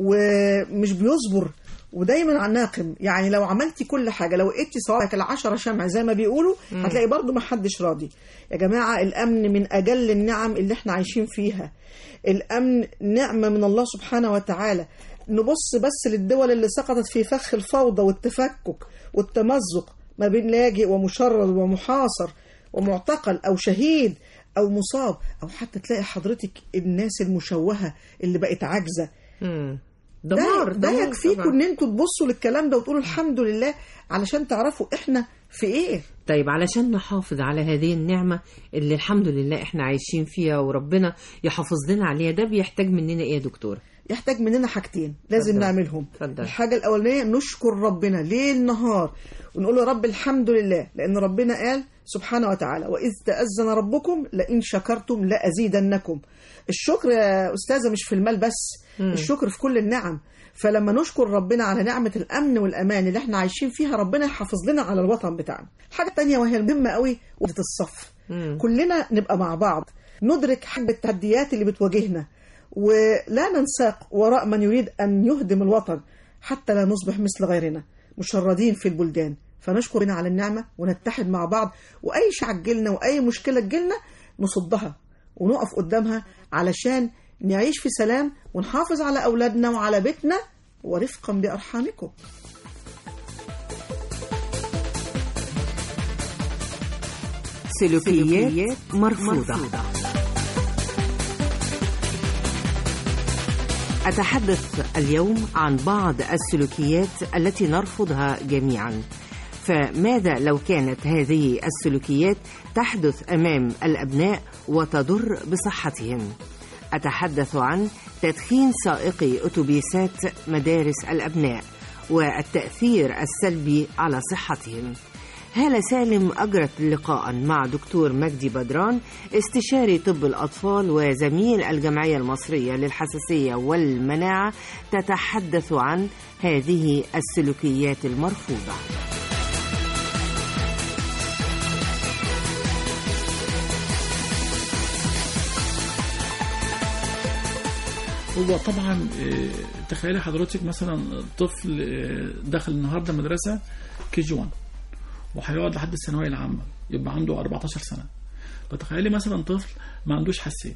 Speaker 24: ومش بيصبر ودايما على الناقم يعني لو عملتي كل حاجة لو اديتي صوابعك العشرة شمع زي ما بيقولوا
Speaker 11: مم.
Speaker 24: هتلاقي برضو ما حدش راضي يا جماعة الأمن من أجل النعم اللي احنا عايشين فيها الأمن نعمة من الله سبحانه وتعالى نبص بس للدول اللي سقطت في فخ الفوضى والتفكك والتمزق ما بين لاجئ ومشرد ومحاصر ومعتقل أو شهيد أو مصاب أو حتى تلاقي حضرتك الناس المشوهة اللي بقت عاجزة
Speaker 11: مم.
Speaker 24: ده,
Speaker 11: دمار
Speaker 24: ده
Speaker 11: دمار
Speaker 24: يكفيكم
Speaker 11: طبعاً.
Speaker 24: ان انتوا تبصوا للكلام ده وتقولوا الحمد لله علشان تعرفوا احنا في ايه
Speaker 11: طيب علشان نحافظ على هذه النعمة اللي الحمد لله احنا عايشين فيها وربنا يحافظ لنا عليها ده بيحتاج مننا ايه يا دكتورة؟
Speaker 24: يحتاج مننا حاجتين لازم
Speaker 11: اتفضل.
Speaker 24: نعملهم
Speaker 11: اتفضل.
Speaker 24: الحاجة الأولانية نشكر ربنا ليل نهار ونقول يا رب الحمد لله لأن ربنا قال سبحانه وتعالى وإذ تأذن ربكم لئن شكرتم لأزيدنكم الشكر يا أستاذة مش في المال بس
Speaker 11: مم.
Speaker 24: الشكر في كل النعم فلما نشكر ربنا على نعمة الأمن والأمان اللي احنا عايشين فيها ربنا يحافظ لنا على الوطن بتاعنا الحاجة التانية وهي المهمة قوي وحدة الصف
Speaker 11: مم.
Speaker 24: كلنا نبقى مع بعض ندرك حجم التحديات اللي بتواجهنا ولا ننساق وراء من يريد أن يهدم الوطن حتى لا نصبح مثل غيرنا مشردين في البلدان فنشكر ربنا على النعمة ونتحد مع بعض وأي شيء تجيلنا وأي مشكلة تجيلنا نصدها ونقف قدامها علشان نعيش في سلام ونحافظ على أولادنا وعلى بيتنا ورفقا بأرحامكم
Speaker 11: سلوكيات مرفوضة أتحدث اليوم عن بعض السلوكيات التي نرفضها جميعا فماذا لو كانت هذه السلوكيات تحدث أمام الأبناء وتضر بصحتهم أتحدث عن تدخين سائقي أتوبيسات مدارس الأبناء والتأثير السلبي على صحتهم هالة سالم أجرت لقاء مع دكتور مجدي بدران استشاري طب الأطفال وزميل الجمعية المصرية للحساسية والمناعة تتحدث عن هذه السلوكيات المرفوضة
Speaker 2: هو طبعا آه، تخيلي حضرتك مثلا طفل آه، دخل النهارده مدرسه كي جي 1 وهيقعد لحد الثانويه العامه يبقى عنده 14 سنه فتخيلي مثلا طفل ما عندوش حساسيه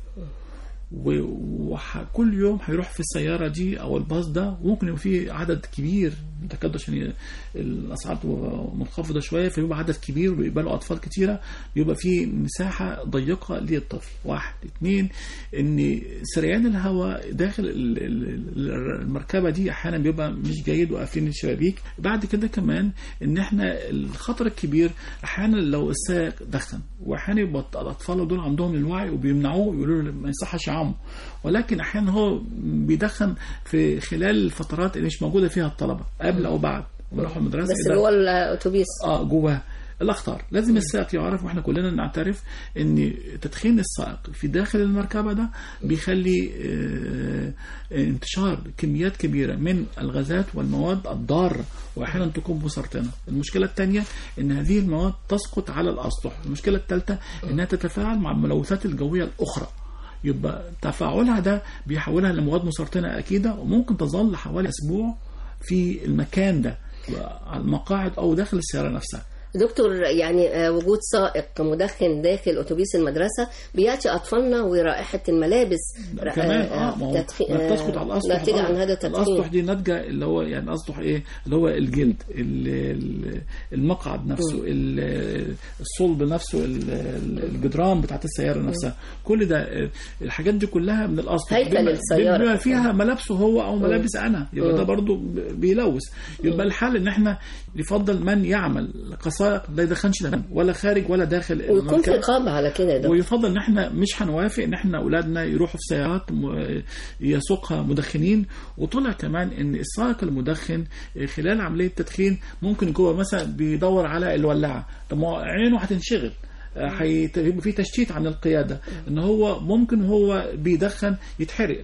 Speaker 2: وكل يوم هيروح في السيارة دي أو الباص ده وممكن يبقى فيه عدد كبير متكدر عشان ي- الأسعار تبقى منخفضة شوية فيبقى عدد كبير وبيقبلوا أطفال كتيرة بيبقى فيه مساحة ضيقة للطفل واحد اتنين إن سريان الهواء داخل ال- ال- ال- المركبة دي أحيانا بيبقى مش جيد وقافلين الشبابيك بعد كده كمان إن إحنا الخطر الكبير أحيانا لو السائق دخن وأحيانا يبقى الأطفال دول عندهم الوعي وبيمنعوه يقولوا له ما يصحش يعموا ولكن احيانا هو بيدخن في خلال الفترات اللي مش موجوده فيها الطلبه قبل او بعد بيروحوا المدرسه
Speaker 8: بس
Speaker 2: يبقى-
Speaker 8: جوه الاتوبيس
Speaker 2: اه جواه الاخطار لازم السائق يعرف واحنا كلنا نعترف ان تدخين السائق في داخل المركبه ده بيخلي آه، آه، انتشار كميات كبيره من الغازات والمواد الضاره واحيانا تكون مسرطنه المشكله الثانيه ان هذه المواد تسقط على الاسطح المشكله الثالثه انها تتفاعل مع الملوثات الجويه الاخرى يبقى تفاعلها ده بيحولها لمواد مسرطنه اكيده وممكن تظل حوالي اسبوع في المكان ده على المقاعد او داخل السياره نفسها
Speaker 8: دكتور يعني آه، وجود سائق مدخن داخل اتوبيس المدرسه بياتي اطفالنا ورائحه الملابس ر-
Speaker 2: كمان
Speaker 8: آه،
Speaker 2: اه ما هو
Speaker 8: تدخين-
Speaker 2: ما بتسقط على الاسطح
Speaker 8: ناتجه
Speaker 2: آه.
Speaker 8: عن هذا التدخين
Speaker 2: الاسطح دي ناتجه اللي هو يعني الاسطح ايه اللي هو الجلد ال- ال- المقعد نفسه ال- الصلب نفسه ال- ال- الجدران بتاعت السياره نفسها كل ده آه، الحاجات دي كلها من الاسطح
Speaker 8: هيكل
Speaker 2: بما-
Speaker 8: السيارة.
Speaker 2: بما فيها ملابسه هو او ملابس انا يبقى ده
Speaker 8: مم.
Speaker 2: برضو ب- بيلوث يبقى الحل ان احنا يفضل من يعمل كسائق لا يدخنش دخان ولا خارج ولا داخل
Speaker 8: ويكون في
Speaker 2: المركبة.
Speaker 8: رقابه على كده يا دكتور
Speaker 2: ويفضل ان احنا مش هنوافق ان احنا اولادنا يروحوا في سيارات م- يسوقها مدخنين وطلع كمان ان السائق المدخن خلال عمليه التدخين ممكن يكون مثلا بيدور على الولاعه طب ما هو عينه هتنشغل هيت- هيبقى في تشتيت عن القياده ان هو ممكن وهو بيدخن يتحرق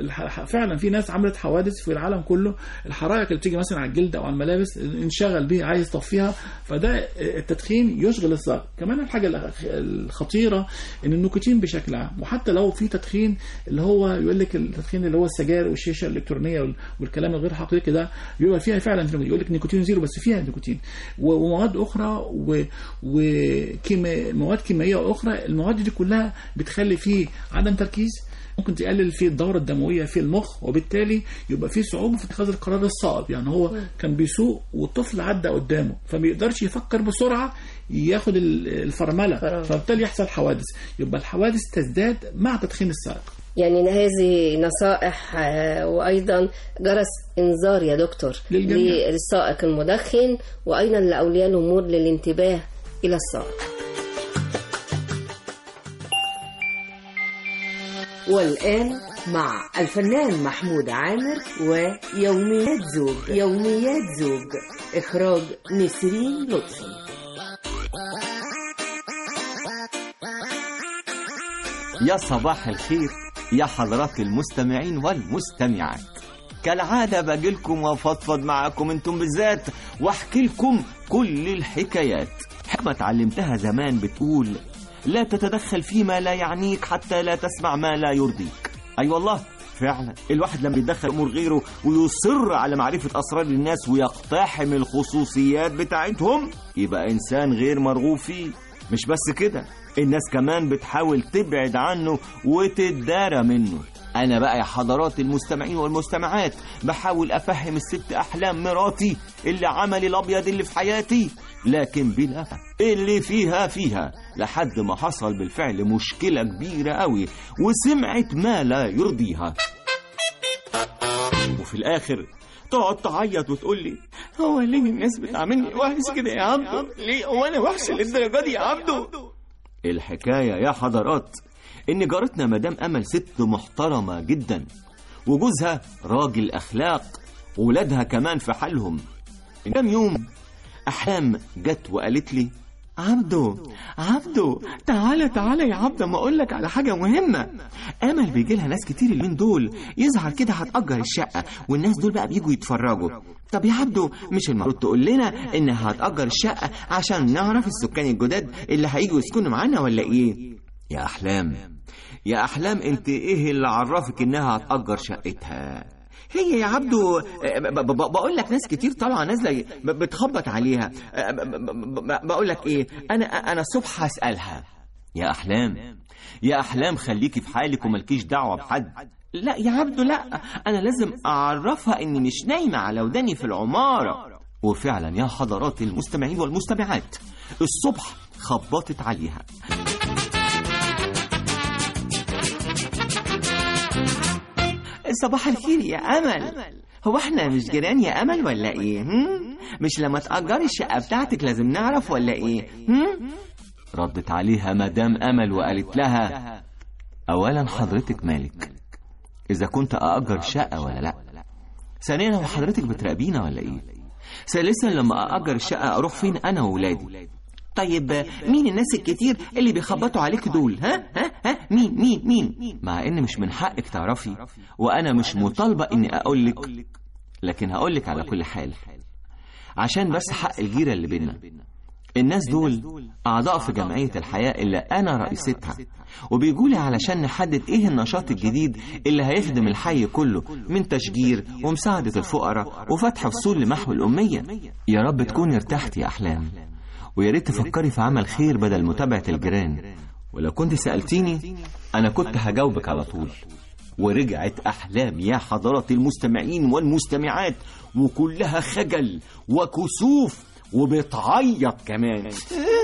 Speaker 2: ففعلا في ناس عملت حوادث في العالم كله الحرائق اللي بتيجي مثلا على الجلد او على الملابس انشغل بيه عايز يطفيها فده التدخين يشغل السائق كمان الحاجه الأخ- الخطيره ان النيكوتين بشكل عام وحتى لو في تدخين اللي هو يقول لك التدخين اللي هو السجاير والشيشه الالكترونيه وال- والكلام الغير حقيقي ده بيبقى فيها فعلا يقول لك نيكوتين زيرو بس فيها نيكوتين و- ومواد اخرى ومواد كيميائيه اخرى المواد دي كلها بتخلي فيه عدم تركيز ممكن تقلل في الدورة الدموية في المخ وبالتالي يبقى في صعوبة في اتخاذ القرار الصائب يعني هو كان بيسوق والطفل عدى قدامه فما يقدرش يفكر بسرعة ياخد ال- الفرملة فبالتالي يحصل حوادث يبقى الحوادث تزداد مع تدخين السائق
Speaker 8: يعني هذه نصائح آه، وايضا جرس انذار يا دكتور
Speaker 2: للجميع.
Speaker 8: للسائق المدخن وايضا لاولياء الامور للانتباه الى السائق
Speaker 11: والآن مع الفنان محمود عامر ويوميات زوج يوميات زوج إخراج نسرين لطفي
Speaker 12: يا صباح الخير يا حضرات المستمعين والمستمعات كالعادة باجيلكم وافضفض معاكم انتم بالذات واحكي لكم كل الحكايات حكمة اتعلمتها زمان بتقول لا تتدخل فيما لا يعنيك حتى لا تسمع ما لا يرضيك اي أيوة والله فعلا الواحد لما يتدخل امور غيره ويصر على معرفة اسرار الناس ويقتحم الخصوصيات بتاعتهم يبقى انسان غير مرغوب فيه مش بس كده الناس كمان بتحاول تبعد عنه وتتدارى منه انا بقى يا حضرات المستمعين والمستمعات بحاول افهم الست احلام مراتي اللي عملي الابيض اللي في حياتي لكن بلا اللي فيها فيها لحد ما حصل بالفعل مشكلة كبيرة قوي وسمعت ما لا يرضيها وفي الاخر تقعد تعيط وتقول لي هو ليه الناس بتعاملني وحش كده يا عبدو ليه هو انا وحش للدرجه دي يا عبدو الحكايه يا حضرات ان جارتنا مدام امل ست محترمه جدا وجوزها راجل اخلاق وولادها كمان في حالهم من كام يوم احلام جت وقالت لي عبدو عبدو تعالى تعالى يا عبدو ما اقول لك على حاجه مهمه امل بيجي لها ناس كتير اليومين دول يظهر كده هتاجر الشقه والناس دول بقى بيجوا يتفرجوا طب يا عبدو مش المفروض تقول لنا انها هتاجر الشقه عشان نعرف السكان الجداد اللي هيجوا يسكنوا معانا ولا ايه يا احلام يا احلام انت ايه اللي عرفك انها هتاجر شقتها هي يا عبدو ب- ب- ب- بقول لك ناس كتير طالعه نازله ب- بتخبط عليها ب- ب- ب- بقول لك ايه انا انا الصبح هسالها يا احلام يا احلام خليكي في حالك وملكيش دعوه بحد لا يا عبدو لا انا لازم اعرفها اني مش نايمه على وداني في العماره وفعلا يا حضرات المستمعين والمستمعات الصبح خبطت عليها صباح الخير يا امل هو احنا مش جيران يا امل ولا ايه هم؟ مش لما تأجري الشقه بتاعتك لازم نعرف ولا ايه هم؟ ردت عليها مدام امل وقالت لها اولا حضرتك مالك اذا كنت ااجر الشقه ولا لا ثانيا هو حضرتك بتراقبينا ولا ايه ثالثا لما ااجر الشقه اروح فين انا وولادي طيب مين الناس الكتير اللي بيخبطوا عليك دول ها ها ها مين مين مين مع ان مش من حقك تعرفي وانا مش مطالبه اني اقول لك لكن هقول لك على كل حال عشان بس حق الجيره اللي بينا الناس دول اعضاء في جمعيه الحياه اللي انا رئيستها وبيجولي علشان نحدد ايه النشاط الجديد اللي هيخدم الحي كله من تشجير ومساعده الفقراء وفتح فصول لمحو الاميه يا رب تكوني ارتحتي يا احلام ويا ريت تفكري في عمل خير بدل متابعة الجيران ولو كنت سألتيني أنا كنت هجاوبك على طول ورجعت أحلام يا حضرات المستمعين والمستمعات وكلها خجل وكسوف وبتعيط كمان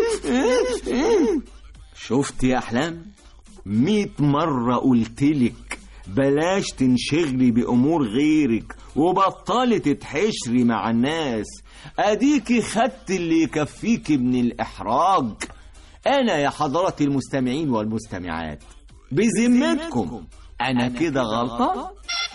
Speaker 12: شفت يا أحلام مية مرة قلتلك بلاش تنشغلي بأمور غيرك وبطلي تتحشري مع الناس أديكي خدت اللي يكفيكي من الإحراج أنا يا حضرات المستمعين والمستمعات بذمتكم أنا كده غلطان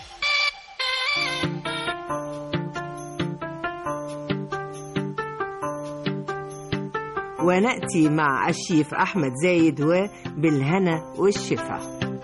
Speaker 11: ونأتي مع الشيف أحمد زايد وبالهنا والشفا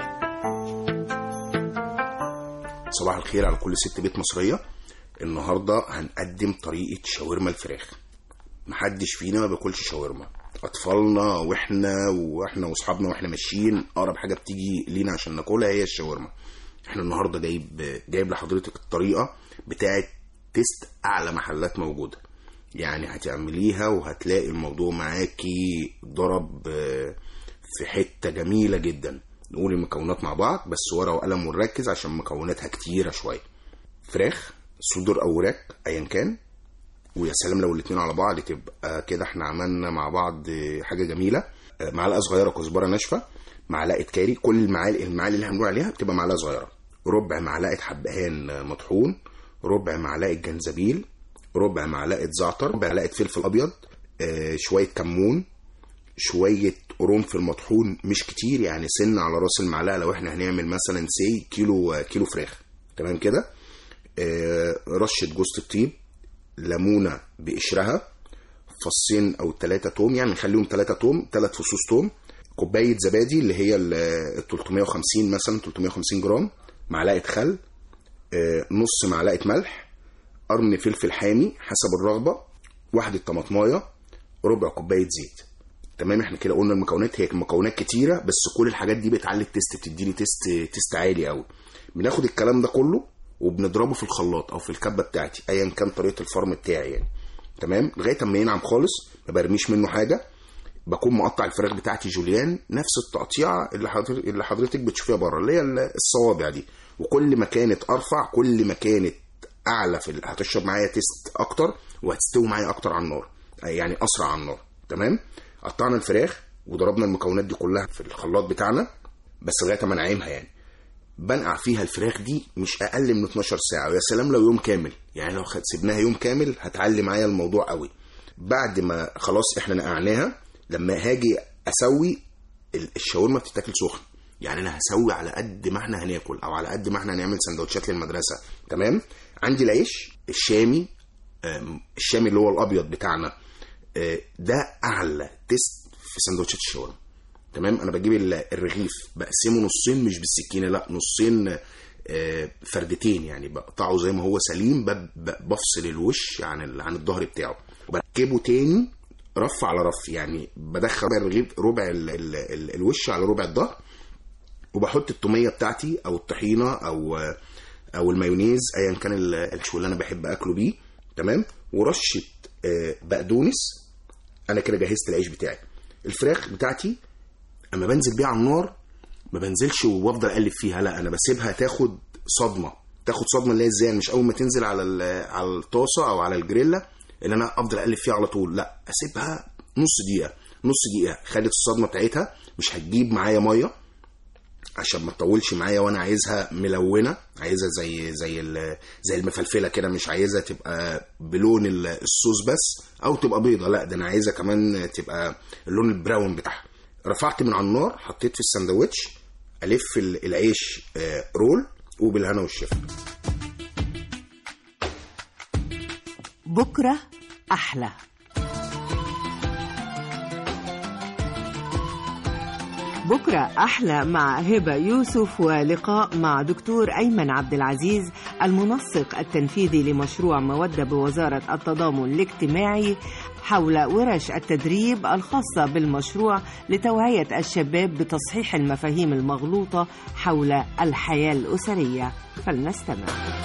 Speaker 13: صباح الخير على كل ست بيت مصرية النهاردة هنقدم طريقة شاورما الفراخ محدش فينا ما بياكلش شاورما اطفالنا واحنا واحنا واصحابنا واحنا ماشيين اقرب حاجه بتيجي لينا عشان ناكلها هي الشاورما احنا النهارده جايب جايب لحضرتك الطريقه بتاعه تيست اعلى محلات موجوده يعني هتعمليها وهتلاقي الموضوع معاكي ضرب آه، في حته جميله جدا نقول المكونات مع بعض بس ورقه وقلم ونركز عشان مكوناتها كتيره شويه فراخ صدور او وراك ايا كان ويا سلام لو الاتنين على بعض تبقى كده احنا عملنا مع بعض حاجه جميله آه، معلقه صغيره كزبره ناشفه معلقه كاري كل المعالق المعالق اللي هنقول عليها بتبقى معلقه صغيره ربع معلقه حبهان مطحون ربع معلقه جنزبيل ربع معلقه زعتر ربع معلقه فلفل ابيض آه، شويه كمون شويه قرنفل مطحون مش كتير يعني سن على راس المعلقه لو احنا هنعمل مثلا سي كيلو كيلو فراخ تمام كده آه، رشه جوز الطيب ليمونه بقشرها فصين او ثلاثة توم يعني نخليهم ثلاثة توم ثلاث فصوص توم كوبايه زبادي اللي هي ال 350 مثلا 350 جرام معلقه خل آه، نص معلقه ملح قرن فلفل حامي حسب الرغبه واحده طماطمايه ربع كوبايه زيت تمام احنا كده قلنا المكونات هي مكونات كتيره بس كل الحاجات دي بتعلي التست بتديني تيست تيست عالي قوي بناخد الكلام ده كله وبنضربه في الخلاط او في الكبه بتاعتي ايا كان طريقه الفرم بتاعي يعني تمام لغايه اما ينعم خالص ما برميش منه حاجه بكون مقطع الفراخ بتاعتي جوليان نفس التقطيعه اللي حضرتك اللي حضرتك بتشوفيها بره اللي هي الصوابع دي وكل ما كانت ارفع كل ما كانت اعلى في ال- هتشرب معايا تيست اكتر وهتستوي معايا اكتر على النار يعني اسرع على النار تمام قطعنا الفراخ وضربنا المكونات دي كلها في الخلاط بتاعنا بس لغايه ما نعيمها يعني بنقع فيها الفراخ دي مش اقل من 12 ساعه ويا سلام لو يوم كامل يعني لو خد- سيبناها يوم كامل هتعلي معايا الموضوع قوي بعد ما خلاص احنا نقعناها لما هاجي اسوي ال- الشاورما بتتاكل سخن يعني انا هسوي على قد ما احنا هناكل او على قد ما احنا هنعمل سندوتشات للمدرسه تمام عندي العيش الشامي آم، الشامي اللي هو الابيض بتاعنا آه، ده اعلى تيست في سندوتشات الشاورما تمام انا بجيب ال- الرغيف بقسمه نصين مش بالسكينه لا نصين آه، فردتين يعني بقطعه زي ما هو سليم ب- ب- بفصل الوش عن ال- عن الظهر بتاعه وبركبه تاني رف على رف يعني بدخل الرغيف ربع ال ال ال الوش على ربع الظهر وبحط التوميه بتاعتي او الطحينه او او المايونيز ايا كان ال- الحشو اللي انا بحب اكله بيه تمام ورشه آه، بقدونس انا كده جهزت العيش بتاعي الفراخ بتاعتي اما بنزل بيها على النار ما بنزلش وبفضل اقلب فيها لا انا بسيبها تاخد صدمه تاخد صدمه اللي هي ازاي مش اول ما تنزل على ال- على الطاسه او على الجريلا اللي انا افضل اقلب فيها على طول لا اسيبها نص دقيقه نص دقيقه خدت الصدمه بتاعتها مش هتجيب معايا ميه عشان ما تطولش معايا وانا عايزها ملونه عايزها زي زي ال- زي المفلفله كده مش عايزها تبقى بلون ال- الصوص بس او تبقى بيضه لا ده انا عايزها كمان تبقى اللون البراون بتاعها رفعت من على النار حطيت في الساندوتش الف ال- العيش آه، رول وبالهنا والشفا
Speaker 11: بكرة أحلى بكرة أحلى مع هبة يوسف ولقاء مع دكتور أيمن عبد العزيز المنسق التنفيذي لمشروع مودة بوزارة التضامن الاجتماعي حول ورش التدريب الخاصة بالمشروع لتوعية الشباب بتصحيح المفاهيم المغلوطة حول الحياة الأسرية فلنستمع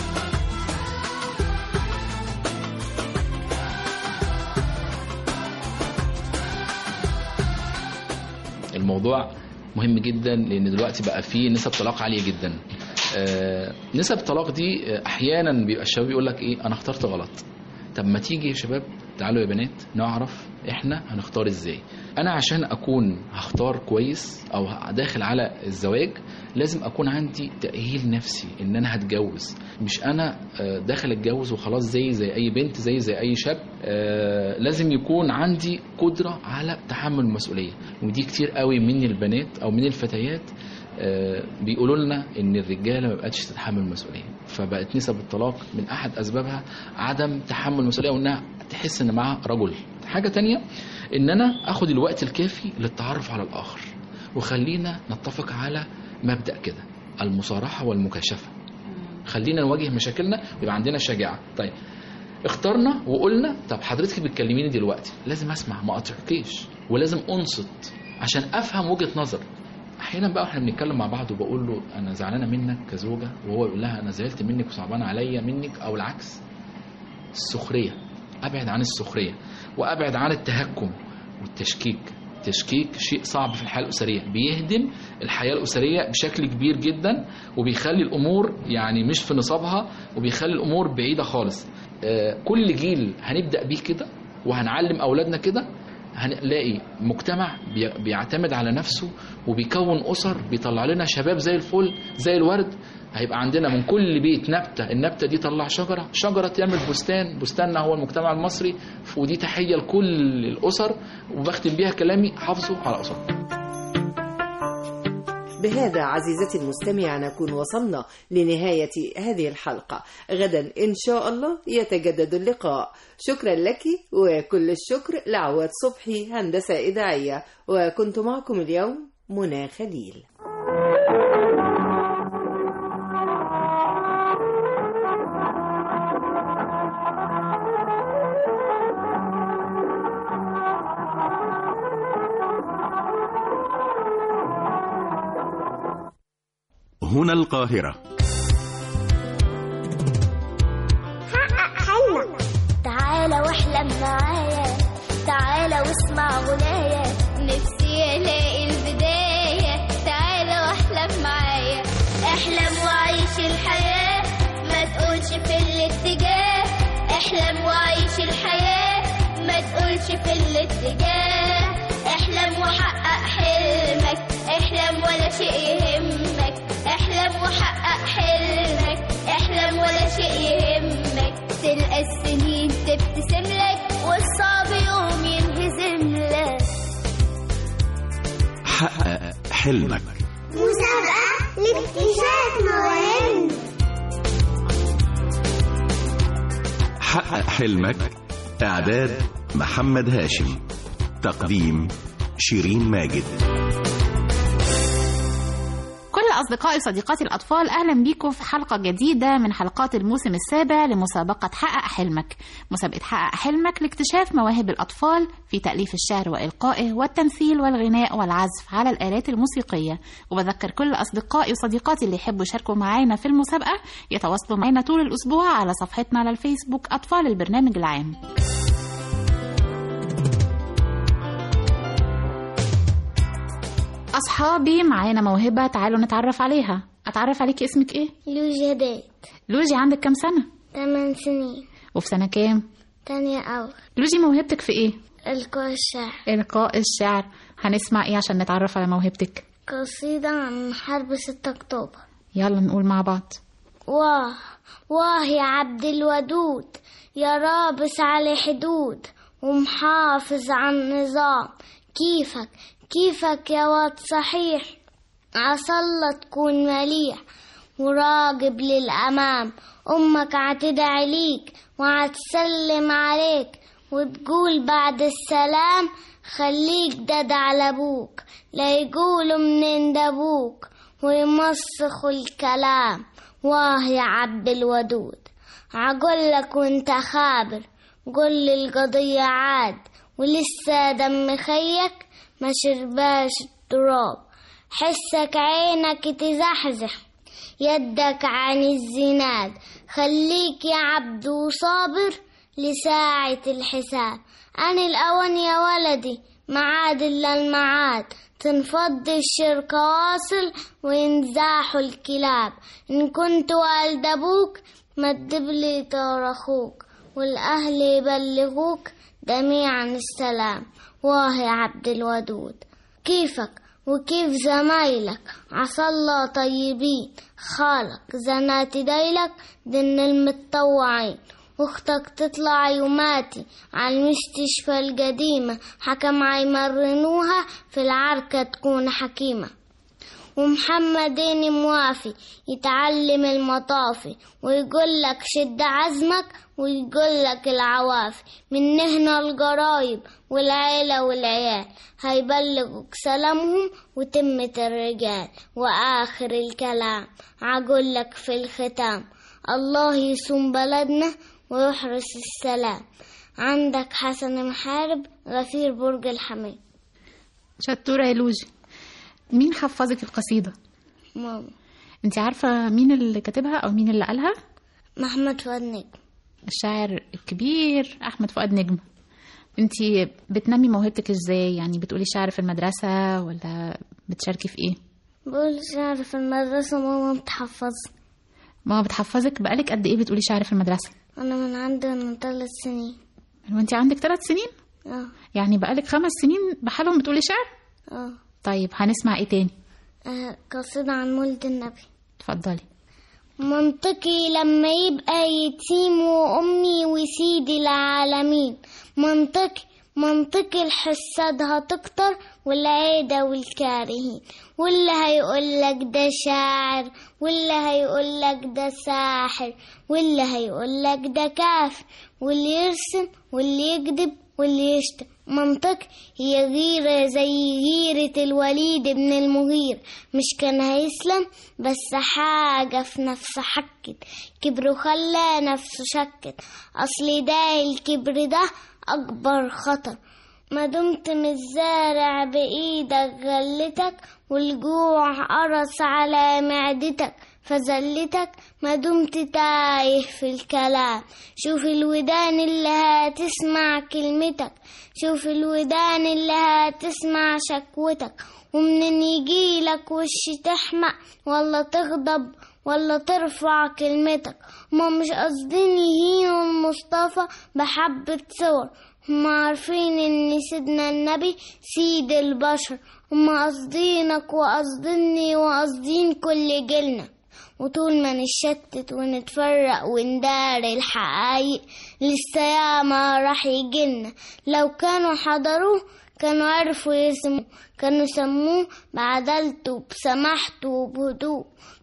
Speaker 1: الموضوع مهم جدا لان دلوقتي بقى فيه نسب طلاق عاليه جدا آه، نسب الطلاق دي آه، احيانا بيبقى الشباب يقول لك ايه انا اخترت غلط طب ما تيجي يا شباب تعالوا يا بنات نعرف احنا هنختار ازاي انا عشان اكون هختار كويس او داخل على الزواج لازم اكون عندي تاهيل نفسي ان انا هتجوز مش انا آه، داخل اتجوز وخلاص زي زي اي بنت زي زي اي شاب آه، لازم يكون عندي قدره على تحمل المسؤوليه ودي كتير قوي من البنات او من الفتيات آه، بيقولوا لنا ان الرجاله ما بقتش تتحمل المسؤوليه فبقت نسب الطلاق من احد اسبابها عدم تحمل المسؤوليه وانها تحس ان معاها رجل حاجه تانية ان انا اخد الوقت الكافي للتعرف على الاخر وخلينا نتفق على مبدا كده المصارحه والمكاشفه خلينا نواجه مشاكلنا ويبقى عندنا شجاعه طيب اخترنا وقلنا طب حضرتك بتكلميني دلوقتي لازم اسمع ما اقطعكيش ولازم انصت عشان افهم وجهه نظر احيانا بقى واحنا بنتكلم مع بعض وبقول له انا زعلانه منك كزوجه وهو يقول لها انا زعلت منك وصعبان عليا منك او العكس السخريه ابعد عن السخريه وابعد عن التهكم والتشكيك تشكيك شيء صعب في الحياه الاسريه بيهدم الحياه الاسريه بشكل كبير جدا وبيخلي الامور يعني مش في نصابها وبيخلي الامور بعيده خالص آه، كل جيل هنبدا بيه كده وهنعلم اولادنا كده هنلاقي مجتمع بي- بيعتمد على نفسه وبيكون اسر بيطلع لنا شباب زي الفل زي الورد هيبقى عندنا من كل بيت نبته النبته دي طلع شجره شجره تعمل بستان بستاننا هو المجتمع المصري ودي تحيه لكل الاسر وبختم بيها كلامي حافظوا على اسركم
Speaker 11: بهذا عزيزتي المستمع نكون وصلنا لنهاية هذه الحلقة غدا إن شاء الله يتجدد اللقاء شكرا لك وكل الشكر لعواد صبحي هندسة إذاعية وكنت معكم اليوم منى خليل
Speaker 17: هنا القاهرة
Speaker 14: حقق حلمك تعالى واحلم معايا تعالى واسمع غنايا نفسي الاقي البداية تعالى واحلم معايا احلم وعيش الحياة ما تقولش في الاتجاه احلم وعيش الحياة ما تقولش في الاتجاه احلم وحقق حلمك احلم ولا شيء يهمك احلم وحقق حلمك احلم ولا شيء يهمك تلقى السنين تبتسم لك والصعب يوم ينهزم لك
Speaker 17: حقق حلمك
Speaker 14: مسابقة لاكتشاف مواهب
Speaker 19: حقق حلمك إعداد محمد هاشم تقديم شيرين ماجد
Speaker 5: كل أصدقائي وصديقاتي الأطفال أهلا بيكم في حلقة جديدة من حلقات الموسم السابع لمسابقة حقق حلمك مسابقة حقق حلمك لاكتشاف مواهب الأطفال في تأليف الشعر وإلقائه والتمثيل والغناء والعزف على الآلات الموسيقية وبذكر كل أصدقائي وصديقاتي اللي يحبوا يشاركوا معانا في المسابقة يتواصلوا معانا طول الأسبوع على صفحتنا على الفيسبوك أطفال البرنامج العام أصحابي معانا موهبة تعالوا نتعرف عليها أتعرف عليك اسمك إيه؟
Speaker 14: لوجي بيت
Speaker 5: لوجي عندك كام سنة؟
Speaker 14: 8 سنين
Speaker 5: وفي سنة كام؟
Speaker 14: تانية أول
Speaker 5: لوجي موهبتك في إيه؟
Speaker 14: القاء الشعر
Speaker 5: إلقاء الشعر هنسمع إيه عشان نتعرف على موهبتك؟
Speaker 14: قصيدة عن حرب 6 أكتوبر
Speaker 5: يلا نقول مع بعض
Speaker 14: واه واه يا عبد الودود يا رابس على حدود ومحافظ على النظام كيفك كيفك يا واد صحيح عسى تكون مليح وراقب للأمام أمك عتدعي ليك وعتسلم عليك وتقول بعد السلام خليك دد على أبوك لا يقولوا منين ده أبوك ويمسخوا الكلام واه يا عبد الودود عقولك وانت خابر قل القضية عاد ولسه دم خيك ما شرباش التراب حسك عينك تزحزح يدك عن الزناد خليك يا عبد وصابر لساعة الحساب أنا الأوان يا ولدي معاد إلا المعاد تنفض الشركة واصل وينزاحوا الكلاب إن كنت والد أبوك ما تدبلي طار أخوك والأهل يبلغوك جميعا السلام واه يا عبد الودود كيفك وكيف زمايلك عسى الله طيبين خالق زنات ديلك دن المتطوعين واختك تطلع يوماتي على المستشفى القديمة حكم يمرنوها في العركة تكون حكيمة ومحمدين موافي يتعلم المطافي ويقول لك شد عزمك ويقول لك العوافي من هنا القرايب والعيلة والعيال هيبلغوك سلامهم وتمة الرجال وآخر الكلام عقول لك في الختام الله يصوم بلدنا ويحرس السلام عندك حسن محارب غفير برج الحميد
Speaker 5: شطورة يا لوجي مين حفظك القصيدة؟
Speaker 14: ماما
Speaker 5: انت عارفة مين اللي كاتبها أو مين اللي قالها؟
Speaker 14: محمد فؤاد نجم
Speaker 5: الشاعر الكبير أحمد فؤاد نجم انت بتنمي موهبتك ازاي؟ يعني بتقولي شعر في المدرسة ولا بتشاركي في ايه؟
Speaker 14: بقول شعر في المدرسة ماما بتحفظ
Speaker 5: ماما بتحفظك بقالك قد ايه بتقولي شعر في المدرسة؟
Speaker 14: أنا من عندي من ثلاث سنين
Speaker 5: وانت عندك ثلاث سنين؟
Speaker 14: اه
Speaker 5: يعني بقالك خمس سنين بحالهم بتقولي شعر؟
Speaker 14: اه
Speaker 5: طيب هنسمع ايه تاني؟
Speaker 14: آه، قصيدة عن مولد النبي
Speaker 5: اتفضلي
Speaker 14: منطقي لما يبقى يتيم وأمي وسيدي العالمين منطقي منطقي الحساد هتكتر والعيدة والكارهين واللي هيقولك ده شاعر واللي هيقولك ده ساحر واللي هيقولك ده كافر واللي يرسم واللي يكذب واللي يشتم منطق هي غيرة زي غيرة الوليد بن المغير مش كان هيسلم بس حاجة في نفسه حكت كبر وخلى نفسه شكت أصل ده الكبر ده أكبر خطر ما دمت متزارع بإيدك غلتك والجوع قرص على معدتك فزلتك ما دمت تايه في الكلام شوف الودان اللي هتسمع كلمتك شوف الودان اللي هتسمع شكوتك ومنين يجيلك وش تحمق ولا تغضب ولا ترفع كلمتك هما مش قاصدين يهينوا المصطفى بحبة صور هما عارفين ان سيدنا النبي سيد البشر هما قاصدينك وقاصديني وقاصدين كل جيلنا وطول ما نشتت ونتفرق وندار الحقايق لسه ياما راح يجيلنا لو كانوا حضروه كانوا عرفوا يرسموا كانوا سموه بعدلته بسماحته وبهدوء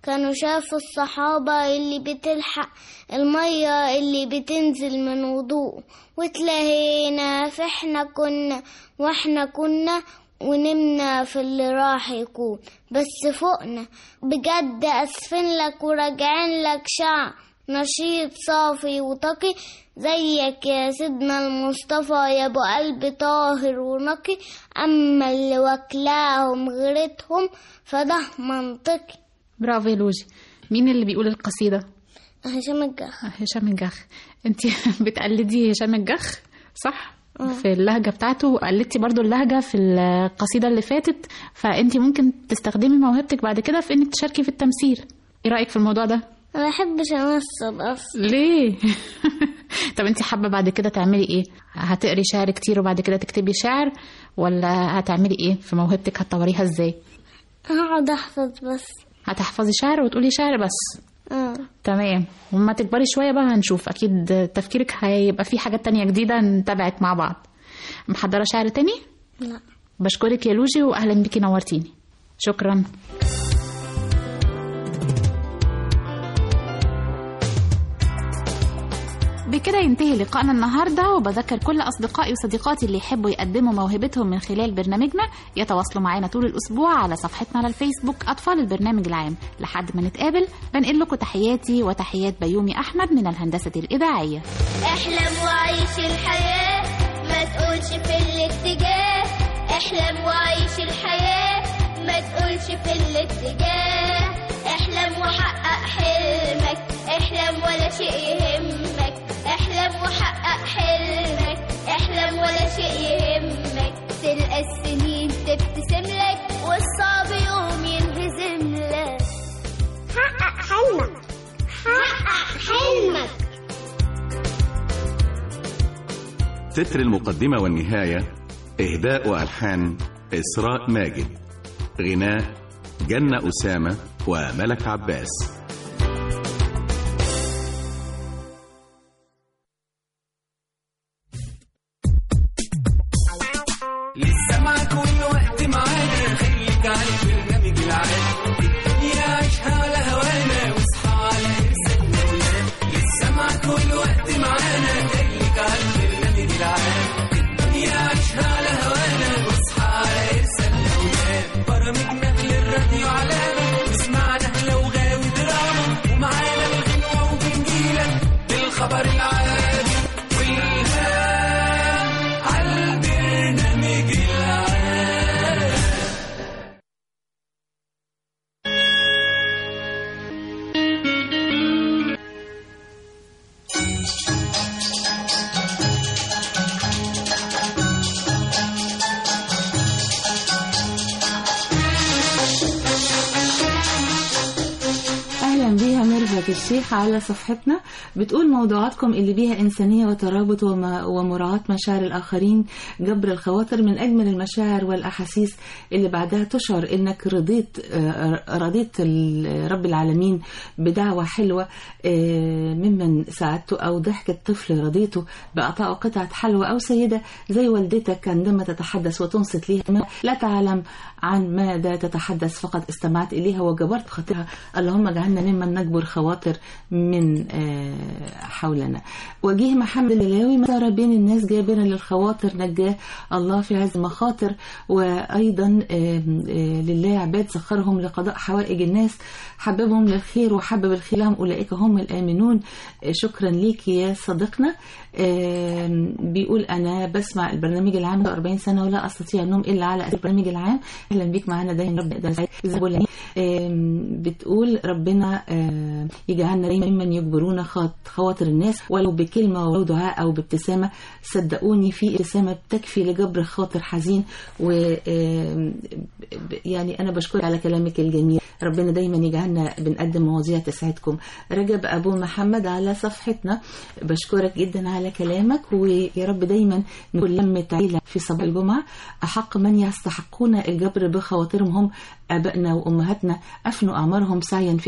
Speaker 14: كانوا شافوا الصحابة اللي بتلحق المية اللي بتنزل من وضوء وتلاهينا فاحنا كنا واحنا كنا ونمنا في اللي راح يكون بس فوقنا بجد أسفين لك وراجعين لك شعب نشيط صافي وتقي زيك يا سيدنا المصطفى يا ابو قلب طاهر ونقي اما اللي واكلاهم غيرتهم فده منطقي
Speaker 5: برافو يا لوجي مين اللي بيقول القصيدة
Speaker 14: هشام الجخ
Speaker 5: هشام الجخ انت بتقلدي هشام الجخ صح
Speaker 14: آه.
Speaker 5: في اللهجة بتاعته وقلدتي برضو اللهجة في القصيدة اللي فاتت فانت ممكن تستخدمي موهبتك بعد كده في انك تشاركي في التمثيل ايه رأيك في الموضوع ده
Speaker 14: ما بحبش امثل اصلا
Speaker 5: ليه طب انت حابة بعد كده تعملي ايه هتقري شعر كتير وبعد كده تكتبي شعر ولا هتعملي ايه في موهبتك هتطوريها ازاي
Speaker 14: هقعد احفظ بس
Speaker 5: هتحفظي شعر وتقولي شعر بس
Speaker 14: اه
Speaker 5: تمام وما تكبري شوية بقى هنشوف أكيد تفكيرك هيبقى فيه حاجات تانية جديدة نتابعك مع بعض محضرة شعر تاني؟
Speaker 14: لا
Speaker 5: بشكرك يا لوجي وأهلا بيكي نورتيني شكرا بكده ينتهي لقائنا النهاردة وبذكر كل أصدقائي وصديقاتي اللي يحبوا يقدموا موهبتهم من خلال برنامجنا يتواصلوا معنا طول الأسبوع على صفحتنا على الفيسبوك أطفال البرنامج العام لحد ما نتقابل بنقل لكم تحياتي وتحيات بيومي أحمد من الهندسة الإذاعية
Speaker 14: احلم وعيش الحياة ما تقولش في الاتجاه احلم وعيش الحياة ما تقولش في الاتجاه احلم وحقق حلمك احلم ولا شيء يهمك احلم وحقق حلمك احلم ولا شيء يهمك تلقى السنين تبتسم لك والصعب يوم ينهزم لك حقق حلمك حقق حلمك
Speaker 17: تتر المقدمة والنهاية إهداء وألحان إسراء ماجد غناء جنة أسامة وملك عباس
Speaker 15: لسه معاك والوقت معانا خليك على البرنامج العام الدنيا عيشها على هوانا واصحى على ارسالنا ونام لسه معاك والوقت معانا خليك على البرنامج العام الدنيا عيشها على هوانا واصحى على ارسالنا ونام برامجنا للراديو علامة واسمعنا لو غاوي دراما ومعانا الغنوة وبنجيلك بالخبر العادي والهام على البرنامج العام
Speaker 3: اهلا بيها ميرفت الشيخ على صفحتنا بتقول موضوعاتكم اللي بيها انسانيه وترابط وما ومراعاه مشاعر الاخرين جبر الخواطر من اجمل المشاعر والاحاسيس اللي بعدها تشعر انك رضيت آه، رضيت ال- رب العالمين بدعوه حلوه آه، ممن ساعدته او ضحكه طفل رضيته باعطائه قطعه حلوى او سيده زي والدتك عندما تتحدث وتنصت لها لا تعلم عن ماذا تتحدث فقط استمعت إليها وجبرت خاطرها اللهم اجعلنا ممن نجبر خواطر من آه، حولنا وجيه محمد اللاوي ما صار بين الناس جابرا للخواطر نجاه الله في هذه المخاطر وأيضا آه، آه، لله عباد سخرهم لقضاء حوائج الناس حببهم للخير وحبب الخير لهم أولئك هم الآمنون آه، شكرا ليك يا صديقنا آم، بيقول أنا بسمع البرنامج العام 40 سنة ولا أستطيع النوم إلا على أثر البرنامج العام أهلا بيك معانا دايما رب ده سعيد. زي ما بقول لك، آم، بتقول ربنا آم، يجعلنا دايما ممن يجبرون خاط- خواطر الناس ولو بكلمة ولو دعاء أو بابتسامة صدقوني في ابتسامة بتكفي لجبر خاطر حزين و آم، ب- يعني أنا بشكر على كلامك الجميل ربنا دايما يجعلنا بنقدم مواضيع تسعدكم رجب أبو محمد على صفحتنا بشكرك جدا على كلامك ويا رب دايما نكون لمة عيلة في صباح الجمعة أحق من يستحقون الجبر بخواطرهم هم آبائنا وأمهاتنا أفنوا أعمارهم سعيا في جبر خواطر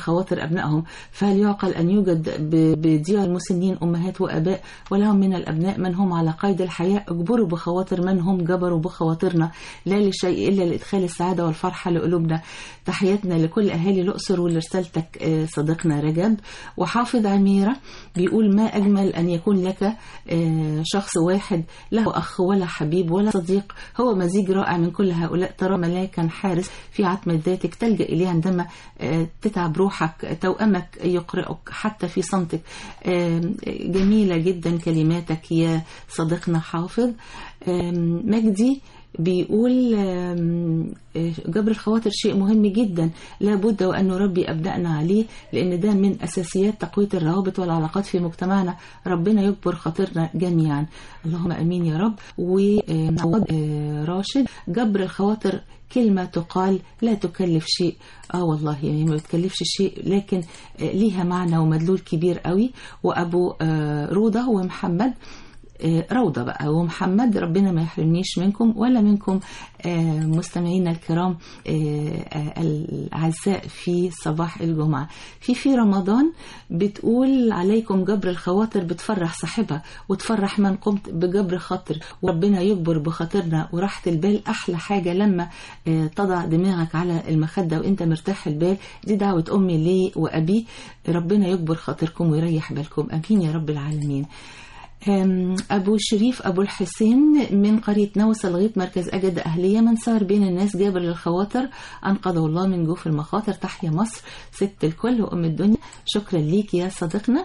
Speaker 3: خواطر أبنائهم فهل يعقل أن يوجد ب- بديار المسنين أمهات وأباء ولهم من الأبناء من هم على قيد الحياة اجبروا بخواطر من هم جبروا بخواطرنا لا لشيء إلا لإدخال السعادة والفرحة لقلوبنا تحياتنا لكل أهالي الأقصر ولرسالتك آه، صديقنا رجب وحافظ عميرة بيقول ما أجمل أن يكون لك آه، شخص واحد له أخ ولا حبيب ولا صديق هو مزيج رائع من كل هؤلاء ترى ملاكا حارس في عتمة ذاتك تلجأ إليه عندما آه، تتعب روحك توأمك يقرأك حتى في صمتك آه، جميلة جدا كلماتك يا صديقنا حافظ آم، مجدي بيقول آم، آه، جبر الخواطر شيء مهم جدا لابد وأن نربي أبنائنا عليه لأن ده من أساسيات تقوية الروابط والعلاقات في مجتمعنا ربنا يجبر خاطرنا جميعا اللهم أمين يا رب وعوض راشد جبر الخواطر كلمة تقال لا تكلف شيء اه والله يعني ما بتكلفش شيء لكن آه، ليها معنى ومدلول كبير قوي وأبو آه، روضة ومحمد آه، روضة بقى ومحمد ربنا ما يحرمنيش منكم ولا منكم آه، مستمعينا الكرام آه، آه، الأعزاء في صباح الجمعة في في رمضان بتقول عليكم جبر الخواطر بتفرح صاحبها وتفرح من قمت بجبر خاطر وربنا يجبر بخاطرنا وراحة البال أحلى حاجة لما آه، تضع دماغك على المخدة وانت مرتاح البال دي دعوة أمي لي وأبي ربنا يجبر خاطركم ويريح بالكم أمين يا رب العالمين أم، أبو شريف أبو الحسين من قرية نوسة لغاية مركز أجد أهلية من سار بين الناس جابر للخواطر أنقذه الله من جوف المخاطر تحيا مصر ست الكل وأم الدنيا شكرا ليك يا صديقنا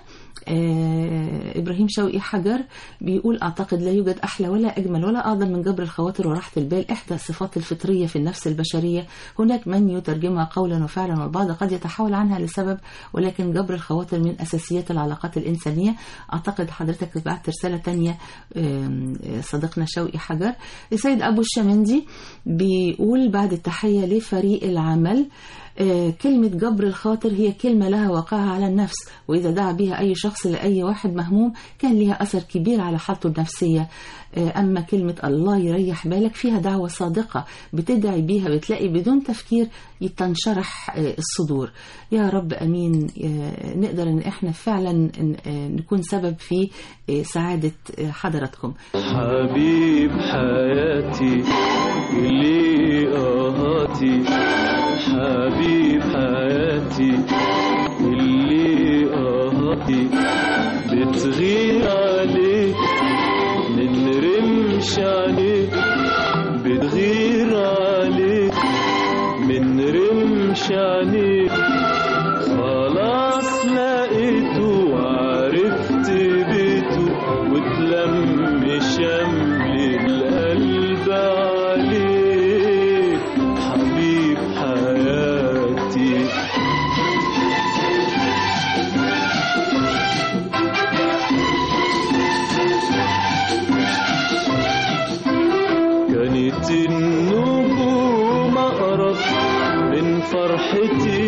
Speaker 3: آه، إبراهيم شوقي حجر بيقول أعتقد لا يوجد أحلى ولا أجمل ولا أعظم من جبر الخواطر وراحة البال إحدى الصفات الفطرية في النفس البشرية هناك من يترجمها قولا وفعلا والبعض قد يتحول عنها لسبب ولكن جبر الخواطر من أساسيات العلاقات الإنسانية أعتقد حضرتك بعت رسالة تانية آم، صديقنا شوقي حجر السيد أبو الشمندي بيقول بعد التحية لفريق العمل آه، كلمة جبر الخاطر هي كلمة لها وقعها على النفس وإذا دعا بها أي شخص لأي واحد مهموم كان لها أثر كبير على حالته النفسية آه، أما كلمة الله يريح بالك فيها دعوة صادقة بتدعي بيها بتلاقي بدون تفكير تنشرح آه، الصدور يا رب أمين آه، نقدر إن إحنا فعلا ن- آه، نكون سبب في آه، سعادة آه، حضراتكم
Speaker 6: حبيب حياتي اللي آهاتي حبيب حياتي اللي آهاتي بتغير عليك من رمش عليك بتغير عليك من رمش عليك خلاص لقيته وعرفت بيته وتلم شمل القلب عليك حبيب حياتي كانت النجوم أقرب من فرحتي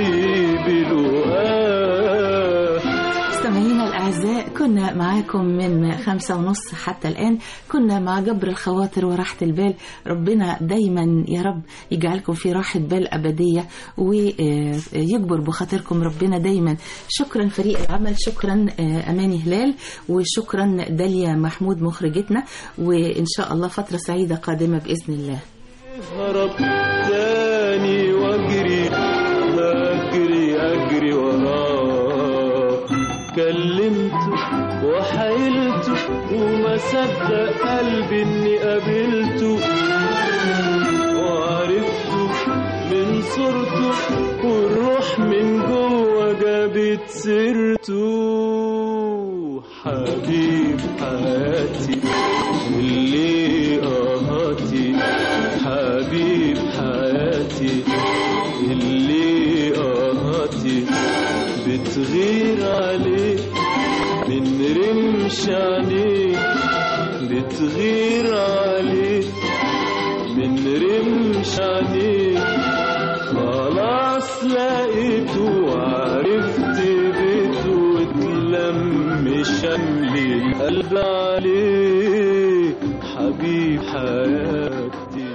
Speaker 6: بلقاه
Speaker 3: مستمعينا الأعزاء كنا معاكم من خمسة ونص حتى الآن كنا مع جبر الخواطر وراحة البال ربنا دايما يا رب يجعلكم في راحة بال أبدية ويجبر بخاطركم ربنا دايما شكرا فريق العمل شكرا آه، أماني هلال وشكرا داليا محمود مخرجتنا وإن شاء الله فترة سعيدة قادمة بإذن الله
Speaker 6: هرب تاني واجري اجري اجري وراه كلمته وحايلته وما صدق قلبي اني قابلته وعرفته من صورته والروح من جوه جابت سيرته حبيب حياتي اللي آهاتي حبيب حياتي اللي آهاتي بتغير عليه من رمش عليه بتغير عليه من رمش عليه خلاص لقيته وعرفت بيته واتلم شمل القلب عليه حبيب حياتي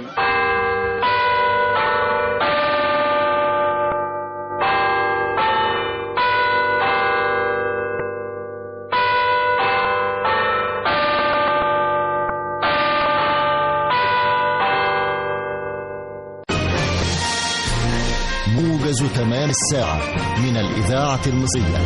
Speaker 9: الساعة من الإذاعة المصرية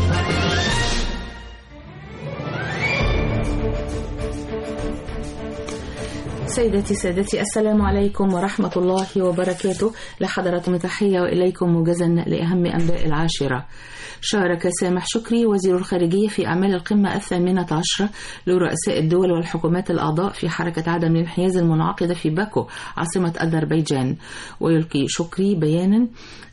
Speaker 3: سيدتي سادتي السلام عليكم ورحمة الله وبركاته لحضراتكم تحية وإليكم موجزا لأهم أنباء العاشرة شارك سامح شكري وزير الخارجية في أعمال القمة الثامنة عشرة لرؤساء الدول والحكومات الأعضاء في حركة عدم الانحياز المنعقدة في باكو عاصمة أذربيجان ويلقي شكري بيانا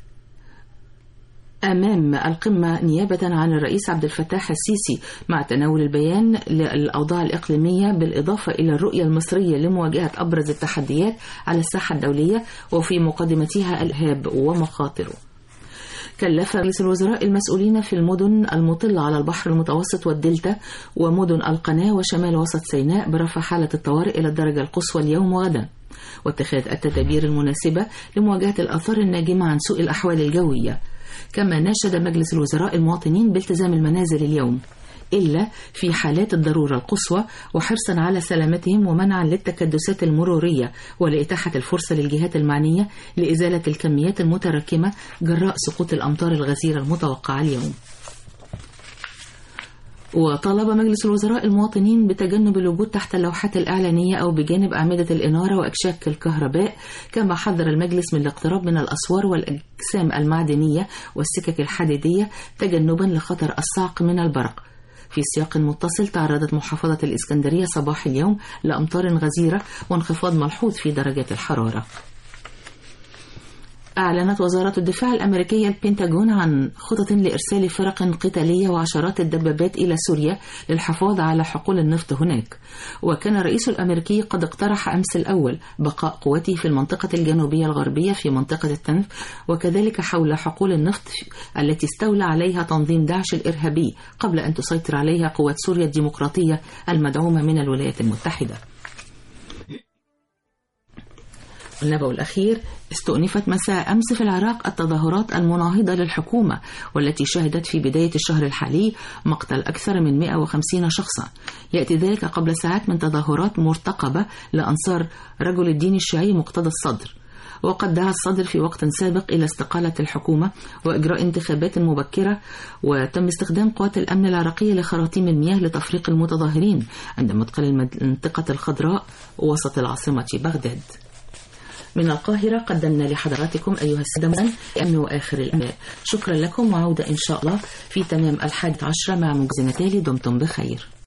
Speaker 3: أمام القمة نيابة عن الرئيس عبد الفتاح السيسي مع تناول البيان للأوضاع الإقليمية بالإضافة إلى الرؤية المصرية لمواجهة أبرز التحديات على الساحة الدولية وفي مقدمتها الإرهاب ومخاطره. كلف رئيس الوزراء المسؤولين في المدن المطلة على البحر المتوسط والدلتا ومدن القناة وشمال وسط سيناء برفع حالة الطوارئ إلى الدرجة القصوى اليوم وغدا واتخاذ التدابير المناسبة لمواجهة الآثار الناجمة عن سوء الأحوال الجوية كما ناشد مجلس الوزراء المواطنين بالتزام المنازل اليوم إلا في حالات الضرورة القصوى وحرصا على سلامتهم ومنعا للتكدسات المرورية ولإتاحة الفرصة للجهات المعنية لإزالة الكميات المتراكمة جراء سقوط الأمطار الغزيرة المتوقعة اليوم وطالب مجلس الوزراء المواطنين بتجنب الوجود تحت اللوحات الإعلانية أو بجانب أعمدة الإنارة وأكشاك الكهرباء كما حذر المجلس من الاقتراب من الأسوار والأجسام المعدنية والسكك الحديدية تجنبا لخطر الصعق من البرق في سياق متصل تعرضت محافظة الإسكندرية صباح اليوم لأمطار غزيرة وانخفاض ملحوظ في درجات الحرارة أعلنت وزارة الدفاع الأمريكية البنتاجون عن خطط لإرسال فرق قتالية وعشرات الدبابات إلى سوريا للحفاظ على حقول النفط هناك وكان الرئيس الأمريكي قد اقترح أمس الأول بقاء قوته في المنطقة الجنوبية الغربية في منطقة التنف وكذلك حول حقول النفط التي استولى عليها تنظيم داعش الإرهابي قبل أن تسيطر عليها قوات سوريا الديمقراطية المدعومة من الولايات المتحدة النبأ الأخير استؤنفت مساء أمس في العراق التظاهرات المناهضة للحكومة والتي شهدت في بداية الشهر الحالي مقتل أكثر من 150 شخصا يأتي ذلك قبل ساعات من تظاهرات مرتقبة لأنصار رجل الدين الشيعي مقتدى الصدر وقد دعا الصدر في وقت سابق إلى استقالة الحكومة وإجراء انتخابات مبكرة وتم استخدام قوات الأمن العراقية لخراطيم المياه لتفريق المتظاهرين عند مدخل المنطقة الخضراء وسط العاصمة بغداد من القاهرة قدمنا لحضراتكم أيها السادة أمن وآخر الأنباء شكرا لكم وعودة إن شاء الله في تمام الحادث عشرة مع مجزنة تالي دمتم بخير